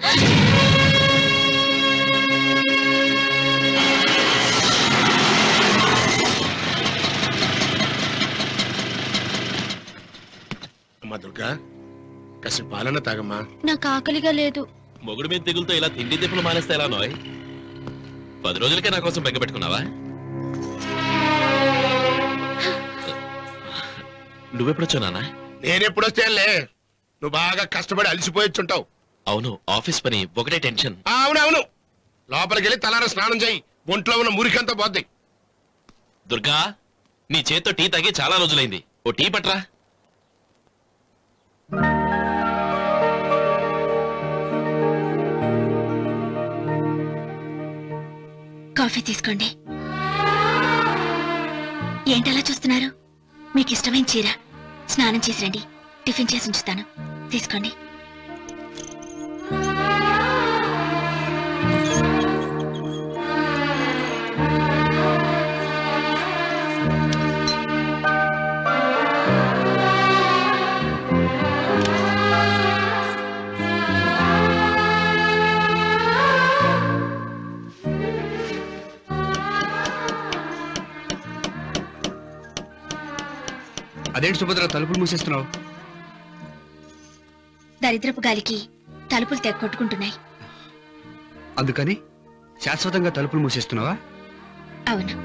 అమ్మా దుర్గా కాసేపు పాలన తాగమ్మా నాకు ఆకలిగా లేదు మొగుడు మీద దిగులతో ఇలా తిండి తిప్పులు మానేస్తే ఎలా నోయ్ పది రోజులకే నా కోసం బెగ్గ పెట్టుకున్నావా నువ్వెప్పుడొచ్చావు నాన్న నేనెప్పుడొస్తేలే నువ్వు బాగా కష్టపడి అలసిపోయొచ్చుంటావు అవును ఆఫీస్ పని ఒకటే టెన్షన్ ఆ, అవును అవును లోపలికి వెళ్ళి తలార స్నానం చేయి ఒంట్లో ఉన్న మురికంతా పోద్ది దుర్గా నీ చేత్తో టీ తాగి చాలా రోజులైంది ఓ టీ పట్రా కాఫీ తీసుకోండి ఏంటలా చూస్తున్నారు మీకు ఇష్టమైన చీర స్నానం చేసి రండి టిఫిన్ చేసి ఉంచుతాను తీసుకోండి అదేంటి సుభద్ర తలుపులు మూసేస్తున్నావు దరిద్రపు గాలికి తలుపులు తెగ కొట్టుకుంటున్నాయి అందుకని శాశ్వతంగా తలుపులు మూసేస్తున్నావా అవును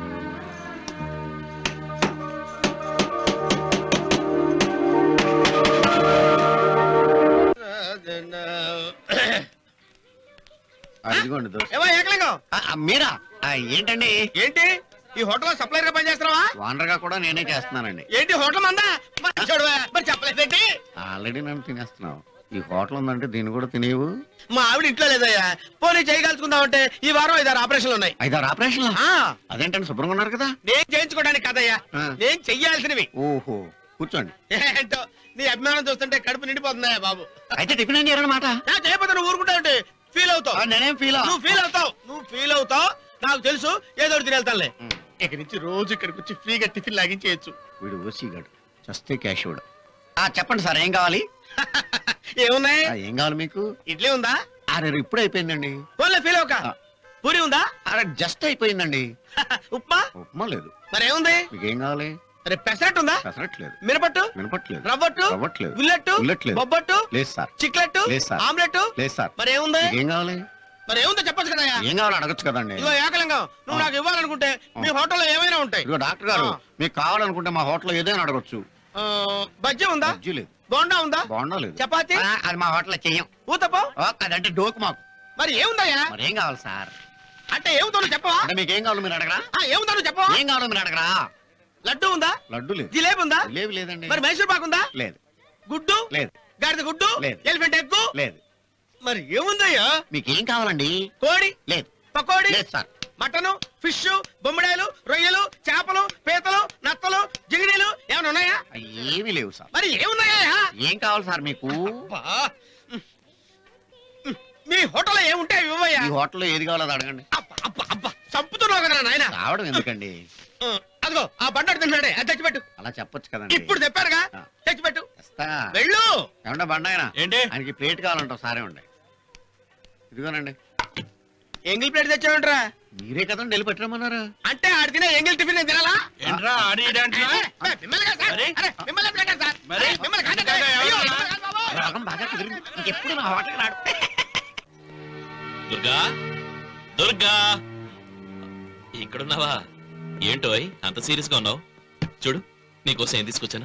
అదిగోండి దోశ. ఏవో ఏకలింగం ఆ, ఆ, మీరా ఆ, ఏంటండి ఏంటి ఈ హోటల్లో సప్లైర్ గా పనిచేస్తున్నావా వానర్ గా కూడా నేనే చేస్తున్నానండి ఏంటి హోటల్ మందా మరి చూడవా మరి చెప్పలేదేంటి ఆల్రెడీ నన్ను తినేస్తున్నావు ఈ హోటల్ ఉందంటే దీన్ని కూడా తినేవు మా ఆవిడ ఇంట్లో లేదయ్యా పోనీ చేయగలుచుకుందామంటే ఈ వారం ఐదారు ఆపరేషన్లు ఉన్నాయి ఐదారు ఆపరేషన్లు ఆ, అదేంటండి శుభ్రంగా ఉన్నారు కదా నేను చేయించుకోవడానికి కదయ్యా ఆ. నేను చెయ్యాల్సినవి ఓహో కూర్చోండి ఏంటో నీ అభిమానం చూస్తుంటే కడుపు నిండిపోతుందయ్యా బాబు అయితే టిఫిన్ ఏం చేయాలన్నమాట నా చేయకపోతే నువ్వు ఊరుకుంటావు ఫీల్ అవుతావు ఆ, నేనేం feel అవ్వ. నువ్వు ఫీల్ అవుతావు నువ్వు ఫీల్ అవుతావు నాకు తెలుసు ఏదో ఒకటి తిని వెళ్తానులే ఇక్కడి నుంచి రోజు ఇక్కడికి వచ్చి ఫ్రీగా టిఫిన్ లాగించేయచ్చు వీడు ఓసీగాడు చస్తే క్యాష్ కూడా ఆ చెప్పండి సార్ ఏం కావాలి ఏమున్నాయి ఆ, ఏం కావాలి మీకు ఇడ్లీ ఉందా అరే ఇప్పుడు అయిపోయిందండి పోన్లే ఫీల్ అవక పూరి ఉందా అరే జస్ట్ అయిపోయిందండి ఉప్మా ఉప్మా లేదు మరి ఏముంది మీకు ఏం కావాలి అరే పెసరట్టు ఉందా పెసరట్లేదు మినపట్టు వినపట్లేదు రవ్వట్టు రవ్వట్లేదు ఉల్లట్టు ఉల్లట్లేదు బొబ్బట్టు లేదు సార్ చిక్లెట్టు లేదు సార్ ఆమ్లెట్ లేదు సార్ మరి ఏముంది మీకు ఏం కావాలి మరి ఏముందో చెప్పొచ్చు కదా ఏం కావాలి అడగచ్చు కదండి ఇదిగో ఏకలింగం నువ్వు నాకు ఇవ్వాలనుకుంటే మీ హోటల్లో ఏమైనా ఉంటాయి ఇదిగో డాక్టర్ గారు ఆ. మీకు కావాలనుకుంటే మా హోటల్లో ఏదైనా అడగచ్చు ఆ, బజ్జీ ఉందా బజ్జీ లేదు బోండా ఉందా బాగుండా లేదు చపాతి ఆ, అది మా హోటల్లో చెయ్యం ఊతప్పం ఓ, అదంటే డోకు మాకు మరి ఏముందయ్యా మరి ఏం కావాలి సార్ అంటే ఏముందో నువ్వు చెప్పవా అంటే మీకు ఏం కావాలి మీరు అడగరా ఆ, ఏముందో నువ్వు చెప్పవా ఏం కావాలో మీరు అడగరా లడ్డు ఉందా లడ్డు లేదు జిలేబీ ఉందా లేవు లేదండి మరి మైసూర్ పాకు ఉందా లేదు గుడ్డు లేదు గాడిద గుడ్డు లేదు. ఎలిఫెంట్ ఎగ్గు లేదు మరి ఏముందయ్యా మీకు ఏం కావాలండి కోడి లేదు పకోడి లేదు సార్ మటను ఫిష్ బొమ్మడాయలు రొయ్యలు చేపలు పీతలు నత్తలు జిగిడీలు ఏమైనా ఉన్నాయా ఏమీ లేవు సార్ మరి ఏమున్నాయా ఏం కావాలి సార్ మీకు అబ్బా. మీ హోటల్లో ఏముంటాయి ఇవ్వయ్యా ఈ హోటల్లో ఏది కావాలో అది అడగండి చంపుతున్నావు కదా నాయన రావడం ఎందుకండి అదిగో ఆ బండాడు తిన్నాడే అది తెచ్చిపెట్టు అలా చెప్పొచ్చు కదండి ఇప్పుడు చెప్పారుగా తెచ్చిపెట్టు తెస్తా. వెళ్ళు ఏమంటే బండాయన ఏంటి? ఆయనకి ప్లేట్ కావాలంటావు సారే ఉండే ఇదిగోనండి ఎంగిల్ ప్లేట్ తెచ్చావంటరా మీరే కదండి వెళ్ళి పెట్టమన్నారు అంటే ఆడి తినే ఎంగిల్ టిఫిన్ నేను తినాలా ఏంట్రా ఆడి ఈడి అంటున్నా? ఏ, మిమ్మల్ని కాదు సార్. అరే, మిమ్మల్ని ఎప్పుడు అంటారు సార్? అరే, మిమ్మల్ని కాదు సార్. అయ్యో, మిమ్మల్ని కాదు బాబు. రోగం బాగా కుదిరింది ఇంకెప్పుడు నా హోటల్కి రాడు దుర్గా దుర్గా ఇక్కడున్నావా ఏంటోయ్ అంత సీరియస్ గా ఉన్నావు చూడు నీకోసం ఏం తీసుకొచ్చాను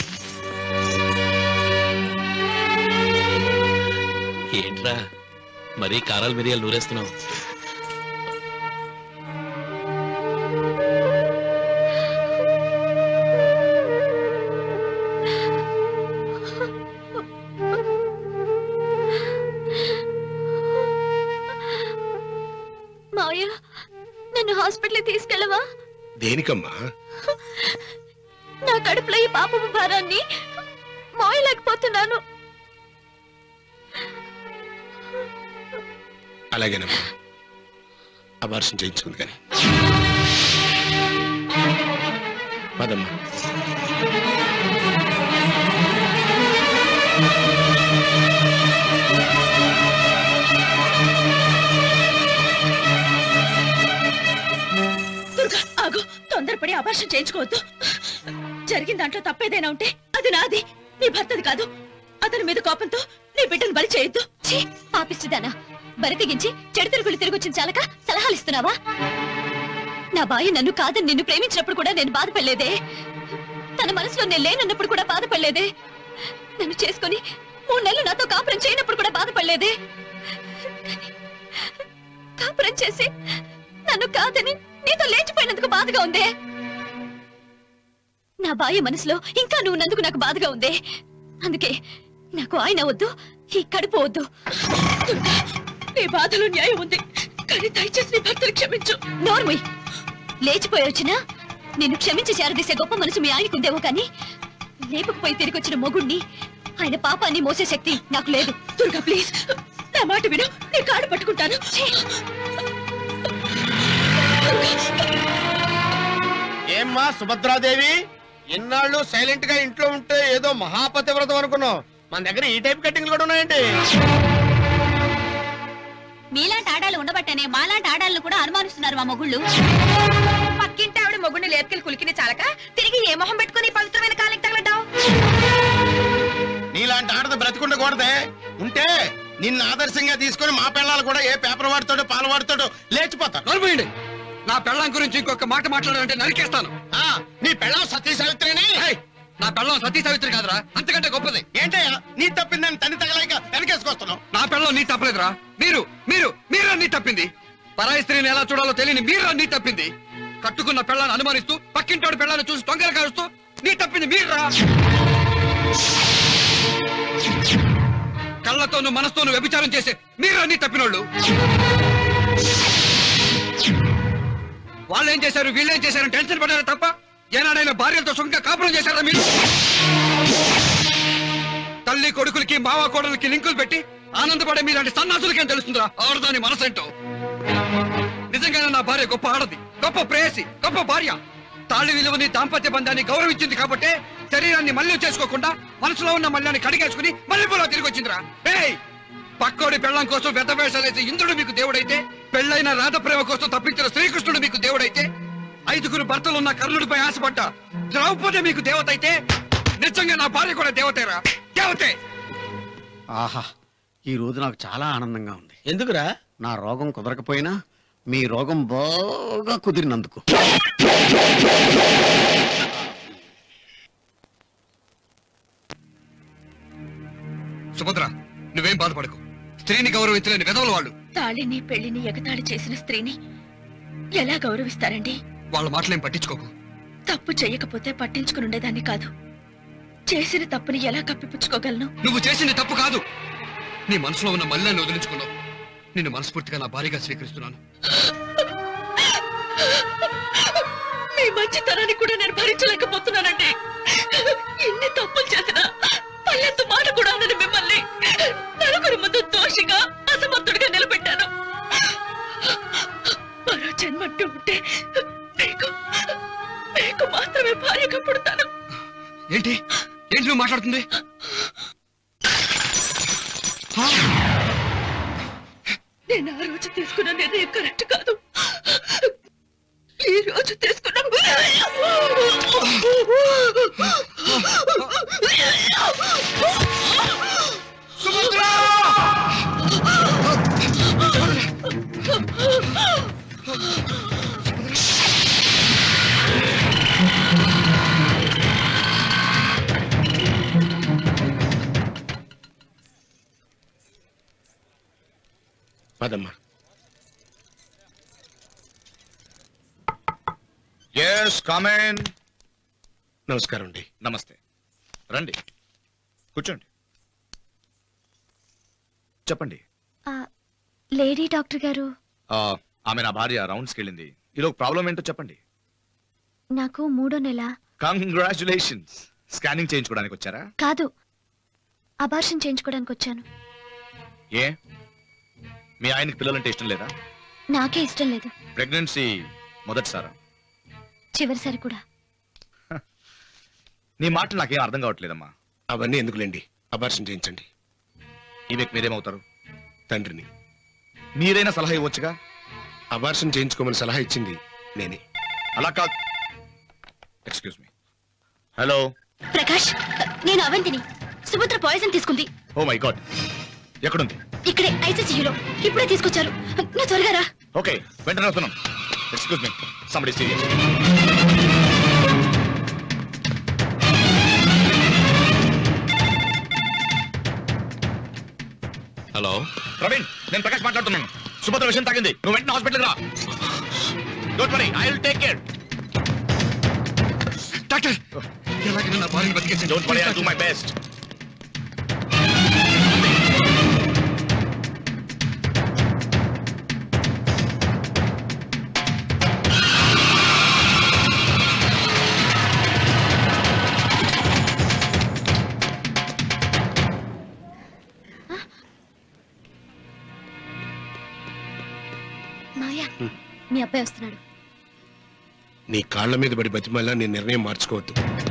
ఏంట్రా మరీ కారాలు మిరియాలు నూరేస్తున్నావు హాస్పిటల్ తీసుకెళ్ళవా దేనికమ్మా నా కడుపులో ఈ పాపపు భారాన్ని మోయలేకపోతున్నాను అలాగేనమ్మా అబార్షన్ చేయించుకుంది కానీ పదమ్మా దుర్గా ఆగు తొందరపడి అభాషణ చేయించుకోవద్దు జరిగిన దాంట్లో తప్పేదైనా ఉంటే అది నాది నీ భర్తది కాదు అతని మీద కోపంతో నీ బిడ్డను బలి చేయొద్దు ఛీ, పాపిస్తుదానా బరి తెగించి చెడు తిరుగులు తిరిగొచ్చిన చాలక సలహాలు ఇస్తున్నావా నా బాయి నన్ను కాదని నిన్ను ప్రేమించినప్పుడు కూడా నేను బాధపడలేదే తన మనసులో నేను లేనన్నప్పుడు కూడా బాధపడలేదే నన్ను చేసుకొని మూడు నెలలు నాతో కాపురం చేయనప్పుడు కూడా బాధపడలేదే కానీ కాపురం చేసి నన్ను కాదని నీతో లేచిపోయినందుకు బాధగా ఉందే నా బాయ్య మనసులో ఇంకా నువ్వు నందుకు నాకు బాధగా ఉందే అందుకే నాకు ఆయన వద్దు ఈ కడుపు వద్దు దుర్గా నీ బాధలో న్యాయం ఉంది కానీ దయచేసి నీ భర్తను క్షమించు నోర్మయ్ లేచిపోయి వచ్చినా నిన్ను క్షమించి చేరదీసే గొప్ప మనసు మీ ఆయనకుందేమో కానీ లేపకపోయి తిరిగి వచ్చిన మొగుణ్ణి ఆయన పాపాన్ని మోసే శక్తి నాకు లేదు దుర్గా ప్లీజ్ నా మాట విను నీ కాడు పట్టుకుంటాను ఏమ్మా సుభద్రాదేవి ఎన్నాళ్ళు సైలెంట్ గా ఇంట్లో ఉంటే ఏదో మహాపతివ్రతం అనుకున్నావు మన దగ్గర ఈ టైప్ కటింగ్లు కూడా ఉన్నాయండి మీలాంటి ఆడాలు ఉండబట్టనే మాలాంటి ఆడాలను కూడా అనుమానిస్తున్నారు మా మొగుళ్ళు పక్కింటి ఆవిడ మొగుడిని లేపుకెళ్ళి కులికిని చాలక తిరిగి ఏ మొహం పెట్టుకుని ఈ పవిత్రమైన కాలికి తగలడ్డావు నీలాంటి ఆడది బ్రతికుండకూడదే ఉంటే నిన్ను ఆదర్శంగా తీసుకొని మా పిల్లలు కూడా ఏ పేపర్ వాడుతాడో పాలు వాడుతాడో లేచిపోతారు నడుమోయండి నా పెళ్ళం గురించి ఇంకొక మాట మాట్లాడాలంటే నరికేస్తాను నీ పెళ్ళం సతీ సావిత్రిని నా పెళ్ళం సతీ సావిత్రి కాదురా అంతకంటే గొప్పది ఏంటయ్యా నీ తప్పిందని తని తగలేక వెనకేసుకొస్తున్నావు నా పెళ్ళం నీ తప్పలేదురా మీరు మీరు మీరా నీ తప్పింది పరాయి స్త్రీని ఎలా చూడాలో తెలియని మీరా నీ తప్పింది కట్టుకున్న పెళ్ళాన్ని అనుమానిస్తూ పక్కింటోడి పెళ్ళాన్ని చూసి తొంగర కారుస్తూ నీ తప్పింది మీరా కళ్ళతోను మనసుతోను వ్యభిచారం చేసే మీరా నీ తప్పినోళ్ళు వాళ్ళేం చేశారు వీళ్ళేం చేశారు టెన్షన్ పడ్డారా తప్ప ఏనాడైనా భార్యలతో సుఖంగా కాపురం చేశారా మీరు తల్లి కొడుకులకి మావ కోడలకి లింకులు పెట్టి ఆనందపడే మీలాంటి సన్నాసులకేం తెలుస్తుందిరా ఆడదాని మనసేంటో నిజంగానే నా భార్య గొప్ప ఆడది గొప్ప ప్రేయసి గొప్ప భార్య తాళి విలువని దాంపత్య బంధాన్ని గౌరవించింది కాబట్టి శరీరాన్ని మళ్ళీ చేసుకోకుండా మనసులో ఉన్న మల్లాన్ని కడిగేసుకుని మల్లెపూలో తిరిగి వచ్చిందిరా ఏయ్ పక్కోడి పెళ్ళం కోసం వ్యర్థ వేషాలేసి ఇంద్రుడు మీకు దేవుడైతే పెళ్ళైన రాధ ప్రేమ కోసం తప్పించిన శ్రీకృష్ణుడు మీకు దేవుడైతే ఐదుగురు భర్తలున్న కర్ణుడిపై ఆశపడ్డ ద్రౌపది మీకు దేవత అయితే నిజంగా నా భార్య కూడా దేవతేరా దేవతే ఆహా ఈ రోజు నాకు చాలా ఆనందంగా ఉంది ఎందుకురా నా రోగం కుదరకపోయినా మీ రోగం బాగా కుదిరినందుకు సుభద్ర నువ్వేం బాధపడకు స్త్రీని గౌరవించలేని విధవులు వాళ్ళు తాళిని పెళ్లిని ఎగతాళి చేసిన స్త్రీని ఎలా గౌరవిస్తారండి వాళ్ళ మాటలేం పట్టించుకోకు తప్పు చేయకపోతే పట్టించుకుని ఉండేదాన్ని కాదు చేసిన తప్పుని ఎలా కప్పిపుచ్చుకోగలను నువ్వు చేసింది తప్పు కాదు నీ మనసులో ఉన్న మల్లాన్ని వదిలించుకున్నావు నిన్ను మనస్ఫూర్తిగా నా భార్యగా స్వీకరిస్తున్నాను మీ మంచితనాన్ని కూడా నేను భరించలేకపోతున్నానండి ఎన్ని తప్పులు చేసినా పల్లెత్తు మాట కూడా అనని మిమ్మల్ని నలుగురి ముందు దోషిగా అసమర్థుడిగా నిలబెట్టాను మరో జన్మంటూ ఉంటే మీకు మీకు మాత్రమే భార్యగా పుడతాను ఏంటి ఏంటి నువ్వు మాట్లాడుతుంది నేను ఆ రోజు తీసుకున్న నిర్ణయం కరెక్ట్ కాదు ఈ రోజు తీసుకున్న పదమ్మా ఎస్ కామెన్ నమస్కారం అండి నమస్తే రండి కూర్చోండి చెప్పండి లేడీ డాక్టర్ గారు ఆ, ఆమె నా భార్య రౌండ్స్కి వెళ్ళింది ఈలో ప్రాబ్లం ఏంటో చెప్పండి నాకు మూడో నెల కంగ్రాచులేషన్స్ స్కానింగ్ చేయించుకోవడానికి వచ్చారా కాదు అబార్షన్ చేయించుకోవడానికి వచ్చాను ఏ మీ ఆయనకి పిల్లలంటే ఇష్టం లేదా నాకే ఇష్టం లేదు ప్రెగ్నెన్సీ మొదటిసారా చివరిసారి కూడా నీ మాటలు నాకేం అర్థం కావట్లేదమ్మా అవన్నీ ఎందుకులేండి అబార్షన్ చేయించండి ఈమెకు మీరేమవుతారు తండ్రిని మీరైనా సలహా ఇవ్వచ్చుగా అబార్షన్ చేయించుకోమని సలహా ఇచ్చింది నేనే అలా కాదు ఎక్స్క్యూజ్ మీ హలో ప్రకాష్ నేను అవంతిని సుభద్ర పాయిజన్ తీసుకుంది ఓ మై గాడ్ ఎక్కడుంది ఇక్కడే ఐసీసీయూలో ఇప్పుడే తీసుకొచ్చారు నువ్వు త్వరగా రా ఓకే వెంటనే వస్తున్నాం excuse me somebody serious hello Praveen నేను ప్రకాష్ మాట్లాడుతున్నాను సుభద్ర విషయం తాగింది నువ్వు వెంటనే హాస్పిటల్ రా don't worry I will take care doctor ఎలాగైనా నా భార్యను బతికించండి don't worry I do my best Maya మీ అబ్బాయి వస్తున్నాడు నీ కాళ్ళ మీద పడి బతిమల్లా నీ నిర్ణయం మార్చుకోవద్దు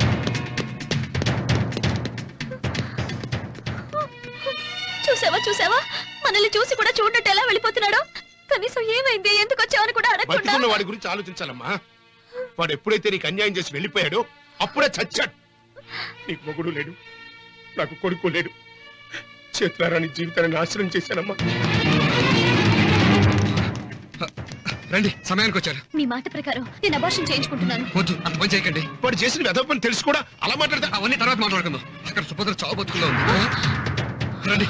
చూసావా చూసావా మనల్ని చూసి కూడా చూడట్టు ఎలా వెళ్ళిపోతున్నాడో కనీసం ఏమైంది ఎందుకు వచ్చావని కూడా అడగకుండా బతికున్న వాడి గురించి ఆలోచించాలమ్మా వాడు ఎప్పుడైతే నీకు అన్యాయం చేసి వెళ్ళిపోయాడో అప్పుడే చచ్చాడు నీకు మొగుడు లేడు నాకు కొడుకు లేడు చేతులారా నీ జీవితాన్ని నాశనం చేశానమ్మా రండి సమయానికి వచ్చారు మీ మాట ప్రకారం నేను అబార్షన్ చేయించుకుంటున్నాను వద్దు అంత పని చేయకండి వాడు చేసిన వెధవ పని తెలుసు కూడా అలా మాట్లాడతా అవన్నీ తర్వాత మాట్లాడుకుందాం అక్కడ సుభద్ర చావు బతుకులో ఉంది రండి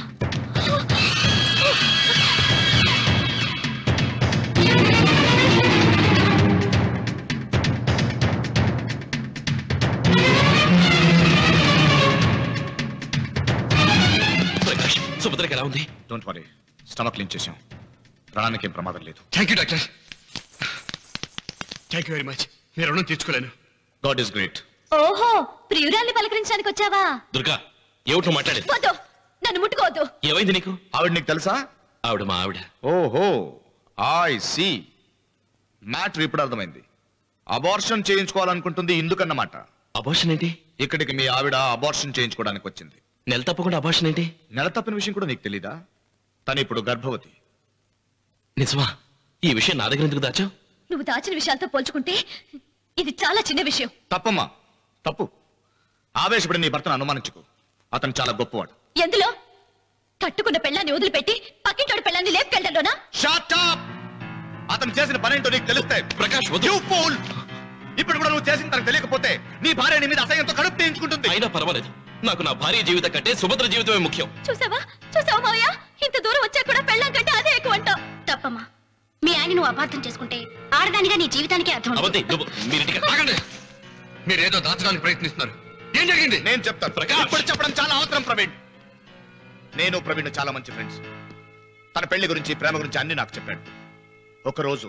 ప్రకాష్ సుభద్రకి ఎలా ఉంది డోంట్ వరీ స్టమక్ క్లీన్ చేసాం ప్రాణానికి ఏం ప్రమాదం లేదు thank you doctor thank you very much నేను రుణం తీర్చుకోలేను గాడ్ ఇస్ గ్రేట్ ఓహో ప్రియురాల్ని పలకరించడానికి వచ్చావా దుర్గా ఏమిటో మాట్లాడేది వద్దు నన్ను ముట్టుకోవద్దు ఏమైంది నీకు ఆవిడ నీకు తెలుసా ఆవిడ మా ఆవిడ ఓహో ఐ సి మ్యాటర్ ఇప్పుడు అర్థమైంది అబార్షన్ చేయించుకోవాలనుకుంటుంది ఇందుకన్నమాట అబార్షన్ ఏంటి ఇక్కడికి మీ ఆవిడ అబార్షన్ చేయించుకోవడానికి వచ్చింది నెల తప్పకుండా అబార్షన్ ఏంటి నెల తప్పిన విషయం కూడా నీకు తెలీదా తను ఇప్పుడు గర్భవతి నిజమా ఈ విషయం నా దగ్గర ఎందుకు దాచావు నువ్వు దాచిన విషయాలతో పోల్చుకుంటే ఇది చాలా చిన్న విషయం తప్పమ్మా తప్పు ఆవేశపడి నీ భర్తను అనుమానించుకో అతను చాలా గొప్పవాడు ఎందులో కట్టుకున్న పెళ్ళాన్ని వదిలిపెట్టి పక్కింటోడి పెళ్ళాన్ని లేపుకెళ్ళడంలోనా Shut up! అతను చేసిన పనేంటో నీకు తెలుస్తాయి ప్రకాష్ యూ ఫూల్ ఇప్పుడు కూడా నువ్వు చేసిన తనకు తెలియకపోతే నీ భార్య నీ మీద అసహ్యంతో కడుపు తీయించుకుంటుంది అయినా పర్వాలేదు నాకు నా భార్య జీవితం కంటే సుభద్ర జీవితమే ముఖ్యం చూసావా చూసావా మావయ్య ఇంత దూరం వచ్చా కూడా పెళ్ళాం కంటే అదే ఎక్కువ అంటావు తప్పమ్మా మీ ఆయన నువ్వు అపార్థం చేసుకుంటే ఆడదానిగా నీ జీవితానికి అర్థం ఉండదు. అవంతి నువ్వు మీరింటికి ఆగండి మీరు ఏదో దాచడానికి ప్రయత్నిస్తున్నారు ఏం జరిగింది నేను చెప్తాను ప్రకాష్ ఇప్పుడు చెప్పడం చాలా అవసరం ప్రవీణ్ నేను ప్రవీణ్ చాలా మంచి ఫ్రెండ్స్ తన పెళ్లి గురించి ప్రేమ గురించి అన్ని నాకు చెప్పాడు ఒకరోజు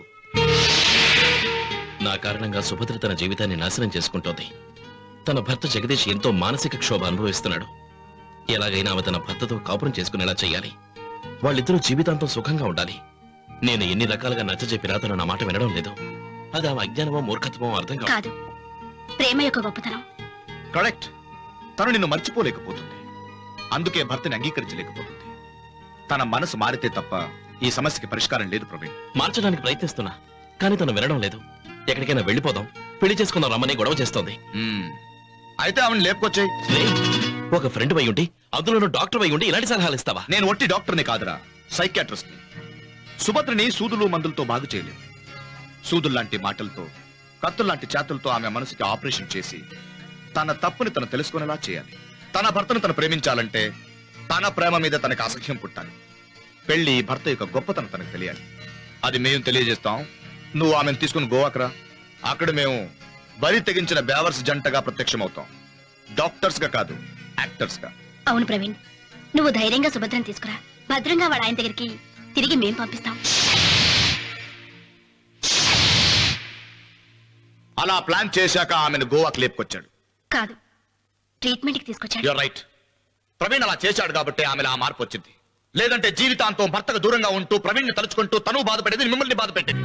నా కారణంగా సుభద్ర తన జీవితాన్ని నాశనం చేసుకుంటోంది తన భర్త జగదీష్ ఎంతో మానసిక క్షోభ అనుభవిస్తున్నాడు ఎలాగైనా ఆమె తన భర్తతో కాపురం చేసుకునేలా చేయాలి వాళ్ళిద్దరూ జీవితాంతం సుఖంగా ఉండాలి నేను ఎన్ని రకాలుగా నచ్చజెప్పినా తను నా మాట వినడం లేదు అది ఆమె అజ్ఞానమో మూర్ఖత్వమో అర్థం కాదు కాదు ప్రేమ యొక్క గొప్పతనం కరెక్ట్ తను నిన్ను మర్చిపోలేకపోతుంది అందుకే భర్తని అంగీకరించలేకపోతుంది తన మనసు మారితే తప్ప ఈ సమస్యకి పరిష్కారం లేదు ప్రవీణ్ మార్చడానికి ప్రయత్నిస్తున్నా కానీ తను వినడం లేదు ఎక్కడికైనా వెళ్ళిపోదాం పెళ్లి చేసుకుందాం రమ్మని గొడవ చేస్తోంది అయితే ఆమెను లేపుకొచ్చాయి ఒక ఫ్రెండ్ అయి ఉండి అందులోనూ డాక్టర్ అయి ఉండి ఇలాంటి సలహాలు ఇస్తావా నేను ఒట్టి డాక్టర్ని కాదురా సైకాట్రిస్ట్ ని సుభద్రని సూదులు మందులతో బాగు చేయలేం సూదుల్లాంటి మాటలతో కత్తుల్లాంటి చేతులతో ఆమె మనసుకి ఆపరేషన్ చేసి తన తప్పుని తను తెలుసుకునేలా చేయాలి తన భర్తను తను ప్రేమించాలంటే తన ప్రేమ మీద తనకు అసహ్యం పుట్టాలి పెళ్లి భర్త యొక్క గొప్పతనం తనకు తెలియాలి అది మేము తెలియజేస్తాం నువ్వు ఆమెను తీసుకుని గోవాకరా అక్కడ మేము బరి తెగించిన బేవర్స్ జంటగా ప్రత్యక్షమవుతాం డాక్టర్స్ గా కాదు యాక్టర్స్ గా అవును ప్రవీణ్ నువ్వు ధైర్యంగా సుభద్రని తీసుకురా భద్రంగా వాడు ఆయన దగ్గరికి తిరిగి మేం పంపిస్తాం అలా ప్లాన్ చేశాక ఆమెను గోవాకి లేపుకొచ్చాడు కాదు ట్రీట్మెంట్కి తీసుకొచ్చాడు యూర్ రైట్ ప్రవీణ్ అలా చేశాడు కాబట్టి ఆమెలో ఆ మార్పు వచ్చింది లేదంటే జీవితాంతం భర్తకు దూరంగా ఉంటూ ప్రవీణ్ని తలుచుకుంటూ తను బాధపడేది మిమ్మల్ని బాధ పెట్టేది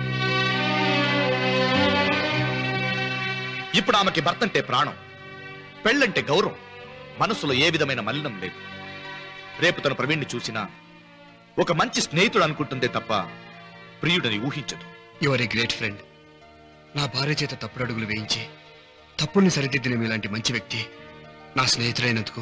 ఇప్పుడు ఆమెకి భర్త అంటే ప్రాణం పెళ్ళంటే గౌరవం మనసులో ఏ విధమైన మలినం లేదు రేపు తను ప్రవీణ్ని చూసినా ఒక మంచి స్నేహితుడు అనుకుంటుందే తప్ప ప్రియుడని ఊహించదు యువర్ ఏ గ్రేట్ ఫ్రెండ్ నా భార్య చేత తప్పుడు అడుగులు వేయించి తప్పుల్ని సరిదిద్దిన మీలాంటి మంచి వ్యక్తి నా స్నేహితుడైనందుకు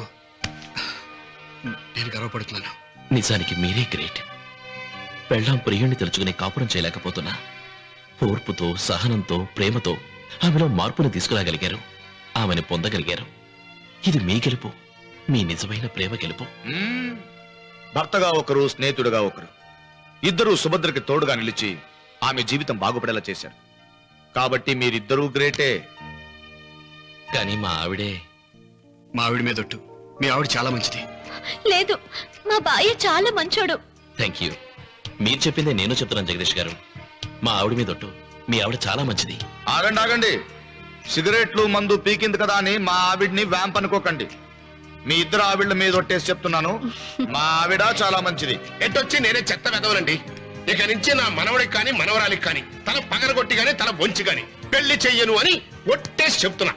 నేను గర్వపడుతున్నాను నిజానికి మీరే గ్రేట్ పెళ్ళాం ప్రియుణ్ణి తెలుసుకుని కాపురం చేయలేకపోతున్నా ఓర్పుతో సహనంతో ప్రేమతో ఆమెలో మార్పుని తీసుకురాగలిగారు ఆమెను పొందగలిగారు ఇది మీ గెలుపు మీ నిజమైన ప్రేమ గెలుపు మ్మ్. భర్తగా ఒకరు స్నేహితుడుగా ఒకరు ఇద్దరూ సుభద్రకి తోడుగా నిలిచి ఆమె జీవితం బాగుపడేలా చేశారు కాబట్టి మీరిద్దరూ గ్రేటే కానీ మా ఆవిడే మా ఆవిడ మీద ఒట్టు మీ ఆవిడ చాలా మంచిది లేదు మా బాయ్య చాలా మంచోడు థ్యాంక్ యూ మీరు చెప్పిందే నేను చెప్తున్నాను జగదీష్ గారు మా ఆవిడ మీద ఒట్టు మీ ఆవిడ చాలా మంచిది ఆగండి ఆగండి సిగరెట్లు మందు పీకింది కదా అని మా ఆవిడ్ని వ్యాంప్ అనుకోకండి మీ ఇద్దరు ఆవిడ్ల మీద ఒట్టేసి చెప్తున్నాను మా ఆవిడ చాలా మంచిది ఎట్టొచ్చి నేనే చెత్త వెదవనండి ఇక నుంచి నా మనవడికి కానీ మనవరాలికి కానీ తల పగలగొట్టి గాని తల వంచి గాని పెళ్లి చెయ్యను అని ఒట్టేసి చెప్తున్నా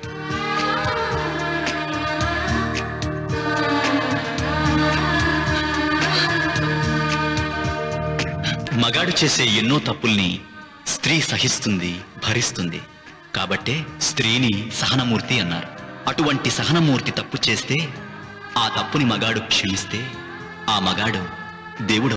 మగాడు చేసే ఎన్నో తప్పుల్ని స్త్రీ సహిస్తుంది భరిస్తుంది కాబట్టే స్త్రీని సహనమూర్తి అన్నారు అటువంటి సహనమూర్తి తప్పు చేస్తే ఆ తప్పుని మగాడు క్షమిస్తే ఆ మగాడు దేవుడు